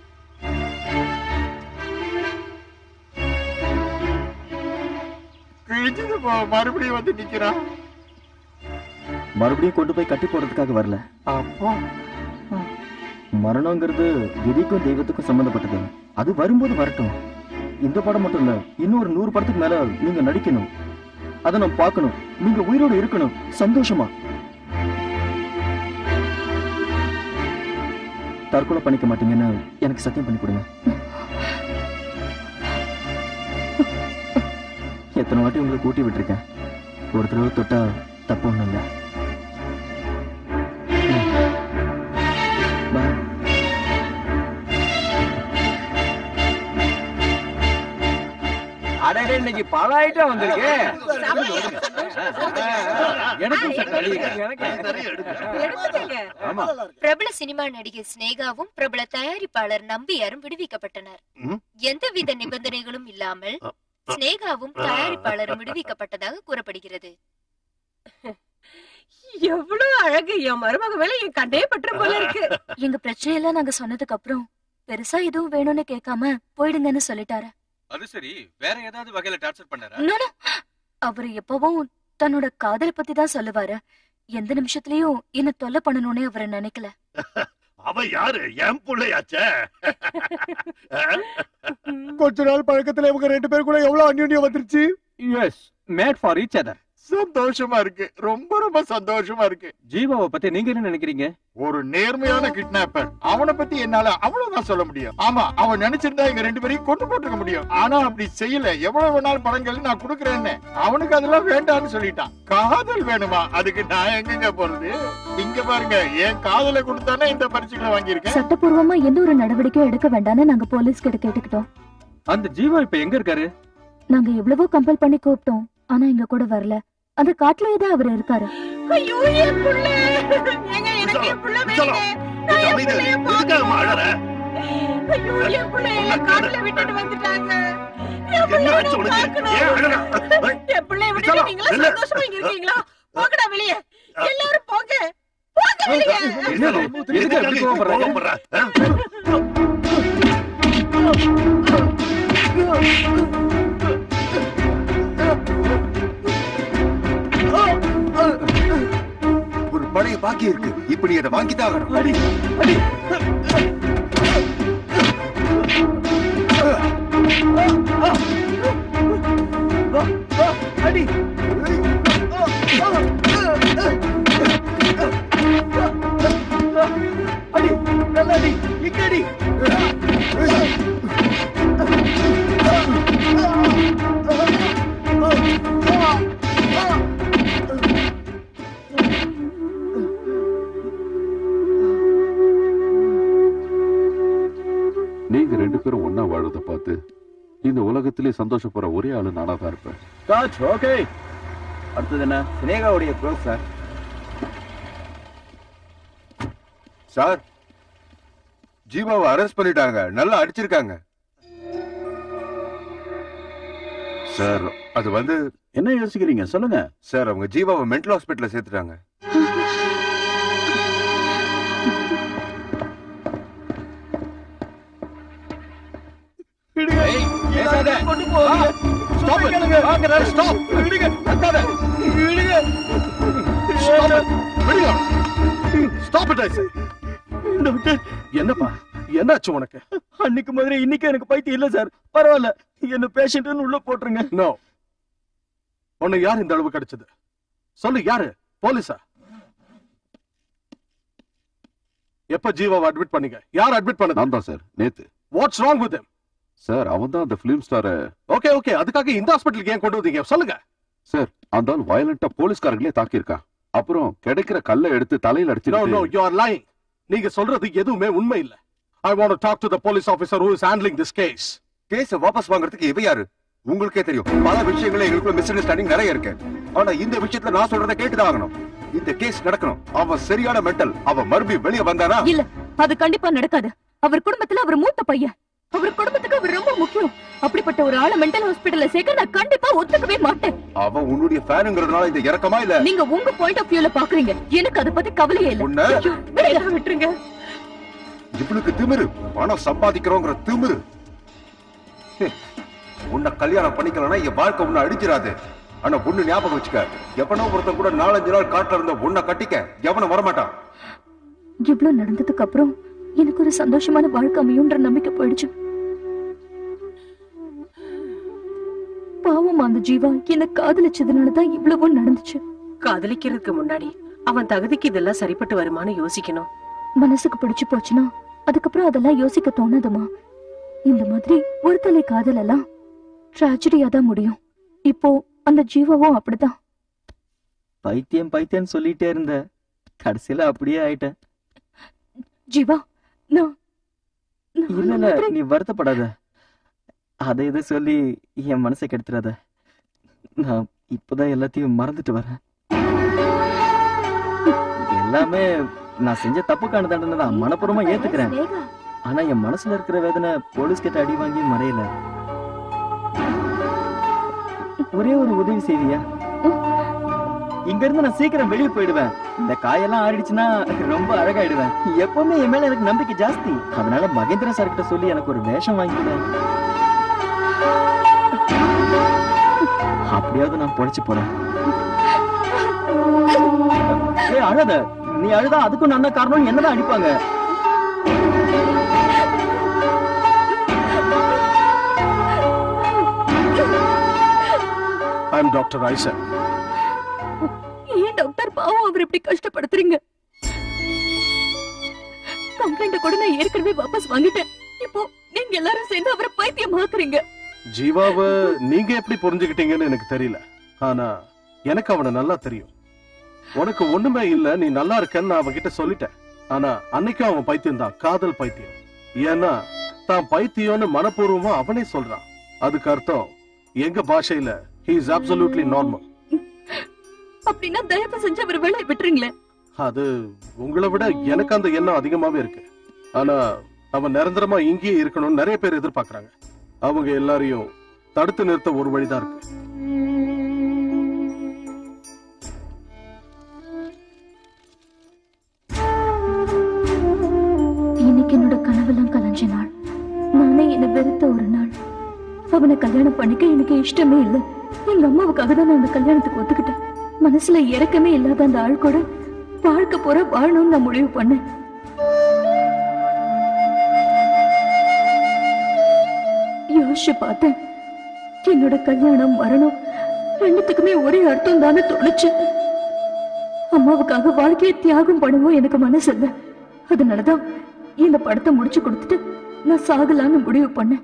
கிழிச்சது போ- மறுபடியும் வந்து நிக்கிறான் மறுபடியும் கொண்டு போய் கட்டி போடுறதுக்காக வரல அப்பா மரணங்கிறது விதிக்கும் தெய்வத்துக்கும் சம்பந்தப்பட்டது அது வரும்போது வரட்டும் இந்த படம் மட்டும் இல்ல இன்னும் ஒரு நூறு படத்துக்கு மேல நீங்க நடிக்கணும் அதை நான் பார்க்கணும் நீங்க உயிரோடு இருக்கணும் சந்தோஷமா தற்கொலை பண்ணிக்க மாட்டீங்கன்னு எனக்கு சத்தியம் பண்ணி கொடுங்க எத்தனை வாட்டி உங்களை கூட்டி விட்டுருக்கேன் ஒரு தடவை தொட்டா தப்பு ஒண்ணும் இல்லை பாய் அடடே இன்னைக்கு பல ஐட்டம் வந்திருக்கு எனக்கும் சற்று அழியுங்க. ஆமா பிரபல சினிமா நடிகை சினேகாவும் பிரபல தயாரிப்பாளர் நம்பியாரும் விடுவிக்கப்பட்டனர் ம்? எந்தவித நிபந்தனைகளும் இல்லாமல் சினேகாவும் தயாரிப்பாளரும் விடுவிக்கப்பட்டதாக கூறப்படுகிறது எவ்வளவு அழகு என் மருமக மேல என் கண்டே பற்ற போல இருக்கு எங்க பிரச்சனையெல்லாம் நாங்க சொன்னதுக்கு அப்புறம் பெருசா எதுவும் வேணும்னு கேட்காம போயிடுங்கன்னு சொல்லிட்டாரு அது சரி வேற ஏதாவது வகையில டார்ச்சர் பண்ணாரா No, no. அவரு எப்பவும் தன்னோட காதலை பத்தி தான் சொல்லுவாரு எந்த நிமிஷத்துலயும் என்ன தொல்லை பண்ணணும்னே அவரை நினைக்கல அவ யாரு என் பிள்ளையாச்சே கொஞ்ச நாள் பழக்கத்துல இவங்க ரெண்டு பேரும் கூட எவ்வளவு அந்யோன்யம் வந்துருச்சு yes made for each other சந்தோஷமா இருக்கு ரொம்ப ரொம்ப சந்தோஷமா இருக்கு ஜீவாவை பத்தி நீங்க என்ன நினைக்கிறீங்க ஒரு நேர்மையான கிட்னாப்பர் அவனை பத்தி என்னால அவ்வளவுதான் சொல்ல முடியும் ஆமா அவன் நினைச்சிருந்தா எங்க ரெண்டு பேரையும் கொண்டு போட்டுக்க முடியும் ஆனா அப்படி செய்யல எவ்வளவு வேணாலும் படங்கள் நான் கொடுக்கறேன்னு அவனுக்கு அதெல்லாம் வேண்டாம்னு சொல்லிட்டான் காதல் வேணுமா அதுக்கு நான் எங்கங்க போறது இங்க பாருங்க என் காதலை கொடுத்தானே இந்த பரிசுகளை வாங்கியிருக்கேன் சட்டப்பூர்வமா எந்த ஒரு நடவடிக்கையும் எடுக்க வேண்டாம்னு நாங்க போலீஸ் கிட்ட கேட்டுக்கிட்டோம் அந்த ஜீவா இப்ப எங்க இருக்காரு நாங்க எவ்வளவோ கம்பல் பண்ணி கூப்பிட்டோம் ஆனா எங்க கூட வரல அந்த காட்டுலயே தான் அவர் இருக்காரு ஐயோ என் புள்ள எங்க எனக்கு என் புள்ள வேணுங்க நான் என் புள்ளைய எதுக்காக அழற ஐயோ என் புள்ளைய என் காட்டுல விட்டுட்டு வந்துட்டாங்க என் என்ன புள்ளைய ஆச்சு நான் உனக்கு பார்க்கணும். ஏன் அழற என் பிள்ளைய விட்டுட்டு நீங்களா இல்ல. சந்தோஷமா இங்க இருக்கீங்களா போங்கடா வெளியே எல்லாரும் போங்க போங்க வெளியே என்னது? எதுக்கு அப்படி கோவப்படுறாங்க? கோவப்படுற ஒரு பழைய பாக்கி இருக்கு இப்ப நீ அதை வாங்கித்தான் ஆகணும் அடி அடி அடி அடி நல்ல அடி இங்க அடி நீங்க ரெண்டு பேரும் ஒன்னா வாழறத பார்த்து இந்த உலகத்திலே சந்தோஷப்படுற ஒரே ஆளு நானா தான் இருப்பேன் காட் ஓகே அடுத்தது என்ன சினேகாவுடைய க்ளோஸ் சார் சார் ஜீவாவை அரெஸ்ட் பண்ணிட்டாங்க நல்லா அடிச்சிருக்காங்க சார் அது வந்து என்ன யோசிக்கிறீங்க சொல்லுங்க சார் அவங்க ஜீவாவை மென்டல் ஹாஸ்பிட்டல்ல சேர்த்துட்டாங்க பேசாத. கொண்டு போவாங்க Stop it. வாங்கடா, stop. விடுங்க. கத்தாத. விடுங்க. Stop it. விடுங்க. Stop it, I say. Doctor என்னப்பா என்னாச்சு உனக்கு அன்னைக்கு மாதிரி இன்னைக்கு எனக்கு பைத்தியம் இல்ல சார் பரவாயில்ல என்ன பேஷண்ட்னு உள்ள போட்டுருங்க நோ உன்னை யார் இந்த அளவு கிடைச்சது சொல்லு யாரு போலீஸா எப்ப ஜீவாவை அட்மிட் பண்ணீங்க யார் அட்மிட் பண்ணது நான் தான் சார் நேத்து what's wrong with him sir அவன் தான் அந்த பிலிம் ஸ்டார ஓகே ஓகே அதுக்காக இந்த ஹாஸ்பிட்டலுக்கு ஏன் கொண்டு வந்தீங்க சொல்லுங்க சார் அந்த ஆள் வயலண்டா போலீஸ்காரங்களே தாக்கியிருக்கான் அப்புறம் கிடைக்கிற கல்லை எடுத்து தலையில நோ நோ அடிச்சு யூ ஆர் லைங் நீங்க சொல்றது எதுவுமே உண்மை இல்ல I want to talk to the police officer who is handling this case கேஸ வாபஸ் வாங்குறதுக்கு இவ யாரு உங்களுக்கே தெரியும் பல விஷயங்கள எங்களுக்குள்ள மிஸ் அண்டர்ஸ்டாண்டிங் நிறைய இருக்கு ஆனா இந்த விஷயத்துல நான் சொல்றதை கேட்டுதான் ஆகணும் இந்த கேஸ் நடக்கணும் அவன் சரியான மென்டல் அவன் மறுபடியும் வெளியே வந்தானா இல்ல அது கண்டிப்பா நடக்காது அவர் குடும்பத்துல அவர் மூத்த பையன் அவர் குடும்பத்துக்கு அவர் ரொம்ப முக்கியம் அப்படிப்பட்ட ஒரு ஆளை மென்டல் ஹாஸ்பிடல்ல சேர்க்க நான் கண்டிப்பா ஒத்துக்கவே மாட்டேன் அவ உன்னுடைய ஃபேனுங்கிறதுனால இந்த இறக்கமா இல்ல நீங்க உங்க பாயிண்ட் ஆஃப் வியூல பாக்குறீங்க எனக்கு அத பத்தி கவலையே இல்ல உன்னை ஐயோ, விடுங்க, விட்டுருங்க இவளுக்கு திமிரு பணம் சம்பாதிக்கிறோங்கிற திமிரு ஹே, உன்னை கல்யாணம் பண்ணிக்கலன்னா என் வாழ்க்கை உன்னை அடிச்சிடாது ஆனா ஒண்ணு ஞாபகம் வச்சுக்க எவனோ ஒருத்தன் கூட நாலஞ்சு நாள் காட்டுல இருந்த உன்னை கட்டிக்க எவனும் வரமாட்டான் இவ்ளோ நடந்ததுக்கு அப்புறம் எனக்கு ஒரு சந்தோஷமான வாழ்க்கை அமையும்ன்ற நம்பிக்கை போயிடுச்சு பாவம் அந்த ஜீவா என்ன காதலிச்சதுனாலதான் இவ்வளவும் நடந்துச்சு காதலிக்கிறதுக்கு முன்னாடி அவன் தகுதிக்கு இதெல்லாம் சரிப்பட்டு வருமான்னு யோசிக்கணும் மனசுக்கு பிடிச்சு போச்சுன்னா அதுக்கப்புறம் அதெல்லாம் யோசிக்க தோணாதுமா இந்த மாதிரி ஒரு தலை காதல் எல்லாம் ட்ராஜடியா தான் முடியும் இப்போ அந்த ஜீவாவும் அப்படிதான் பைத்தியம் பைத்தியம் சொல்லிட்டே இருந்த கடைசியில அப்படியே ஆயிட்டேன் ஜீவா நான் இல்ல இல்ல நீ வருத்தப்படாத அதை இதை சொல்லி என் மனசை கெடுத்துறாத நான் இப்பதான் எல்லாத்தையும் மறந்துட்டு வரேன் எல்லாமே நான் செஞ்ச தப்புக்கான தண்டனை தான் மனப்பூர்வமா ஏத்துக்கிறேன் ஸ்னேகா, ஆனா என் மனசுல இருக்கிற வேதனை போலீஸ் கிட்ட அடி வாங்கி மறையல ஒரே ஒரு உதவி செய்வியா இங்க இருந்து நான் சீக்கிரம் வெளியே போயிடுவேன் இந்த காயெல்லாம் ஆறிடுச்சுன்னா ரொம்ப அழகாயிடுவேன் எப்பவுமே என் மேல எனக்கு நம்பிக்கை ஜாஸ்தி அதனால மகேந்திரன் சார் கிட்ட சொல்லி எனக்கு ஒரு வேஷம் வாங்கிடுவேன் அப்படியாவது நான் பொழைச்சு போறேன் ஏய் அழாத நீ அழுதா அதுக்கும் நான் தான் காரணம் என்னதான் அடிப்பாங்க ஐ எம் டாக்டர் ஐசக் ஏன் டாக்டர் பாவம் அவர் இப்படி கஷ்டப்படுத்துறீங்க கம்ப்ளைண்ட் கூட நான் ஏற்கனவே வாபஸ் வாங்கிட்டேன் இப்போ நீங்க எல்லாரும் சேர்ந்து அவரை பைத்தியமாக்குறீங்க ஜீவாவை நீங்க எப்படி புரிஞ்சுக்கிட்டீங்கன்னு எனக்கு தெரியல ஆனா எனக்கு அவனை நல்லா தெரியும் உனக்கு ஒண்ணுமே இல்ல நீ நல்லா இருக்கன்னு நான் அவன்கிட்ட சொல்லிட்டேன் ஆனா அன்னைக்கும் அவன் பைத்தியம் தான் காதல் பைத்தியம் ஏன்னா தான் பைத்தியம்னு மனப்பூர்வமா அவனே சொல்றான் அதுக்கு அர்த்தம் எங்க பாஷையில he is absolutely நார்மல் அப்படின்னா தயவு செஞ்சு அவர் வேலையை விட்டுருங்களேன் அது உங்களை விட எனக்கு அந்த எண்ணம் அதிகமாவே இருக்கு ஆனா அவன் நிரந்தரமா இங்கேயே இருக்கணும்னு நிறைய பேர் எதிர்பார்க்கறாங்க அவங்க எல்லாரையும் தடுத்து நிறுத்த ஒரு வழிதான் இருக்கு இன்னைக்கு என்னோட கனவெல்லாம் கலைஞ்ச நாள் நானே என்ன வெறுத்த ஒரு நாள் அவனை கல்யாணம் பண்ணிக்க எனக்கு இஷ்டமே இல்ல எங்க அம்மாவுக்காக தான் நான் அந்த கல்யாணத்துக்கு ஒத்துக்கிட்டேன் மனசுல இறக்கமே இல்லாத அந்த ஆள் கூட வாழ்க்கை போற வாழணும்னு நான் முடிவு பண்ணேன் யோசிச்சு பார்த்தேன் என்னோட கல்யாணம் மரணம் ரெண்டுத்துக்குமே ஒரே அர்த்தம் தானே தோணுச்சு அம்மாவுக்காக வாழ்க்கையை தியாகம் பண்ணவும் எனக்கு மனசு இல்லை அதனாலதான் இந்த படத்தை முடிச்சு கொடுத்துட்டு நான் சாகலான்னு முடிவு பண்ணேன்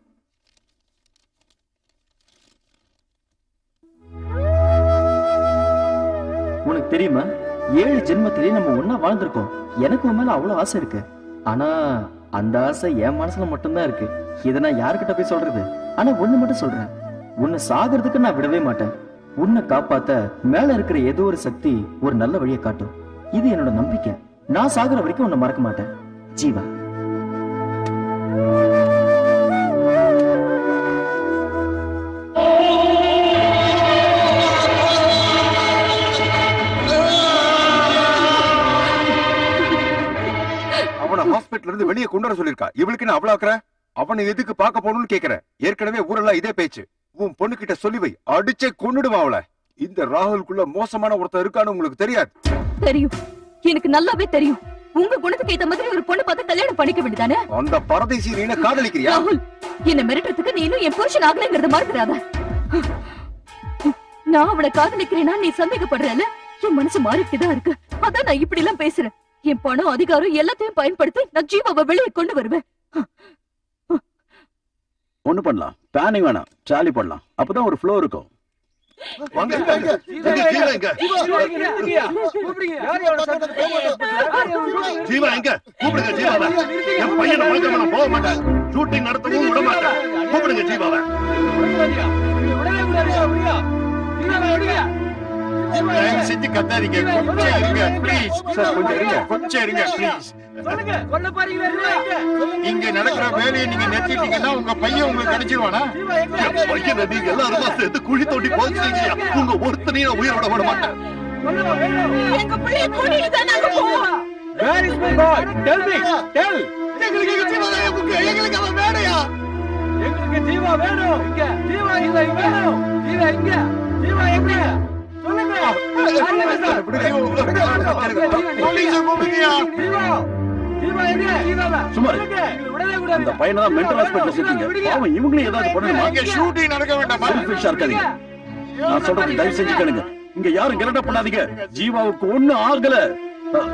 உனக்கு தெரியுமா ஏழு ஜென்மத்திலேயே நம்ம ஒண்ணா வாழ்ந்திருக்கோம் எனக்கு உன் மேல அவ்வளவு ஆசை இருக்கு ஆனா அந்த ஆசை என் மனசுல மட்டும்தான் இருக்கு இதை நான் யாருக்கிட்ட போய் சொல்றது ஆனா ஒண்ணு மட்டும் சொல்றேன் உன்னை சாகிறதுக்கு நான் விடவே மாட்டேன் உன்னை காப்பாத்த மேல இருக்கிற ஏதோ ஒரு சக்தி ஒரு நல்ல வழியை காட்டும் இது என்னோட நம்பிக்கை நான் சாகுற வரைக்கும் உன்னை மறக்க மாட்டேன் ஜீவா அவனை ஹாஸ்பிடல்ல இருந்து வெளியே கொண்டு வர சொல்லிருக்கா இவளுக்கு நான் அவ்வளவு அவனை எதுக்கு பார்க்க போகணும்னு கேக்குறேன் ஏற்கனவே ஊரெல்லாம் இதே பேச்சு உன் பொண்ணு கிட்ட சொல்லி வை அடிச்சே கொன்னுடுவான் அவளை இந்த ராகுலுக்குள்ள மோசமான ஒருத்தன் இருக்கான்னு உங்களுக்கு தெரியாது தெரியும் எனக்கு நல்லாவே தெரியும் உங்க குணத்துக்கு ஏத்த மாதிரி ஒரு பொண்ணு பார்த்து கல்யாணம் பண்ணிக்க வேண்டியதானே அந்த பரதேசி நீ என்ன காதலிக்கிறியா ராகுல் என்ன மிரட்டுறதுக்கு நீ இன்னும் என் புருஷன் ஆகலைங்கிறத மறந்துடாத நான் அவளை காதலிக்கிறேன்னா நீ சந்தேகப்படுறல என் மனசு மாறிட்டு தான் இருக்கு அதான் நான் இப்படி எல்லாம் பேசுறேன் என் பணம் அதிகாரம் எல்லாத்தையும் பயன்படுத்தி நான் ஜீவாவை வெளியே கொண்டு வருவேன் ஒண்ணு பண்ணலாம் பேனிங் வேணாம் ஜாலி பண்ணலாம் அப்பதான் ஒரு ஃப்ளோ இருக்கும் வாங்க, வாங்க. எங்க ஜீவா எங்க? ஜீவா எங்க கூப்பிடுங்க ஜீவாவை என் பையனை பார்க்காம நான் போக மாட்டேன் ஷூட்டிங் நடத்தவும் விட மாட்டேன் கூப்பிடுங்க ஜீவாவை தயவு செஞ்சு கத்தாதீங்க கொஞ்சம் இருங்க ப்ளீஸ் சார், கொஞ்சம் இருங்க. கொஞ்சம் இருங்க ப்ளீஸ் சொல்லுங்க சொல்ல பாருங்களே ஜீவா எங்க சொல்லுங்க. இங்க நடக்கிற வேலையை நீங்க நிறுத்திட்டீங்கன்னா உங்க பையன் உங்களுக்கு கிடைச்சிருவானா என் பையனை நீங்க எல்லாருமா சேர்த்து குழி தோண்டி போச்சுங்க உங்க ஒருத்தனையும் நான் உயிரோட விட மாட்டேன் எங்க பிள்ளைய கூட்டிட்டு தான் நாங்க போவோம் Where is my boy? Tell me. Tell. எங்களுக்கு எங்க ஜீவா தான் முக்கியம் எங்களுக்கு அவன் வேணையா எங்களுக்கு ஜீவா வேணும் இங்க ஜீவா இல்ல இங்க வேணும் ஜீவா இங்க ஜீவா எங்க சொல்லுங்க யாருங்க சார்? போலீஸை கூப்பிடுங்கயா. ஜீவா ஜீவா எங்க ஜீவாவா சும்மா இரு. சொல்லுங்க. எங்களை விடவே கூடாது அந்த பையனை தான் மென்டல் ஹாஸ்பிட்டல் சேர்த்தீங்க பாவம் இவங்களும் ஏதாவது பண்ணணுமா இங்க ஷூட்டிங் நடக்க வேண்டாமா செல்ஃபிஷா இருக்காதீங்க நான் சொல்றது தயவு செஞ்சு கேளுங்க இங்க யாரும் கலட்ட பண்ணாதீங்க ஜீவாவுக்கு ஒண்ணு ஆகல அஹ்,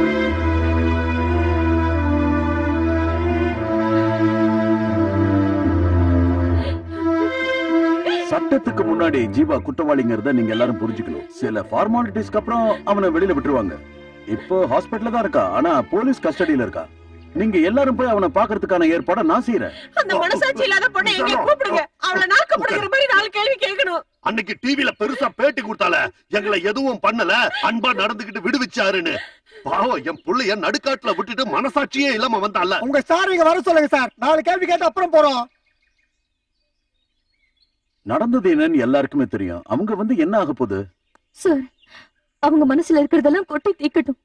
சட்டத்துக்கு முன்னாடி ஜீவா குற்றவாளிங்கிறத நீங்க எல்லாரும் புரிஞ்சுக்கணும் சில ஃபார்மாலிட்டிஸ்க்கு அப்புறம் அவனை வெளியில விட்டுருவாங்க இப்போ ஹாஸ்பிட்டல்ல தான் இருக்கா ஆனா போலீஸ் கஸ்டடியில இருக்கா நீங்க எல்லாரும் போய் அவனை பாக்குறதுக்கான ஏற்பாட நான் செய்யறேன் அந்த மனசாட்சி இல்லாத பொண்ணை எங்க கூப்பிடுங்க அவளை நாக்க பிடிக்கிற மாதிரி நாலு கேள்வி கேட்கணும் அன்னைக்கு டிவில பெருசா பேட்டி கொடுத்தால எங்களை எதுவும் பண்ணல அன்பா நடந்துகிட்டு விடுவிச்சாருன்னு பாவம் என் புள்ளைய நடுக்காட்டுல விட்டுட்டு மனசாட்சியே இல்லாம வந்தால உங்க சார் இங்க வர சொல்லுங்க சார் நாலு கேள்வி கேட்டு அப்புறம் போறோம் நடந்தது என்னன்னு எல்லாருக்குமே தெரியும் அவங்க வந்து என்ன ஆக போகுது சார் அவங்க மனசுல இருக்கிறதெல்லாம் கொட்டி தீக்கட்டும்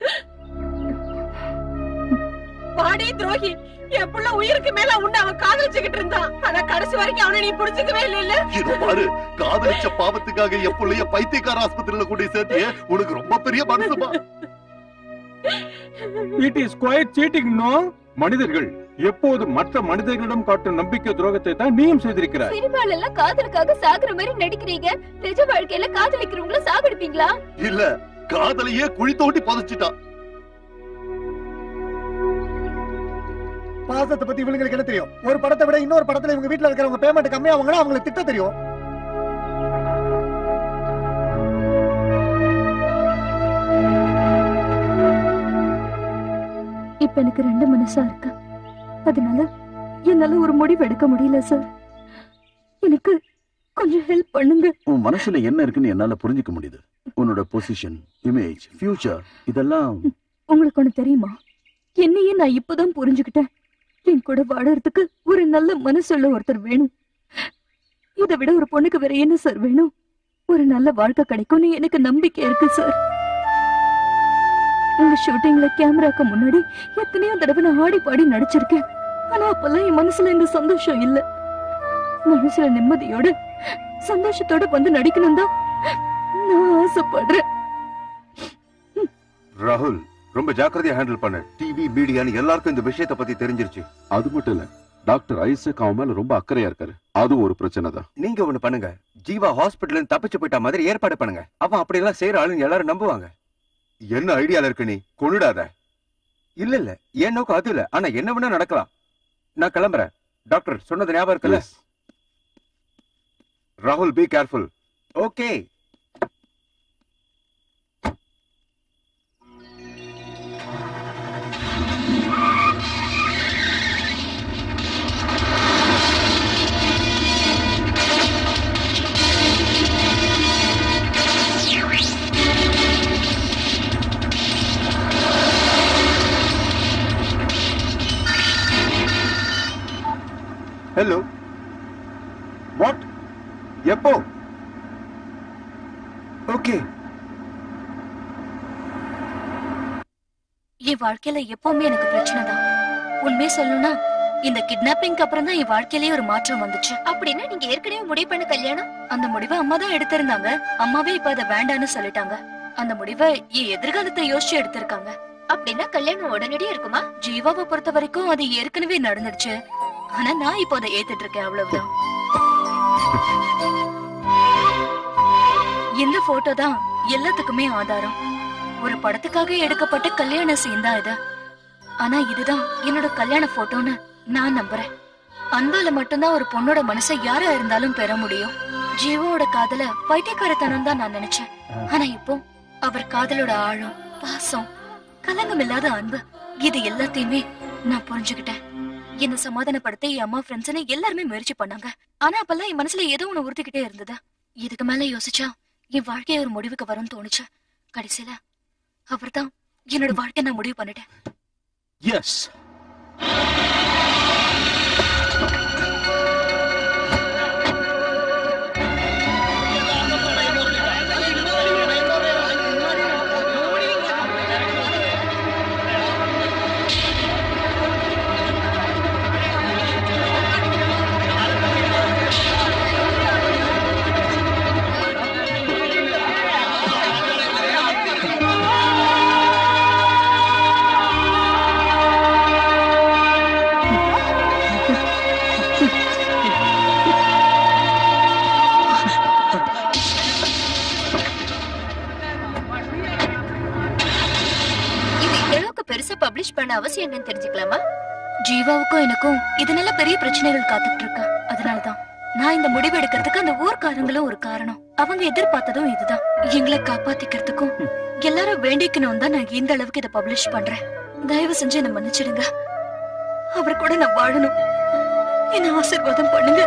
பாடி துரோகி என் புள்ள உயிருக்கு மேல உன்னை அவன் காதலிச்சுக்கிட்டு இருந்தான் ஆனா கடைசி வரைக்கும் அவனை நீ புரிஞ்சுக்கவே இல்ல இல்ல இதோ பாரு காதலிச்ச பாவத்துக்காக என் புள்ளைய பைத்தியக்கார ஆஸ்பத்திரியில கூட்டி சேர்த்து உனக்கு ரொம்ப பெரிய மனசுமா it is quite cheating no மனிதர்கள் எப்போது மற்ற மனிதர்களிடம் காட்டும் நம்பிக்கை துரோகத்தை தான் நீயும் செய்திருக்கிறாய் சினிமால எல்லாம் காதலுக்காக சாகுற மாதிரி நடிக்கிறீங்க நிஜ வாழ்க்கையில காதலிக்கிறவங்கள சாகடிப்பீங்களா இல்ல காதலையே குழி தோண்டி புதைச்சிட்டான் பாசத்தை பத்தி இவங்களுக்கு என்ன தெரியும் ஒரு படத்தை விட இன்னொரு படத்துல இவங்க வீட்டுல இருக்கிறவங்க பேமெண்ட் கம்மியா வாங்கினா அவங்களுக்கு திட்ட தெரியும் இப்ப எனக்கு ரெண்டு மனசா இருக்கு அதனால என்னால ஒரு முடிவு எடுக்க முடியல சார் எனக்கு கொஞ்சம் ஹெல்ப் பண்ணுங்க உன் மனசுல என்ன இருக்குன்னு என்னால புரிஞ்சுக்க முடியுது உன்னோட பொசிஷன் இமேஜ் ஃபியூச்சர் இதெல்லாம் உங்களுக்கு ஒண்ணு தெரியுமா என்னையே நான் இப்பதான் புரிஞ்சுக்கிட்டேன் என் கூட வாழறதுக்கு ஒரு நல்ல மனசுள்ள ஒருத்தர் வேணும் இதை விட ஒரு பொண்ணுக்கு வேற என்ன சார் வேணும் ஒரு நல்ல வாழ்க்கை கிடைக்கும்னு எனக்கு நம்பிக்கை இருக்கு சார் உங்க ஷூட்டிங்ல கேமராக்கு முன்னாடி எத்தனையோ தடவை நான் ஆடி பாடி நடிச்சிருக்கேன் ஆனா அப்பெல்லாம் என் மனசுல இந்த சந்தோஷம் இல்ல மனசுல நிம்மதியோட சந்தோஷத்தோட வந்து நடிக்கணும் தான் நான் ஆசைப்படுறேன் ராகுல் ரொம்ப ஜாக்கிரதையா ஹேண்டில் பண்ணு டிவி மீடியான்னு எல்லாருக்கும் இந்த விஷயத்தை பத்தி தெரிஞ்சிருச்சு அது மட்டும் இல்ல டாக்டர் ஐசக் அவன் மேல ரொம்ப அக்கறையா இருக்காரு அதுவும் ஒரு பிரச்சனை தான் நீங்க ஒண்ணு பண்ணுங்க ஜீவா ஹாஸ்பிடல்ல இருந்து தப்பிச்சு போயிட்ட மாதிரி ஏற்பாடு பண்ணுங்க அவன் அப்படி எல்லாம் செய்யற ஆளுங்க எல்லாரும் நம்புவாங்க என்ன ஐடியால இருக்க நீ கொண்டுடாத இல்ல இல்ல என் நோக்கம் அது இல்ல ஆனா என்ன வேணா நடக்கலாம் நான் கிளம்புறேன் டாக்டர் சொன்னது ஞாபகம் இருக்குல்ல ராகுல் be careful okay hello what எப்போ ஓகே என் வாழ்க்கையில எப்பவுமே எனக்கு பிரச்சனை தான் உண்மையை சொல்லணும்னா இந்த கிட்னாப்பிங்க்கு அப்புறம் தான் என் வாழ்க்கையிலேயே ஒரு மாற்றம் வந்துச்சு அப்படின்னா நீங்க ஏற்கனவே முடிவு பண்ண கல்யாணம் அந்த முடிவை அம்மா தான் எடுத்திருந்தாங்க அம்மாவே இப்ப அதை வேண்டான்னு சொல்லிட்டாங்க அந்த முடிவை என் எதிர்காலத்தை யோசிச்சு எடுத்திருக்காங்க அப்படின்னா கல்யாணம் உடனடியா இருக்குமா ஜீவாவை பொறுத்த வரைக்கும் அது ஏற்கனவே நடந்துருச்சு ஆனா நான் இப்போ அதை ஏத்துட்டு இருக்கேன் அவ்வளவுதான் இந்த போட்டோ தான் எல்லாத்துக்குமே ஆதாரம் ஒரு படத்துக்காக எடுக்கப்பட்ட கல்யாண சீன் தான் இது ஆனா இதுதான் என்னோட கல்யாண போட்டோன்னு நான் நம்புறேன் அன்பால மட்டும்தான் ஒரு பொண்ணோட மனசை யாரா இருந்தாலும் பெற முடியும் ஜீவாவோட காதல பைத்தியக்காரத்தனம் தான் நான் நினைச்சேன் ஆனா இப்போ அவர் காதலோட ஆழம் பாசம் கலங்கம் இல்லாத அன்பு இது எல்லாத்தையுமே நான் புரிஞ்சுக்கிட்டேன் என்ன சமாதானப்படுத்த என் அம்மா ஃப்ரெண்ட்ஸ்னு எல்லாருமே முயற்சி பண்ணாங்க ஆனா அப்பெல்லாம் என் மனசுல ஏதோ ஒண்ணு உறுத்திக்கிட்டே இருந்தது இதுக்கு மேல யோசிச்சா என் வாழ்க்கை ஒரு முடிவுக்கு வரும்னு தோணுச்சு கடைசியில அவர்தான் என்னோட வாழ்க்கை நான் முடிவு பண்ணிட்டேன் எஸ் இது இந்த அளவுக்கு பெருசா பப்ளிஷ் பண்ண அவசியம் என்னன்னு தெரிஞ்சுக்கலாமா ஜீவாவுக்கும் எனக்கும் இதனால பெரிய பிரச்சனைகள் காத்துட்டு இருக்கு அதனாலதான் நான் இந்த முடிவு எடுக்கிறதுக்கு அந்த ஊர்க்காரங்களும் ஒரு காரணம் அவங்க எதிர்பார்த்ததும் இதுதான் எங்களை காப்பாத்திக்கிறதுக்கும் எல்லாரும் வேண்டிக்கணும் தான் நான் இந்த அளவுக்கு இதை பப்ளிஷ் பண்றேன் தயவு செஞ்சு என்ன மன்னிச்சிடுங்க அவர் கூட நான் வாழணும் என்ன ஆசீர்வாதம் பண்ணுங்க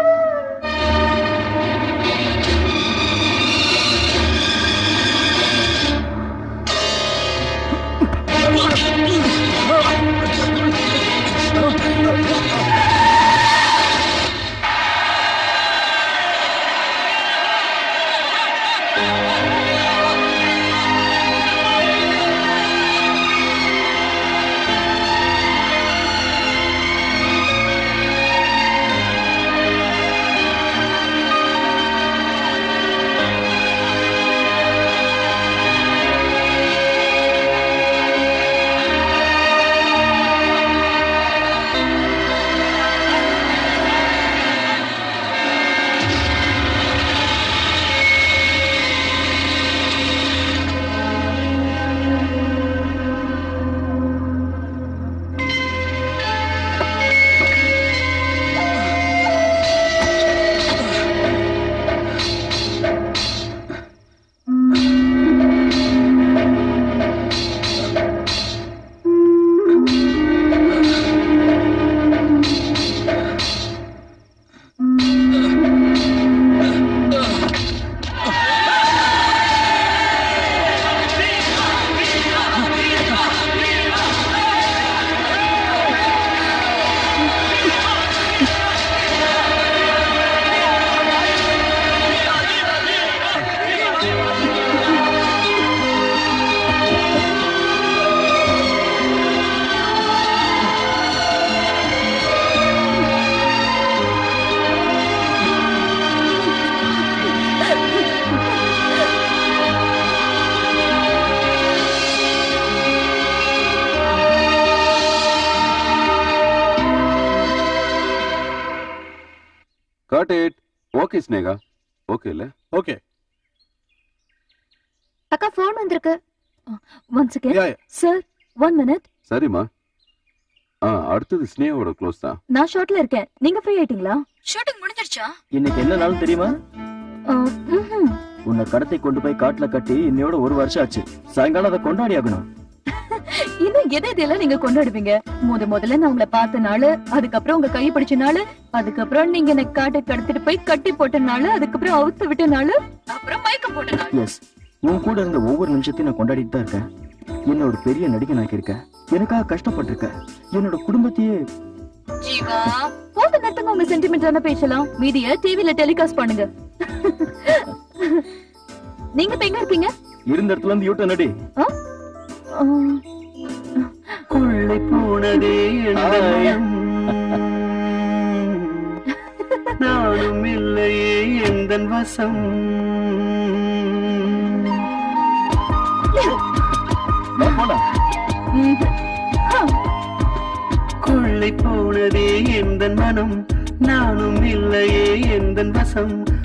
got it okay Sneha okay இல்ல ஓகே அக்கா போன் வந்திருக்கு one second sir one minute சரிம்மா ஆ அடுத்தது ஸ்னேகாவோட க்ளோஸ் தான் நான் ஷார்ட்ல இருக்கேன் நீங்க ஃப்ரீ ஆயிட்டீங்களா ஷூட்டிங் முடிஞ்சிருச்சா இன்னைக்கு என்ன நாள் தெரியுமா அஹ், ம்ஹும். உன்னை கடத்தை கொண்டு போய் காட்டுல கட்டி இன்னையோட ஒரு வருஷம் ஆச்சு சாயங்காலம் அதை கொண்டாடி ஆகணும் இன்னும் எதை இதெல்லாம் நீங்க கொண்டாடுவீங்க முத முதல்ல நான் உங்களை பார்த்த நாள் அதுக்கப்புறம் உங்க கை பிடிச்ச நாள் அதுக்கப்புறம் நீங்க எனக்கு காட்டை கடத்திட்டு போய் கட்டி போட்ட நாள் அதுக்கப்புறம் அவுத்து விட்ட நாள் அப்புறம் மயக்கம் போட்ட நாள் எஸ் உன் கூட இருந்த ஒவ்வொரு நிமிஷத்தையும் நான் கொண்டாடிட்டு தான் இருக்கேன் என்னோட பெரிய நடிகன் ஆக்கியிருக்க எனக்காக கஷ்டப்பட்டிருக்க என்னோட குடும்பத்தையே ஜீவா போது நடத்துங்க உங்க சென்டிமெண்டான பேசலாம் மீதிய டிவில டெலிகாஸ்ட் பண்ணுங்க நீங்க இப்ப எங்க இருக்கீங்க இருந்த இடத்துல இருந்து யூட்டன் அடி ஆ? ஆ, கொள்ளை போனதே என் நானும் இல்லையே எந்த வசம் ம்ஹும். ஆ, கொள்ளை போனதே எந்த மனம் நானும் இல்லையே எந்த வசம்